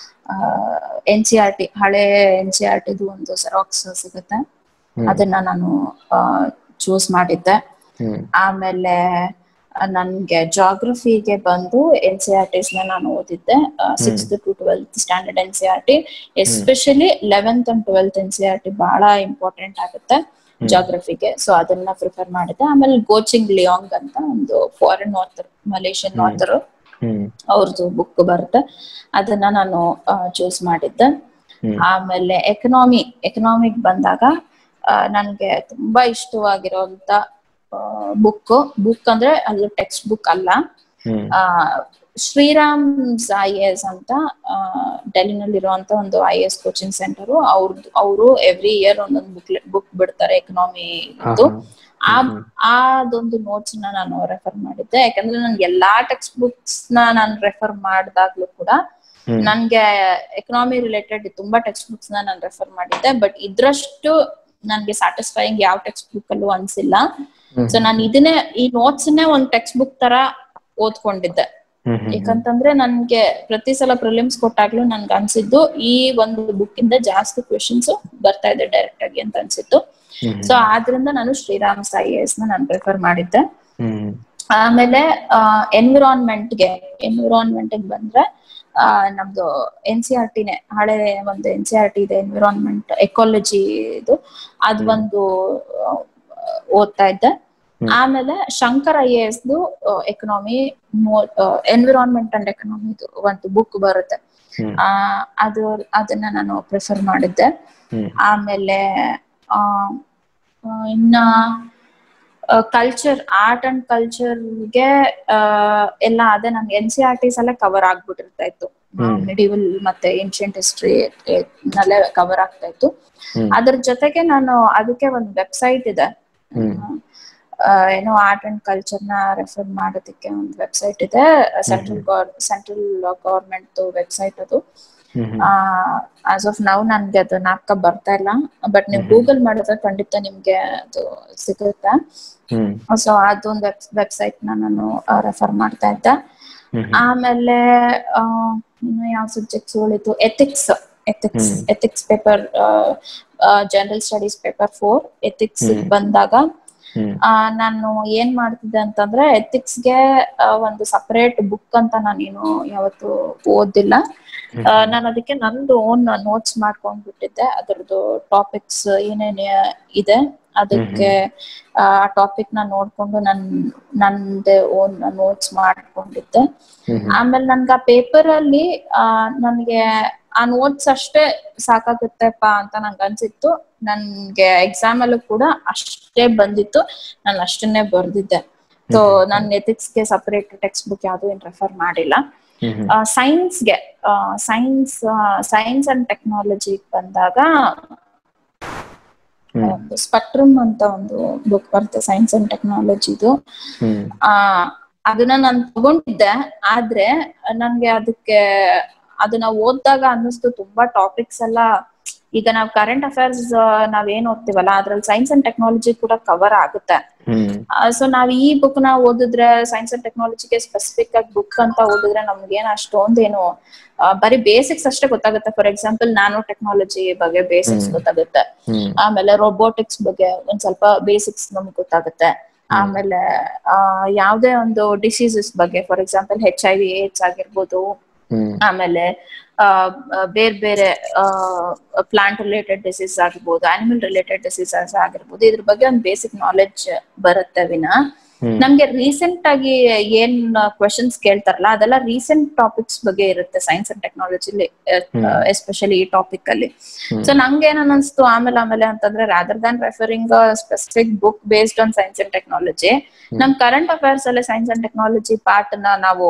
Speaker 2: ಎನ್ ಸಿ ಆರ್ ಟಿ ಹಳೆ ಎನ್ ಸಿ ಆರ್ ಟಿದು ಒಂದು ಸೆರಾಕ್ಸ್ ಸಿಗುತ್ತೆ
Speaker 1: ಹ್ಮ್.
Speaker 2: ಅದನ್ನ ನಾನು ಚೂಸ್ ಮಾಡಿದ್ದೆ
Speaker 1: ಹ್ಮ್
Speaker 2: ಆಮೇಲೆ ಆ, ನನ್ಗೆ ಜಾಗ್ರಫಿಗೆ ಬಂದು ಎನ್ ಸಿ ಆರ್ ಟಿಸ್ ನ ನಾನು ಓದಿದ್ದೆ sixth to twelfth standard N C R T especially eleventh and twelfth N C R T ಬಹಳ ಇಂಪಾರ್ಟೆಂಟ್ ಆಗುತ್ತೆ ಜಾಗ್ರಫಿಗೆ ಸೊ ಅದನ್ನ ಪ್ರಿಫರ್ ಮಾಡಿದ್ದೆ ಆಮೇಲೆ ಗೋಚಿಂಗ್ ಲಿಯೋಂಗ್ ಅಂತ ಒಂದು ಫಾರಿನ್ ಆಥರ್ ಮಲೇಷಿಯನ್ ಆಥರ್
Speaker 1: ಹ್ಮ್
Speaker 2: ಅವ್ರದ್ದು ಬುಕ್ ಬರುತ್ತೆ ಅದನ್ನ ನಾನು ಚೂಸ್ ಮಾಡಿದ್ದೆ
Speaker 1: ಹ್ಮ್.
Speaker 2: ಆಮೇಲೆ ಎಕನಾಮಿ ಎಕನಾಮಿಕ್ ಬಂದಾಗ ಆ, ನನ್ಗೆ ತುಂಬಾ ಇಷ್ಟವಾಗಿರುವಂತ ಬುಕ್ ಬುಕ್ ಅಂದ್ರೆ ಅದು ಟೆಕ್ಸ್ಟ್ ಬುಕ್ ಅಲ್ಲ
Speaker 1: ಹ್ಮ್
Speaker 2: ಆ, ಶ್ರೀರಾಮ್ ಐ ಎಸ್ ಅಂತ ಡೆಲ್ಲಿನಲ್ಲಿ ಇರುವಂತ ಒಂದು ಐ ಎಸ್ ಕೋಚಿಂಗ್ ಸೆಂಟರ್ ಅವ್ರದ್ದು ಅವರು ಎವ್ರಿ ಇಯರ್ ಒಂದೊಂದು ಬುಕ್ ಬುಕ್ ಬಿಡ್ತಾರೆ ಎಕನಾಮಿ
Speaker 1: ಹಾ,
Speaker 2: ಆ
Speaker 1: ಹಾ.
Speaker 2: ಅದೊಂದು ನೋಟ್ಸ್ ನ ನಾನು ರೆಫರ್ ಮಾಡಿದ್ದೆ ಯಾಕಂದ್ರೆ ನನ್ಗೆ ಎಲ್ಲಾ ಟೆಕ್ಸ್ಟ್ ಬುಕ್ಸ್ ನ ನಾನು ರೆಫರ್ ಮಾಡಿದಾಗ್ಲೂ ಕೂಡ
Speaker 1: ಹ್ಮ್.
Speaker 2: ನನ್ಗೆ ಎಕನಾಮಿ ರಿಲೇಟೆಡ್ ತುಂಬಾ ಟೆಕ್ಸ್ಟ್ ಬುಕ್ಸ್ ನ ನಾನು ರೆಫರ್ ಮಾಡಿದ್ದೆ ಬಟ್ ಇದ್ರಷ್ಟು ನನ್ಗೆ ಸ್ಯಾಟಿಸ್ಫೈಯಿಂಗ್ ಯಾವ ಟೆಕ್ಸ್ಟ್ ಬುಕ್ ಅಲ್ಲೂ ಅನ್ಸಿಲ್ಲ
Speaker 1: ಹ್ಮ್.
Speaker 2: ಸೊ ನಾನು ಇದನ್ನೇ ಈ ನೋಟ್ಸ್ ನೇ ಒಂದ್ ಟೆಕ್ಸ್ಟ್ ಬುಕ್ ತರ ಓದ್ಕೊಂಡಿದ್ದೆ
Speaker 1: ಹ್ಮ್ ಹ್ಮ್
Speaker 2: ಯಾಕಂತಂದ್ರೆ ನನ್ಗೆ ಪ್ರತಿ ಸಲ ಪ್ರಿಲಿಮ್ಸ್ ಕೊಟ್ಟಾಗ್ಲೂ ನನ್ಗೆ ಅನ್ಸಿದ್ದು ಈ ಒಂದು ಬುಕ್ ಇಂದ ಜಾಸ್ತಿ ಕ್ವೆಶನ್ಸ್ ಬರ್ತಾ ಇದೆ ಡೈರೆಕ್ಟ್ ಆಗಿ ಅಂತ ಅನ್ಸಿತ್ತು
Speaker 1: ಹ್ಮ್
Speaker 2: ಸೊ ಆದ್ರಿಂದ ನಾನು ಶ್ರೀರಾಮ್ ಐ ಎಸ್ ನ ನಾನು ಪ್ರಿಫರ್ ಮಾಡಿದ್ದೆ
Speaker 1: ಹ್ಮ್
Speaker 2: ಆಮೇಲೆ ಎನ್ವಿರಾನ್ಮೆಂಟ್ ಗೆ ಎನ್ವಿರಾನ್ಮೆಂಟ್ ಬಂದ್ರೆ ಆ, ನಮ್ದು ಎನ್ ಸಿ ಆರ್ ಟಿನೇ ಹಳೆ ಒಂದು ಎನ್ ಸಿ ಆರ್ ಟಿ ಇದೆ ಎನ್ವಿರಾನ್ಮೆಂಟ್ ಎಕಾಲಜಿ ಇದು ಅದ್ ಒಂದು ಆ, ಓದ್ತಾ ಇದ್ದೆ ಆಮೇಲೆ Shankar I S economy environment and ಎಕನಾಮಿದು ಒಂದು ಬುಕ್ ಬರುತ್ತೆ
Speaker 1: ಹ್ಮ್.
Speaker 2: ಆ ಅದು ಅದನ್ನ ನಾನು ಪ್ರಿಫರ್ ಮಾಡಿದ್ದೆ
Speaker 1: ಹ್ಮ್.
Speaker 2: ಆಮೇಲೆ ಆ ಆ, ಇನ್ನ ಕಲ್ಚರ್ ಆರ್ಟ್ ಅಂಡ್ ಕಲ್ಚರ್ಗೆ ಎಲ್ಲ ಅದೇ ನನ್ಗೆ ಎನ್ ಸಿ ಆರ್ ಟಿಸ್ ಅಲ್ಲೇ ಕವರ್ ಆಗ್ಬಿಟ್ಟಿರ್ತಾ ಇತ್ತು
Speaker 1: ಹ್ಮ್.
Speaker 2: ಮಿಡಿವಲ್ ಮತ್ತೆ ಏನ್ಷಿಯಂಟ್ ಹಿಸ್ಟ್ರಿ ನಲ್ಲೇ ಕವರ್ ಆಗ್ತಾ ಇತ್ತು
Speaker 1: ಹ್ಮ್.
Speaker 2: ಅದ್ರ ಜೊತೆಗೆ ನಾನು ಅದಕ್ಕೆ ಒಂದು ವೆಬ್ಸೈಟ್ ಇದೆ
Speaker 1: ಹ್ಮ್.
Speaker 2: ಆ, ಏನೋ ಆರ್ಟ್ ಅಂಡ್ ಕಲ್ಚರ್ ನ ರೆಫರ್ ಮಾಡೋದಕ್ಕೆ ಒಂದು ವೆಬ್ಸೈಟ್ ಇದೆ central gov central government website ಅದು
Speaker 1: ಹ್ಮ್ ಹ್ಮ್.
Speaker 2: ಆಸ್ ಆಫ್ ನಾವು ನನ್ಗೆ ಅದು ನಾಪ್ಕ ಬರ್ತಾ ಇಲ್ಲ ಬಟ್ ನೀವು ಗೂಗಲ್ ಮಾಡಿದ್ರೆ ಖಂಡಿತ ನಿಮ್ಗೆ ಅದು ಸಿಗುತ್ತೆ
Speaker 1: ಹ್ಮ್
Speaker 2: ಸೊ ಅದೊಂದು ವೆಬ್ ವೆಬ್ಸೈಟ್ ನ ನಾನು ರೆಫರ್ ಮಾಡ್ತಾ ಇದ್ದೆ
Speaker 1: ಹ್ಮ್ ಹ್ಮ್.
Speaker 2: ಆಮೇಲೆ ಆ, ಇನ್ನು ಯಾವ ಸಬ್ಜೆಕ್ಟ್ಸ್ ಉಳಿತು ಎಥಿಕ್ಸ್ ಎಥಿಕ್ಸ್
Speaker 1: ಹ್ಮ್.
Speaker 2: Ethics paper general studies paper four ethics
Speaker 1: ಹ್ಮ್.
Speaker 2: ಬಂದಾಗ
Speaker 1: ಹ್ಮ್.
Speaker 2: ಆ, ನಾನು ಏನ್ ಮಾಡ್ತಿದ್ದೆ ಅಂತಂದ್ರೆ ethics ಗೆ ಆ, ಒಂದು ಸಪರೇಟ್ ಬುಕ್ ಅಂತ ನಾನೇನು ಯಾವತ್ತು ಓದಿಲ್ಲ ಆ, ನಾನು ಅದಕ್ಕೆ ನಂದು ಓನ್ ನೋಟ್ಸ್ ಮಾಡ್ಕೊಂಡ್ಬಿಟ್ಟಿದ್ದೆ ಅದರದ್ದು ಟಾಪಿಕ್ಸ್ ಏನೇನ್ ಇದೆ ಅದಕ್ಕೆ ಆ ಟಾಪಿಕ್ ನ ನೋಡ್ಕೊಂಡು ನನ್ ನಂದೇ ಓನ್ ನೋಟ್ಸ್ ಮಾಡ್ಕೊಂಡಿದ್ದೆ
Speaker 1: ಹ್ಮ್ ಹ್ಮ್.
Speaker 2: ಆಮೇಲೆ ನನ್ಗೆ ಆ ಪೇಪರ್ ಅಲ್ಲಿ ಆ ನನ್ಗೆ ಆ ನೋಟ್ಸ್ ಅಷ್ಟೇ ಸಾಕಾಗುತ್ತೆಪ್ಪ ಅಂತ ನಂಗೆ ಅನ್ಸಿತ್ತು ನನ್ಗೆ ಎಕ್ಸಾಮ್ ಅಲ್ಲೂ ಕೂಡ ಅಷ್ಟೇ ಬಂದಿತ್ತು ನಾನು ಅಷ್ಟನ್ನೇ ಬರ್ದಿದ್ದೆ ಸೊ ನಾನು ಎಥಿಕ್ಸ್ಗೆ ಸಪರೇಟ್ ಟೆಕ್ಸ್ಟ್ ಬುಕ್ ಯಾವ್ದು ಏನ್ ರೆಫರ್ ಮಾಡಿಲ್ಲ
Speaker 1: ಹ್ಮ್ ಹ್ಮ್.
Speaker 2: ಸೈನ್ಸ್ಗೆ ಸೈನ್ಸ್ ಸೈನ್ಸ್ ಅಂಡ್ ಟೆಕ್ನಾಲಜಿ ಬಂದಾಗ
Speaker 1: ಹ್ಮ್.
Speaker 2: ಒಂದು ಸ್ಪೆಕ್ಟ್ರಮ್ ಅಂತ ಒಂದು ಬುಕ್ ಬರುತ್ತೆ ಸೈನ್ಸ್ ಅಂಡ್ ಟೆಕ್ನಾಲಜಿದು
Speaker 1: ಹ್ಮ್.
Speaker 2: ಆ ಅದನ್ನ ನಾನು ತಗೊಂಡಿದ್ದೆ ಆದ್ರೆ ನನ್ಗೆ ಅದಕ್ಕೆ ಅದನ್ನ ಓದಿದಾಗ ಅನ್ನಿಸ್ತು ತುಂಬಾ ಟಾಪಿಕ್ಸ್ ಎಲ್ಲ ಈಗ ನಾವ್ ಕರೆಂಟ್ ಅಫೇರ್ಸ್ ನಾವ್ ಏನ್ ಓದ್ತಿವಲ್ಲ ಅದ್ರಲ್ಲಿ ಸೈನ್ಸ್ ಅಂಡ್ ಟೆಕ್ನಾಲಜಿ ಕೂಡ ಕವರ್ ಆಗುತ್ತೆ
Speaker 1: ಹ್ಮ್
Speaker 2: ಸೊ ನಾವ್ ಈ ಬುಕ್ ನ ಓದಿದ್ರೆ ಸೈನ್ಸ್ ಅಂಡ್ ಟೆಕ್ನಾಲಜಿಗೆ ಸ್ಪೆಸಿಫಿಕ್ ಆಗಿ ಬುಕ್ ಅಂತ ಓದಿದ್ರೆ ನಮ್ಗೇನ್ ಅಷ್ಟೊಂದೇನು ಆ, ಬರೀ ಬೇಸಿಕ್ಸ್ ಅಷ್ಟೇ ಗೊತ್ತಾಗುತ್ತೆ ಫಾರ್ ಎಕ್ಸಾಂಪಲ್ ನ್ಯಾನೋ ಟೆಕ್ನಾಲಜಿ ಬಗ್ಗೆ ಬೇಸಿಕ್ಸ್
Speaker 1: ಹ್ಮ್.
Speaker 2: ಗೊತ್ತಾಗುತ್ತೆ
Speaker 1: ಹ್ಮ್
Speaker 2: ಆಮೇಲೆ ರೋಬೋಟಿಕ್ಸ್ ಬಗ್ಗೆ ಒಂದ್ ಸ್ವಲ್ಪ ಬೇಸಿಕ್ಸ್ ನಮ್ಗೆ ಗೊತ್ತಾಗುತ್ತೆ ಆಮೇಲೆ ಆ ಯಾವ್ದೇ ಒಂದು ಡಿಸೀಸಸ್ ಬಗ್ಗೆ for example H I V AIDS ಆಗಿರ್ಬೋದು
Speaker 1: ಹ್ಮ್
Speaker 2: ಆಮೇಲೆ ಆ ಬೇರೆ ಬೇರೆ ಪ್ಲಾಂಟ್ ರಿಲೇಟೆಡ್ ಡಿಸೀಸ್ ಆಗಿರ್ಬೋದು ಅನಿಮಲ್ ರಿಲೇಟೆಡ್ ಡಿಸೀಸಸ್ ಆಗಿರ್ಬೋದು ಇದ್ರ ಬಗ್ಗೆ ಒಂದು ಬೇಸಿಕ್ ನಾಲೆಡ್ಜ್ ಬರುತ್ತೆ ವಿನ
Speaker 1: ಹ್ಮ್.
Speaker 2: ನಮ್ಗೆ ರೀಸೆಂಟ್ ಆಗಿ ಏನ್ ಕ್ವಶನ್ಸ್ ಕೇಳ್ತಾರಲ್ಲ ಅದೆಲ್ಲ ರೀಸೆಂಟ್ ಟಾಪಿಕ್ಸ್ ಬಗ್ಗೆ ಇರುತ್ತೆ ಸೈನ್ಸ್ ಅಂಡ್ ಟೆಕ್ನಾಲಜಿಲಿ ಎಸ್ಪೆಷಲಿ ಈ ಟಾಪಿಕ್ ಅಲ್ಲಿ
Speaker 1: ಹ್ಮ್.
Speaker 2: ಸೊ ನಂಗೆ ಏನ್ ಅನಿಸ್ತು ಆಮೇಲೆ ಆಮೇಲೆ ಅಂತಂದ್ರೆ rather than referring specific book based on science and technology ನಮ್ ಕರೆಂಟ್ ಅಫೇರ್ಸ್ ಅಲ್ಲಿ ಸೈನ್ಸ್ ಅಂಡ್ ಟೆಕ್ನಾಲಜಿ ಪಾರ್ಟ್ ನ ನಾವು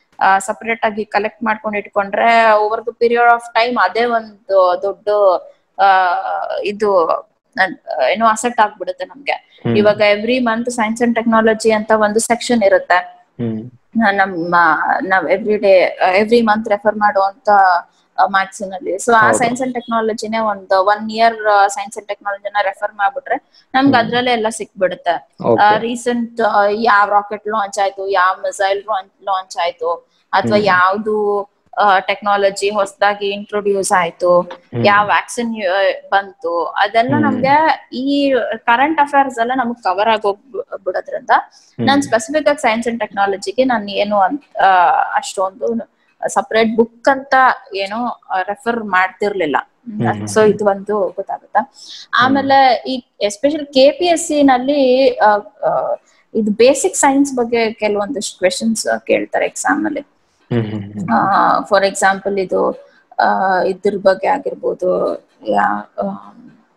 Speaker 2: ಸಪರೇಟ್ ಆಗಿ ಕಲೆಕ್ಟ್ ಮಾಡ್ಕೊಂಡು ಇಟ್ಕೊಂಡ್ರೆ over the period of time ಅದೇ ಒಂದು ದೊಡ್ಡ ಆ, ಇದು ನನ್- ಏನೋ ಅಸೆಟ್ ಆಗ್ಬಿಡುತ್ತೆ ನಮ್ಗೆ
Speaker 1: ಹ್ಮ್.
Speaker 2: ಇವಾಗ every month science and technology ಅಂತ ಒಂದು ಸೆಕ್ಷನ್ ಇರುತ್ತೆ
Speaker 1: ಹ್ಮ್
Speaker 2: ನ- ನಮ್ಮ ನಾವ್ every day every month refer ಮಾಡುವಂತ ಮ್ಯಾಕ್ಸಿನ್ ಅಲ್ಲಿ ಸೊ ಆ
Speaker 1: ಹೌದು.
Speaker 2: ಸೈನ್ಸ್ ಅಂಡ್ ಟೆಕ್ನಾಲಜಿನೇ ಒಂದು ಒನ್ ಇಯರ್ ಸೈನ್ಸ್ ಅಂಡ್ ಟೆಕ್ನಾಲಜಿನ ರೆಫರ್ ಮಾಡ್ಬಿಟ್ರೆ ನಮ್ಗೆ ಅದ್ರಲ್ಲೇ ಎಲ್ಲ ಸಿಕ್ಬಿಡುತ್ತೆ
Speaker 1: ಓಕೆ
Speaker 2: ರೀಸೆಂಟ್ ಯಾವ ರಾಕೆಟ್ ಲಾಂಚ್ ಆಯ್ತು ಯಾವ ಮಿಸೈಲ್ ಲಾಂಚ್ ಆಯ್ತು ಅಥವಾ ಯಾವ್ದು ಟೆಕ್ನಾಲಜಿ ಹೊಸದಾಗಿ ಇಂಟ್ರೊಡ್ಯೂಸ್ ಆಯ್ತು ಯಾವ ವ್ಯಾಕ್ಸಿನ್ ಬಂತು ಅದೆಲ್ಲ ನಮ್ಗೆ ಈ ಕರೆಂಟ್ ಅಫೇರ್ಸ್ ಎಲ್ಲ ನಮಗ್ ಕವರ್ ಆಗೋಗ್ಬಿಡೋದ್ರಿಂದ ನಾನ್ ಸ್ಪೆಸಿಫಿಕ್ ಆಗಿ ಸೈನ್ಸ್ ಅಂಡ್ ಟೆಕ್ನಾಲಜಿಗೆ ನಾನು ಏನು ಅಂತ ಆ, ಅಷ್ಟೊಂದು ಸಪರೇಟ್ ಬುಕ್ ಅಂತ ಏನು ರೆಫರ್ ಮಾಡ್ತಿರ್ಲಿಲ್ಲ ಸೊ ಇದು ಒಂದು ಗೊತ್ತಾಗುತ್ತಾ ಆಮೇಲೆ ಈ special K P S C ನಲ್ಲಿ ಆ, ಆ, ಇದು ಬೇಸಿಕ್ ಸೈನ್ಸ್ ಬಗ್ಗೆ ಕೆಲವೊಂದಿಷ್ಟು ಕ್ವೆಶನ್ಸ್ ಕೇಳ್ತಾರೆ ಎಕ್ಸಾಮ್ ನಲ್ಲಿ
Speaker 1: ಹ್ಮ್ ಹ್ಮ್ ಹ್ಮ್
Speaker 2: ಫಾರ್ ಎಕ್ಸಾಂಪಲ್ ಇದು ಆ, ಇದ್ರ ಬಗ್ಗೆ ಆಗಿರ್ಬೋದು ಯಾ- ಆಮ್,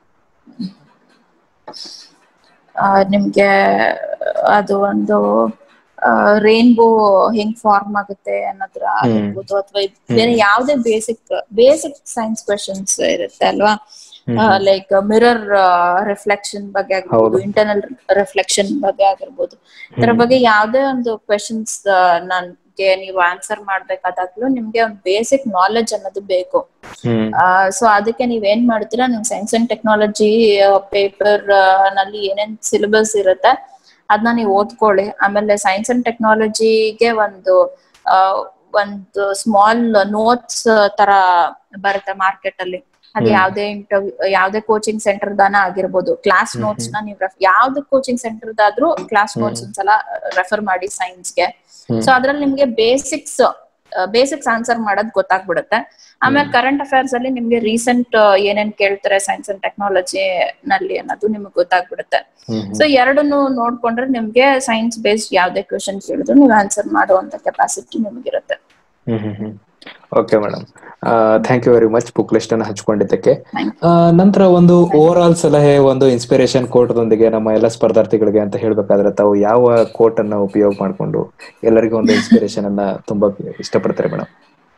Speaker 2: ಆ, ನಿಮ್ಗೆ ಅದು ಒಂದು ರೇನ್ಬೋ ಹೆಂಗ್ ಫಾರ್ಮ್ ಆಗುತ್ತೆ ಅನ್ನೋದ್ರ ಆಗಿರ್ಬೋದು ಅಥವಾ ಬೇರೆ ಯಾವ್ದೇ ಬೇಸಿಕ್ ಬೇಸಿಕ್ ಸೈನ್ಸ್ ಕ್ವೆಶನ್ಸ್ ಇರುತ್ತೆ ಅಲ್ವಾ ಲೈಕ್ ಮಿರರ್ ರಿಫ್ಲೆಕ್ಷನ್ ಬಗ್ಗೆ ಆಗಿರ್ಬೋದು ಇಂಟರ್ನಲ್ ರಿಫ್ಲೆಕ್ಷನ್ ಬಗ್ಗೆ ಆಗಿರ್ಬೋದು ಇದರ ಬಗ್ಗೆ ಯಾವ್ದೇ ಒಂದು ಕ್ವೆಶನ್ಸ್ ನನ್ಗೆ ನೀವು ಆನ್ಸರ್ ಮಾಡ್ಬೇಕಾದಾಗ್ಲೂ ನಿಮ್ಗೆ ಒಂದು ಬೇಸಿಕ್ ನಾಲೆಜ್ ಅನ್ನೋದು ಬೇಕು
Speaker 1: ಹ್ಮ್
Speaker 2: ಸೊ ಅದಕ್ಕೆ ನೀವ್ ಏನ್ ಮಾಡ್ತೀರಾ ನಿಮ್ ಸೈನ್ಸ್ ಅಂಡ್ ಟೆಕ್ನಾಲಜಿ ಪೇಪರ್ ನಲ್ಲಿ ಏನೇನ್ ಸಿಲೆಬಸ್ ಇರುತ್ತೆ ಅದನ್ನ ನೀವು ಓದ್ಕೊಳ್ಳಿ ಆಮೇಲೆ ಸೈನ್ಸ್ ಅಂಡ್ ಟೆಕ್ನಾಲಜಿಗೆ ಒಂದು ಆ, ಒಂದು ಸ್ಮಾಲ್ ನೋಟ್ಸ್ ತರ ಬರುತ್ತೆ ಮಾರ್ಕೆಟ್ ಅಲ್ಲಿ ಅದು ಯಾವ್ದೇ ಇಂಟರ್ವ್ಯೂ ಯಾವ್ದೇ ಕೋಚಿಂಗ್ ಸೆಂಟರ್ ದಾನ ಆಗಿರ್ಬೋದು ಕ್ಲಾಸ್ ನೋಟ್ಸ್ ನ ನೀವು ಯಾವ್ದು ಕೋಚಿಂಗ್ ಸೆಂಟರ್ ದಾದ್ರೂ ಕ್ಲಾಸ್ ನೋಟ್ಸ್ ಒಂದ್ಸಲ ರೆಫರ್ ಮಾಡಿ ಸೈನ್ಸ್ಗೆ ಸೊ ಅದ್ರಲ್ಲಿ ನಿಮ್ಗೆ ಬೇಸಿಕ್ಸ್ ಬೇಸಿಕ್ಸ್ ಆನ್ಸರ್ ಮಾಡೋದ್ ಗೊತ್ತಾಗ್ಬಿಡುತ್ತೆ ಆಮೇಲೆ ಕರೆಂಟ್ ಅಫೇರ್ಸ್ ಅಲ್ಲಿ ನಿಮ್ಗೆ ರೀಸೆಂಟ್ ಏನೇನ್ ಕೇಳ್ತಾರೆ ಸೈನ್ಸ್ ಅಂಡ್ ಟೆಕ್ನಾಲಜಿ ನಲ್ಲಿ ಅನ್ನೋದು ನಿಮ್ಗೆ ಗೊತ್ತಾಗ್ಬಿಡುತ್ತೆ
Speaker 1: ಹ್ಮ್
Speaker 2: ಸೊ ಎರಡನ್ನು ನೋಡ್ಕೊಂಡ್ರೆ ನಿಮ್ಗೆ ಸೈನ್ಸ್ ಬೇಸ್ಡ್ ಯಾವ್ದೇ ಕ್ವಶನ್ ಕೇಳಿದ್ರು ನೀವು ಆನ್ಸರ್ ಮಾಡುವಂತ ಕೆಪಾಸಿಟಿ ನಿಮ್ಗಿರುತ್ತೆ
Speaker 1: ಹ್ಮ್ ಹ್ಮ್ ಹ್ಮ್ okay madam thank you very much book list ಅನ್ನು ಹಂಚ್ಕೊಂಡಿದ್ದಕ್ಕೆ
Speaker 2: Thank
Speaker 1: ಆ, ನಂತರ ಒಂದು ಓವರ್ ಆಲ್ ಸಲಹೆ ಒಂದು ಇನ್ಸ್ಪಿರೇಷನ್ ಕೋಟ್ದೊಂದಿಗೆ ನಮ್ಮ ಎಲ್ಲ ಸ್ಪರ್ಧಾರ್ಥಿಗಳಿಗೆ ಅಂತ ಹೇಳ್ಬೇಕಾದ್ರೆ ತಾವು ಯಾವ ಕೋಟ್ ಅನ್ನ ಉಪಯೋಗ ಮಾಡಿಕೊಂಡು ಎಲ್ಲರಿಗೂ ಒಂದು ಇನ್ಸ್ಪಿರೇಷನ್ ಅನ್ನ ತುಂಬಾ ಇಷ್ಟಪಡ್ತಾರೆ ಮೇಡಮ್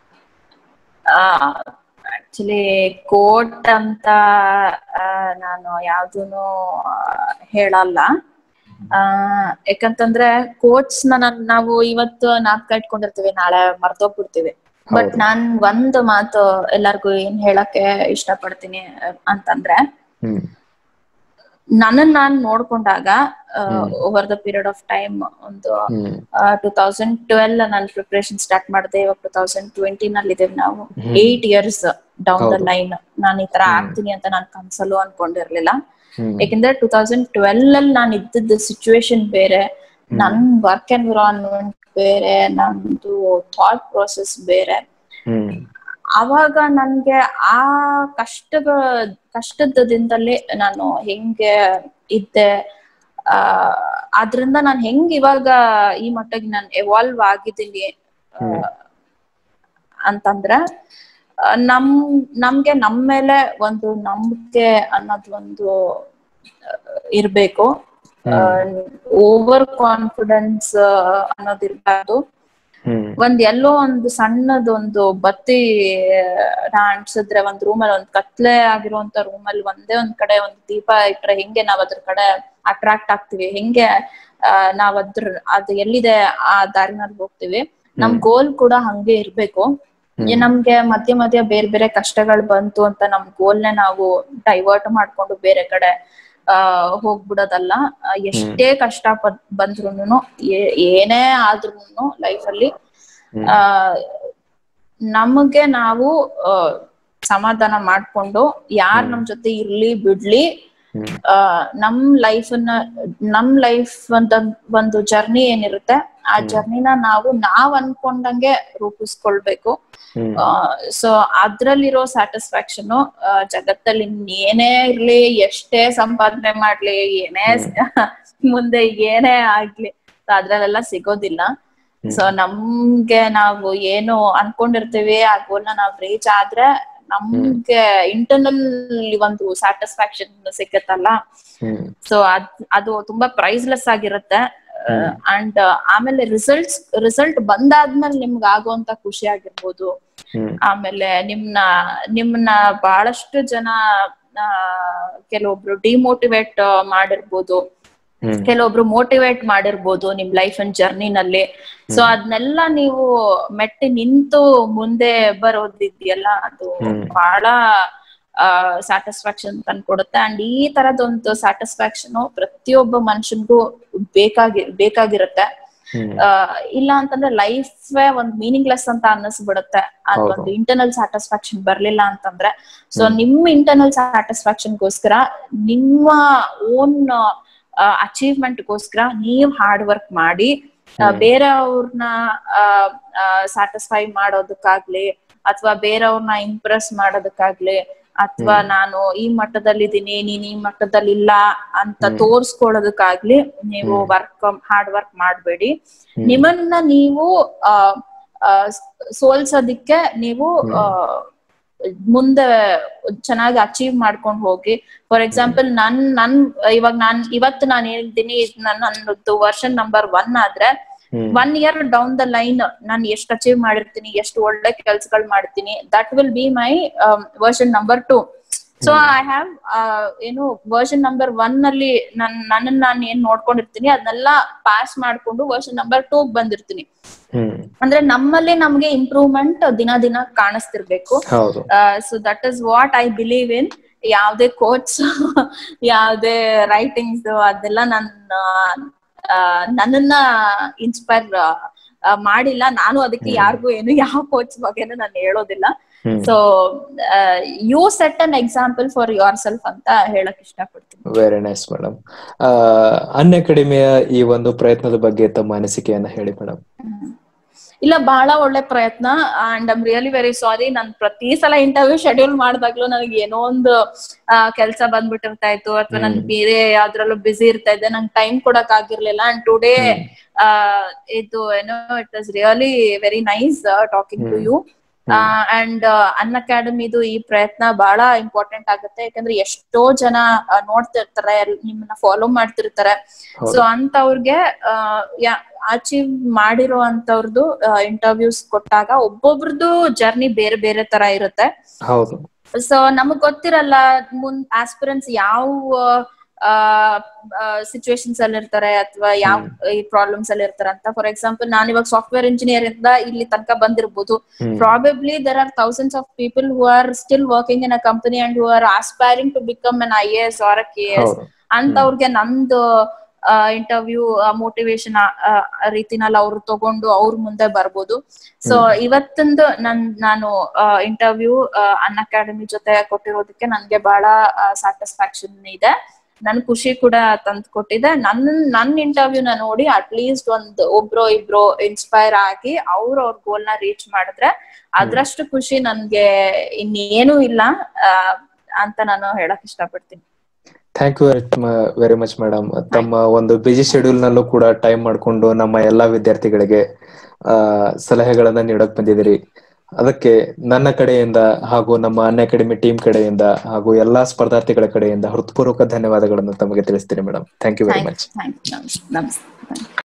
Speaker 2: ಆಕ್ಚುಲಿ ಕೋಟ್ ಅಂತ ಆ, ನಾನು ಯಾವ್ದೂನು ಆ, ಹೇಳಲ್ಲ ಆ ಯಾಕಂತಂದ್ರೆ ಕೋಟ್ಸ್ ನ ನಾನ್- ನಾವು ಇವತ್ತು ನಾಲ್ಕ ಇಟ್ಕೊಂಡಿರ್ತೀವಿ ನಾಳೆ ಮರ್ತೋಗ್ಬಿಡ್ತೀವಿ ಬಟ್ ನಾನ್ ಒಂದ್ ಮಾತು ಎಲ್ಲಾರ್ಗು ಏನ್ ಹೇಳಕ್ಕೆ ಇಷ್ಟಪಡ್ತೀನಿ ಅಂತಂದ್ರೆ
Speaker 1: ಹ್ಮ್
Speaker 2: ನನ್ನನ್ ನಾನ್ ನೋಡ್ಕೊಂಡಾಗ over the period of time ಒಂದು
Speaker 1: ಹ್ಮ್
Speaker 2: ಟೂ ತೌಸಂಡ್ ಟ್ವೆಲ್ ನಾನು ಪ್ರಿಪರೇಷನ್ ಸ್ಟಾರ್ಟ್ ಮಾಡಿದೆ ಇವಾಗ ಟೂ ತೌಸಂಡ್ ಟ್ವೆಂಟಿ ನಲ್ಲಿ ಇದೇವೆ ನಾವು eight years down the line ನಾನು ಈ ತರ ಆಗ್ತೀನಿ ಅಂತ ನಾನು ಕನ್ಸಲು ಅನ್ಕೊಂಡಿರ್ಲಿಲ್ಲ
Speaker 1: ಹ್ಮ್
Speaker 2: ಯಾಕಂದ್ರೆ ಟೂ ತೌಸಂಡ್ ಟ್ವೆಲ್ ಅಲ್ಲಿ ನಾನು ಇದ್ದದ್ದು ಸಿಚುವೇಶನ್ ಬೇರೆ ನನ್ ವರ್ಕ್ ಎನ್ವಿರಾನ್ಮೆಂಟ್ ಬೇರೆ ನಂದು ಥಾಟ್ ಪ್ರೋಸೆಸ್ ಬೇರೆ
Speaker 1: ಹ್ಮ್
Speaker 2: ಅವಾಗ ನನ್ಗೆ ಆ ಕಷ್ಟದ ಕಷ್ಟದ ದಿನದಲ್ಲಿ ನಾನು ಹೆಂಗೆ ಇದ್ದೆ ಆ ಅದ್ರಿಂದ ನಾನು ಹೆಂಗ್ ಇವಾಗ ಈ ಮಟ್ಟಿಗೆ ನಾನು ಎವಾಲ್ವ್ ಆಗಿದ್ದೀನಿ ಆ, ಅಂತಂದ್ರೆ ಆ, ನಮ್ ನಮ್ಗೆ ನಮ್ ಮೇಲೆ ಒಂದು ನಂಬಿಕೆ ಅನ್ನೋದು ಒಂದು ಆ, ಇರ್ಬೇಕು ಓವರ್ ಕಾನ್ಫಿಡೆನ್ಸ್ ಅನ್ನೋದು ಇರ್ಬಾರ್ದು
Speaker 1: ಹ್ಮ್
Speaker 2: ಒಂದ್ ಎಲ್ಲೋ ಒಂದು ಸಣ್ಣದೊಂದು ಬತ್ತಿ ನಾ ಅನ್ಸಿದ್ರೆ ಒಂದ್ ರೂಮಲ್ಲಿ ಒಂದ್ ಕತ್ಲೆ ಆಗಿರುವಂತ ರೂಮಲ್ಲಿ ಒಂದೇ ಒಂದ್ ಕಡೆ ಒಂದ್ ದೀಪ ಇಟ್ರೆ ಹೆಂಗೆ ನಾವ್ ಅದ್ರ ಕಡೆ ಅಟ್ರಾಕ್ಟ್ ಆಗ್ತಿವಿ ಹೆಂಗೆ ಆ, ನಾವ್ ಅದ್ರ ಅದು ಎಲ್ಲಿದೆ ಆ ದಾರಿನಲ್ಲಿ ಹೋಗ್ತಿವಿ ನಮ್ ಗೋಲ್ ಕೂಡ ಹಂಗೆ ಇರ್ಬೇಕು
Speaker 1: ಹ್ಮ್.
Speaker 2: ನಮ್ಗೆ ಮಧ್ಯ ಮಧ್ಯ ಬೇರೆ ಬೇರೆ ಕಷ್ಟಗಳು ಬಂತು ಅಂತ ನಮ್ ಗೋಲ್ನ ನಾವು ಡೈವರ್ಟ್ ಮಾಡ್ಕೊಂಡು ಬೇರೆ ಕಡೆ ಆ ಹೋಗ್ಬಿಡೋದಲ್ಲ ಆ, ಎಷ್ಟೇ ಕಷ್ಟ ಪಡ್- ಬಂದ್ರೂನು ಏ- ಏನೇ ಆದ್ರೂನು ಲೈಫ್ ಅಲ್ಲಿ
Speaker 1: ಹ್ಮ್.
Speaker 2: ಆ ನಮಗೆ ನಾವು ಆ, ಸಮಾಧಾನ ಮಾಡ್ಕೊಂಡು ಯಾರ್ ನಮ್ ಜೊತೆ ಇರ್ಲಿ ಬಿಡ್ಲಿ
Speaker 1: ಹ್ಮ್.
Speaker 2: ಆ ನಮ್ ಲೈಫ್ ನ ನಮ್ ಲೈಫ್ ಅಂತ ಒಂದು ಜರ್ನಿ ಏನಿರುತ್ತೆ ಆ ಜರ್ನಿನ ನಾವು ನಾವ್ ಅನ್ಕೊಂಡಂಗೆ ರೂಪಿಸ್ಕೊಳ್ಬೇಕು
Speaker 1: ಹ್ಮ್.
Speaker 2: ಸೊ ಅದ್ರಲ್ಲಿರೋ ಸ್ಯಾಟಿಸ್ಫ್ಯಾಕ್ಷನ್ ಜಗತ್ತಲ್ಲಿ ಏನೇ ಇರ್ಲಿ ಎಷ್ಟೇ ಸಂಪಾದನೆ ಮಾಡ್ಲಿ ಏನೇ ಮುಂದೆ ಏನೇ ಆಗ್ಲಿ ಅದ್ರಲ್ಲೆಲ್ಲ ಸಿಗೋದಿಲ್ಲ ಸೊ ನಮ್ಗೆ ನಾವು ಏನು ಅನ್ಕೊಂಡಿರ್ತೀವಿ ಆ ಗೋಲ್ನ ನಾವ್ ರೀಚ್ ಆದ್ರೆ ನಮ್ಗೆ ಇಂಟರ್ನಲ್ ಒಂದು ಸ್ಯಾಟಿಸ್ಫ್ಯಾಕ್ಷನ್ ಸಿಕ್ಕತ್ತಲ್ಲ
Speaker 1: ಹ್ಮ್.
Speaker 2: ಸೊ ಅದ್ ಅದು ತುಂಬಾ ಪ್ರೈಸ್ಲೆಸ್ ಆಗಿರುತ್ತೆ ಅಂಡ್ ಆಮೇಲೆ ರಿಸಲ್ಟ್ಸ್ ರಿಸಲ್ಟ್ ಬಂದಾದ್ಮೇಲೆ ನಿಮ್ಗೆ ಆಗುವಂತ ಖುಷಿ ಆಗಿರ್ಬೋದು
Speaker 1: ಹ್ಮ್.
Speaker 2: ಆಮೇಲೆ ನಿಮ್ನ ನಿಮ್ನ ಬಹಳಷ್ಟು ಜನ ಆ, ಕೆಲವೊಬ್ರು ಡಿಮೋಟಿವೇಟ್ ಮಾಡಿರ್ಬೋದು
Speaker 1: ಹ್ಮ್.
Speaker 2: ಕೆಲವೊಬ್ರು ಮೋಟಿವೇಟ್ ಮಾಡಿರ್ಬೋದು ನಿಮ್ ಲೈಫ್ ಅಂಡ್ ಜರ್ನಿನಲ್ಲಿ ಸೊ ಅದನ್ನೆಲ್ಲ ನೀವು ಮೆಟ್ಟಿ ನಿಂತು ಮುಂದೆ ಬರೋದಿದೆಯಲ್ಲ ಅದು
Speaker 1: ಹ್ಮ್.
Speaker 2: ಬಹಳ ಸ್ಯಾಟಿಸ್ಫ್ಯಾಕ್ಷನ್ ತಂದ್ಕೊಡುತ್ತೆ ಅಂಡ್ ಈ ತರದೊಂದು ಸ್ಯಾಟಿಸ್ಫ್ಯಾಕ್ಷನ್ ಪ್ರತಿಯೊಬ್ಬ ಮನುಷ್ಯನ್ಗೂ ಬೇಕಾಗಿ ಬೇಕಾಗಿರುತ್ತೆ
Speaker 1: ಹ್ಮ್.
Speaker 2: ಆ, ಇಲ್ಲ ಅಂತಂದ್ರೆ ಲೈಫ್ ಒಂದ್ ಮೀನಿಂಗ್ಲೆಸ್ ಅಂತ ಅನ್ನಿಸ್ಬಿಡುತ್ತೆ
Speaker 1: ಹೌದು.
Speaker 2: ಅದೊಂದು ಇಂಟರ್ನಲ್ ಸ್ಯಾಟಿಸ್ಫ್ಯಾಕ್ಷನ್ ಬರ್ಲಿಲ್ಲ ಅಂತಂದ್ರೆ ಸೊ ನಿಮ್ ಇಂಟರ್ನಲ್ ಸ್ಯಾಟಿಸ್ಫ್ಯಾಕ್ಷನ್ಗೋಸ್ಕರ ನಿಮ್ಮ ಓನ್ ಅಚೀವ್ಮೆಂಟ್ ಗೋಸ್ಕರ ನೀವ್ ಹಾರ್ಡ್ ವರ್ಕ್ ಮಾಡಿ ಆ, ಬೇರೆಯವ್ರನ್ನ ಸ್ಯಾಟಿಸ್ಫೈ ಮಾಡೋದಕ್ಕಾಗ್ಲಿ ಅಥವಾ ಬೇರೆಯವ್ರನ್ನ ಇಂಪ್ರೆಸ್ ಮಾಡೋದಕ್ಕಾಗ್ಲಿ ಅಥವಾ ನಾನು ಈ ಮಟ್ಟದಲ್ಲಿ ಇದೀನಿ ನೀನ್ ಈ ಮಟ್ಟದಲ್ಲಿ ಇಲ್ಲ ಅಂತ ತೋರ್ಸ್ಕೊಳ್ಳೋದಕ್ಕಾಗ್ಲಿ ನೀವು ವರ್ಕ್ ಹಾರ್ಡ್ ವರ್ಕ್ ಮಾಡ್ಬೇಡಿ ನಿಮ್ಮನ್ನ ನೀವು ಆ ಆ, ಸೋಲ್ಸೋದಿಕ್ಕೆ ನೀವು ಆ ಮುಂದೆ ಚೆನ್ನಾಗಿ ಅಚೀವ್ ಮಾಡ್ಕೊಂಡು ಹೋಗಿ ಫಾರ್ ಎಕ್ಸಾಂಪಲ್ ನನ್ ನನ್ ಇವಾಗ ನಾನ್ ಇವತ್ತು ನಾನು ಹೇಳ್ತೀನಿ ಇದ್ ನನ್ನ ನನ್ನದು ವರ್ಷನ್ ನಂಬರ್ ಒನ್ ಆದ್ರೆ
Speaker 1: hmm.
Speaker 2: One year down the line ನಾನು ಎಷ್ಟು ಅಚೀವ್ ಮಾಡಿರ್ತೀನಿ ಎಷ್ಟು ಒಳ್ಳೆ ಕೆಲ್ಸಗಳು ಮಾಡ್ತೀನಿ that will be my version number two so I have ಏನು ವರ್ಷನ್ ನಂಬರ್ ಒನ್ ಅಲ್ಲಿ ನನ್ ನನ್ನನ್ನ ನಾನು ಏನ್ ನೋಡ್ಕೊಂಡಿರ್ತೀನಿ ಅದನ್ನೆಲ್ಲ ಪಾಸ್ ಮಾಡ್ಕೊಂಡು ವರ್ಷನ್ ನಂಬರ್ ಟೂ ಬಂದಿರ್ತೀನಿ
Speaker 1: ಹ್ಮ್.
Speaker 2: ಅಂದ್ರೆ ನಮ್ಮಲ್ಲಿ ನಮ್ಗೆ ಇಂಪ್ರೂವ್ಮೆಂಟ್ ದಿನ ದಿನ ಕಾಣಿಸ್ತಿರ್ಬೇಕು
Speaker 1: ಹೌದು
Speaker 2: so that is what I believe in ಯಾವ್ದೇ ಕೋಚ್ ಯಾವ್ದೇ ರೈಟಿಂಗ್ಸ್ ಅದೆಲ್ಲ ನನ್ನ ಆ, ನನ್ನನ್ನ ಇನ್ಸ್ಪೈರ್ ಮಾಡಿಲ್ಲ ನಾನು ಅದಕ್ಕೆ ಯಾರಿಗೂ ಏನು ಯಾವ ಕೋಚ್ ಬಗ್ಗೆನೂ ನಾನು ಹೇಳೋದಿಲ್ಲ
Speaker 1: hmm.
Speaker 2: So you set an example for yourself ಅಂತ ಹೇಳಕ್ ಇಷ್ಟಪಡ್ತೀನಿ
Speaker 1: ವೆರಿ ನೈಸ್ ಮೇಡಮ್ ಅನ್ ಅಕಾಡೆಮಿಯ ಈ ಒಂದು ಪ್ರಯತ್ನದ ಬಗ್ಗೆ ತಮ್ಮ ಅನಿಸಿಕೆಯನ್ನ ಹೇಳಿ ಮೇಡಮ್
Speaker 2: ಇಲ್ಲ ಬಹಳ ಒಳ್ಳೆ ಪ್ರಯತ್ನ and I'm really very sorry ನಾನ್ ಪ್ರತಿ ಸಲ ಇಂಟರ್ವ್ಯೂ ಶೆಡ್ಯೂಲ್ ಮಾಡಿದಾಗ್ಲೂ ನನಗೆ ಏನೋ ಒಂದು ಕೆಲಸ ಬಂದ್ಬಿಟ್ಟಿರ್ತಾ ಇತ್ತು ಅಥವಾ ನನ್ ಬೇರೆ ಯಾವ್ದ್ರಲ್ಲೂ ಬಿಸಿ ಇರ್ತಾ ಇದ್ದೆ ನಂಗೆ ಟೈಮ್ ಕೊಡಕ್ ಆಗಿರ್ಲಿಲ್ಲ ಅಂಡ್ ಟುಡೇ ಇದು ಏನೋ it is really very nice talking to you and an ಅಕಾಡೆಮಿದು ಈ ಪ್ರಯತ್ನ ಬಹಳ ಇಂಪಾರ್ಟೆಂಟ್ ಆಗುತ್ತೆ ಯಾಕಂದ್ರೆ ಎಷ್ಟೋ ಜನ ಆ, ನೋಡ್ತಿರ್ತಾರೆ ನಿಮ್ಮನ್ನ ಫಾಲೋ ಮಾಡ್ತಿರ್ತಾರೆ ಸೊ ಅಂತವ್ರಿಗೆ ಅಚೀವ್ ಮಾಡಿರೋ ಅಂತವ್ರದ್ದು ಇಂಟರ್ವ್ಯೂಸ್ ಕೊಟ್ಟಾಗ ಒಬ್ಬೊಬ್ರದ್ದು ಜರ್ನಿ ಬೇರೆ ಬೇರೆ ತರ ಇರುತ್ತೆ
Speaker 1: ಹೌದು
Speaker 2: ಸೊ ನಮಗ್ ಗೊತ್ತಿರಲ್ಲ ಮುಂದ್ ಆಸ್ಪಿರೆನ್ಸ್ ಯಾವ ಸಿಚುವೇಶನ್ಸ್ ಅಲ್ಲಿ ಇರ್ತಾರೆ ಅಥವಾ ಯಾವ ಈ ಪ್ರಾಬ್ಲಮ್ಸ್ ಅಲ್ಲಿ ಇರ್ತಾರೆ ಅಂತ ಫಾರ್ ಎಕ್ಸಾಂಪಲ್ ನಾನು ಇವಾಗ ಸಾಫ್ಟ್ವೇರ್ ಇಂಜಿನಿಯರ್ ಇಂದ ಇಲ್ಲಿ ತನಕ ಬಂದಿರ್ಬೋದು probably there are thousands of people who are still working in a company and who are aspiring to become an I S R K S
Speaker 1: ಹೌದು
Speaker 2: ಅಂತವ್ರಿಗೆ ನಂದು ಇಂಟರ್ವ್ಯೂ ಮೋಟಿವೇಶನ್ ರೀತಿನಲ್ಲಿ ಅವ್ರು ತಗೊಂಡು ಅವ್ರ ಮುಂದೆ ಬರ್ಬೋದು ಸೊ ಇವತ್ತೊಂದು ನನ್ ನಾನು ಇಂಟರ್ವ್ಯೂ ಅನ್ ಅಕಾಡೆಮಿ ಜೊತೆ ಕೊಟ್ಟಿರೋದಕ್ಕೆ ನನ್ಗೆ ಬಹಳ ಸ್ಯಾಟಿಸ್ಫ್ಯಾಕ್ಷನ್ ಇದೆ ನನ್ ಖುಷಿ ಕೂಡ ತಂದ್ ಕೊಟ್ಟಿದೆ ನನ್ ನನ್ ಇಂಟರ್ವ್ಯೂನ ನೋಡಿ ಅಟ್ ಲೀಸ್ಟ್ ಒಂದ್ ಒಬ್ರು ಇಬ್ರು ಇನ್ಸ್ಪೈರ್ ಆಗಿ ಅವ್ರ ಅವ್ರ ಗೋಲ್ ನ ರೀಚ್ ಮಾಡಿದ್ರೆ ಅದ್ರಷ್ಟು ಖುಷಿ ನನ್ಗೆ ಇನ್ನೇನು ಇಲ್ಲ ಆ, ಅಂತ ನಾನು ಹೇಳಕ್ ಇಷ್ಟಪಡ್ತೀನಿ
Speaker 1: thank you very much madam ತಮ್ಮ ಒಂದು ಬಿಜಿ ಶೆಡ್ಯೂಲ್ ನಲ್ಲೂ ಕೂಡ ಟೈಮ್ ಮಾಡ್ಕೊಂಡು ನಮ್ಮ ಎಲ್ಲಾ ವಿದ್ಯಾರ್ಥಿಗಳಿಗೆ ಆ ಸಲಹೆಗಳನ್ನ ನೀಡಕ್ ಬಂದಿದ್ದೀರಿ ಅದಕ್ಕೆ ನನ್ನ ಕಡೆಯಿಂದ ಹಾಗೂ ನಮ್ಮ ಅನ್ ಅಕಾಡೆಮಿ ಟೀಮ್ ಕಡೆಯಿಂದ ಹಾಗೂ ಎಲ್ಲಾ ಸ್ಪರ್ಧಾರ್ಥಿಗಳ ಕಡೆಯಿಂದ ಹೃತ್ಪೂರ್ವಕ ಧನ್ಯವಾದಗಳನ್ನು ತಮಗೆ ತಿಳಿಸ್ತೀನಿ madam thank you very much
Speaker 2: thank you ನಮಸ್ತೆ ನಮಸ್ತೆ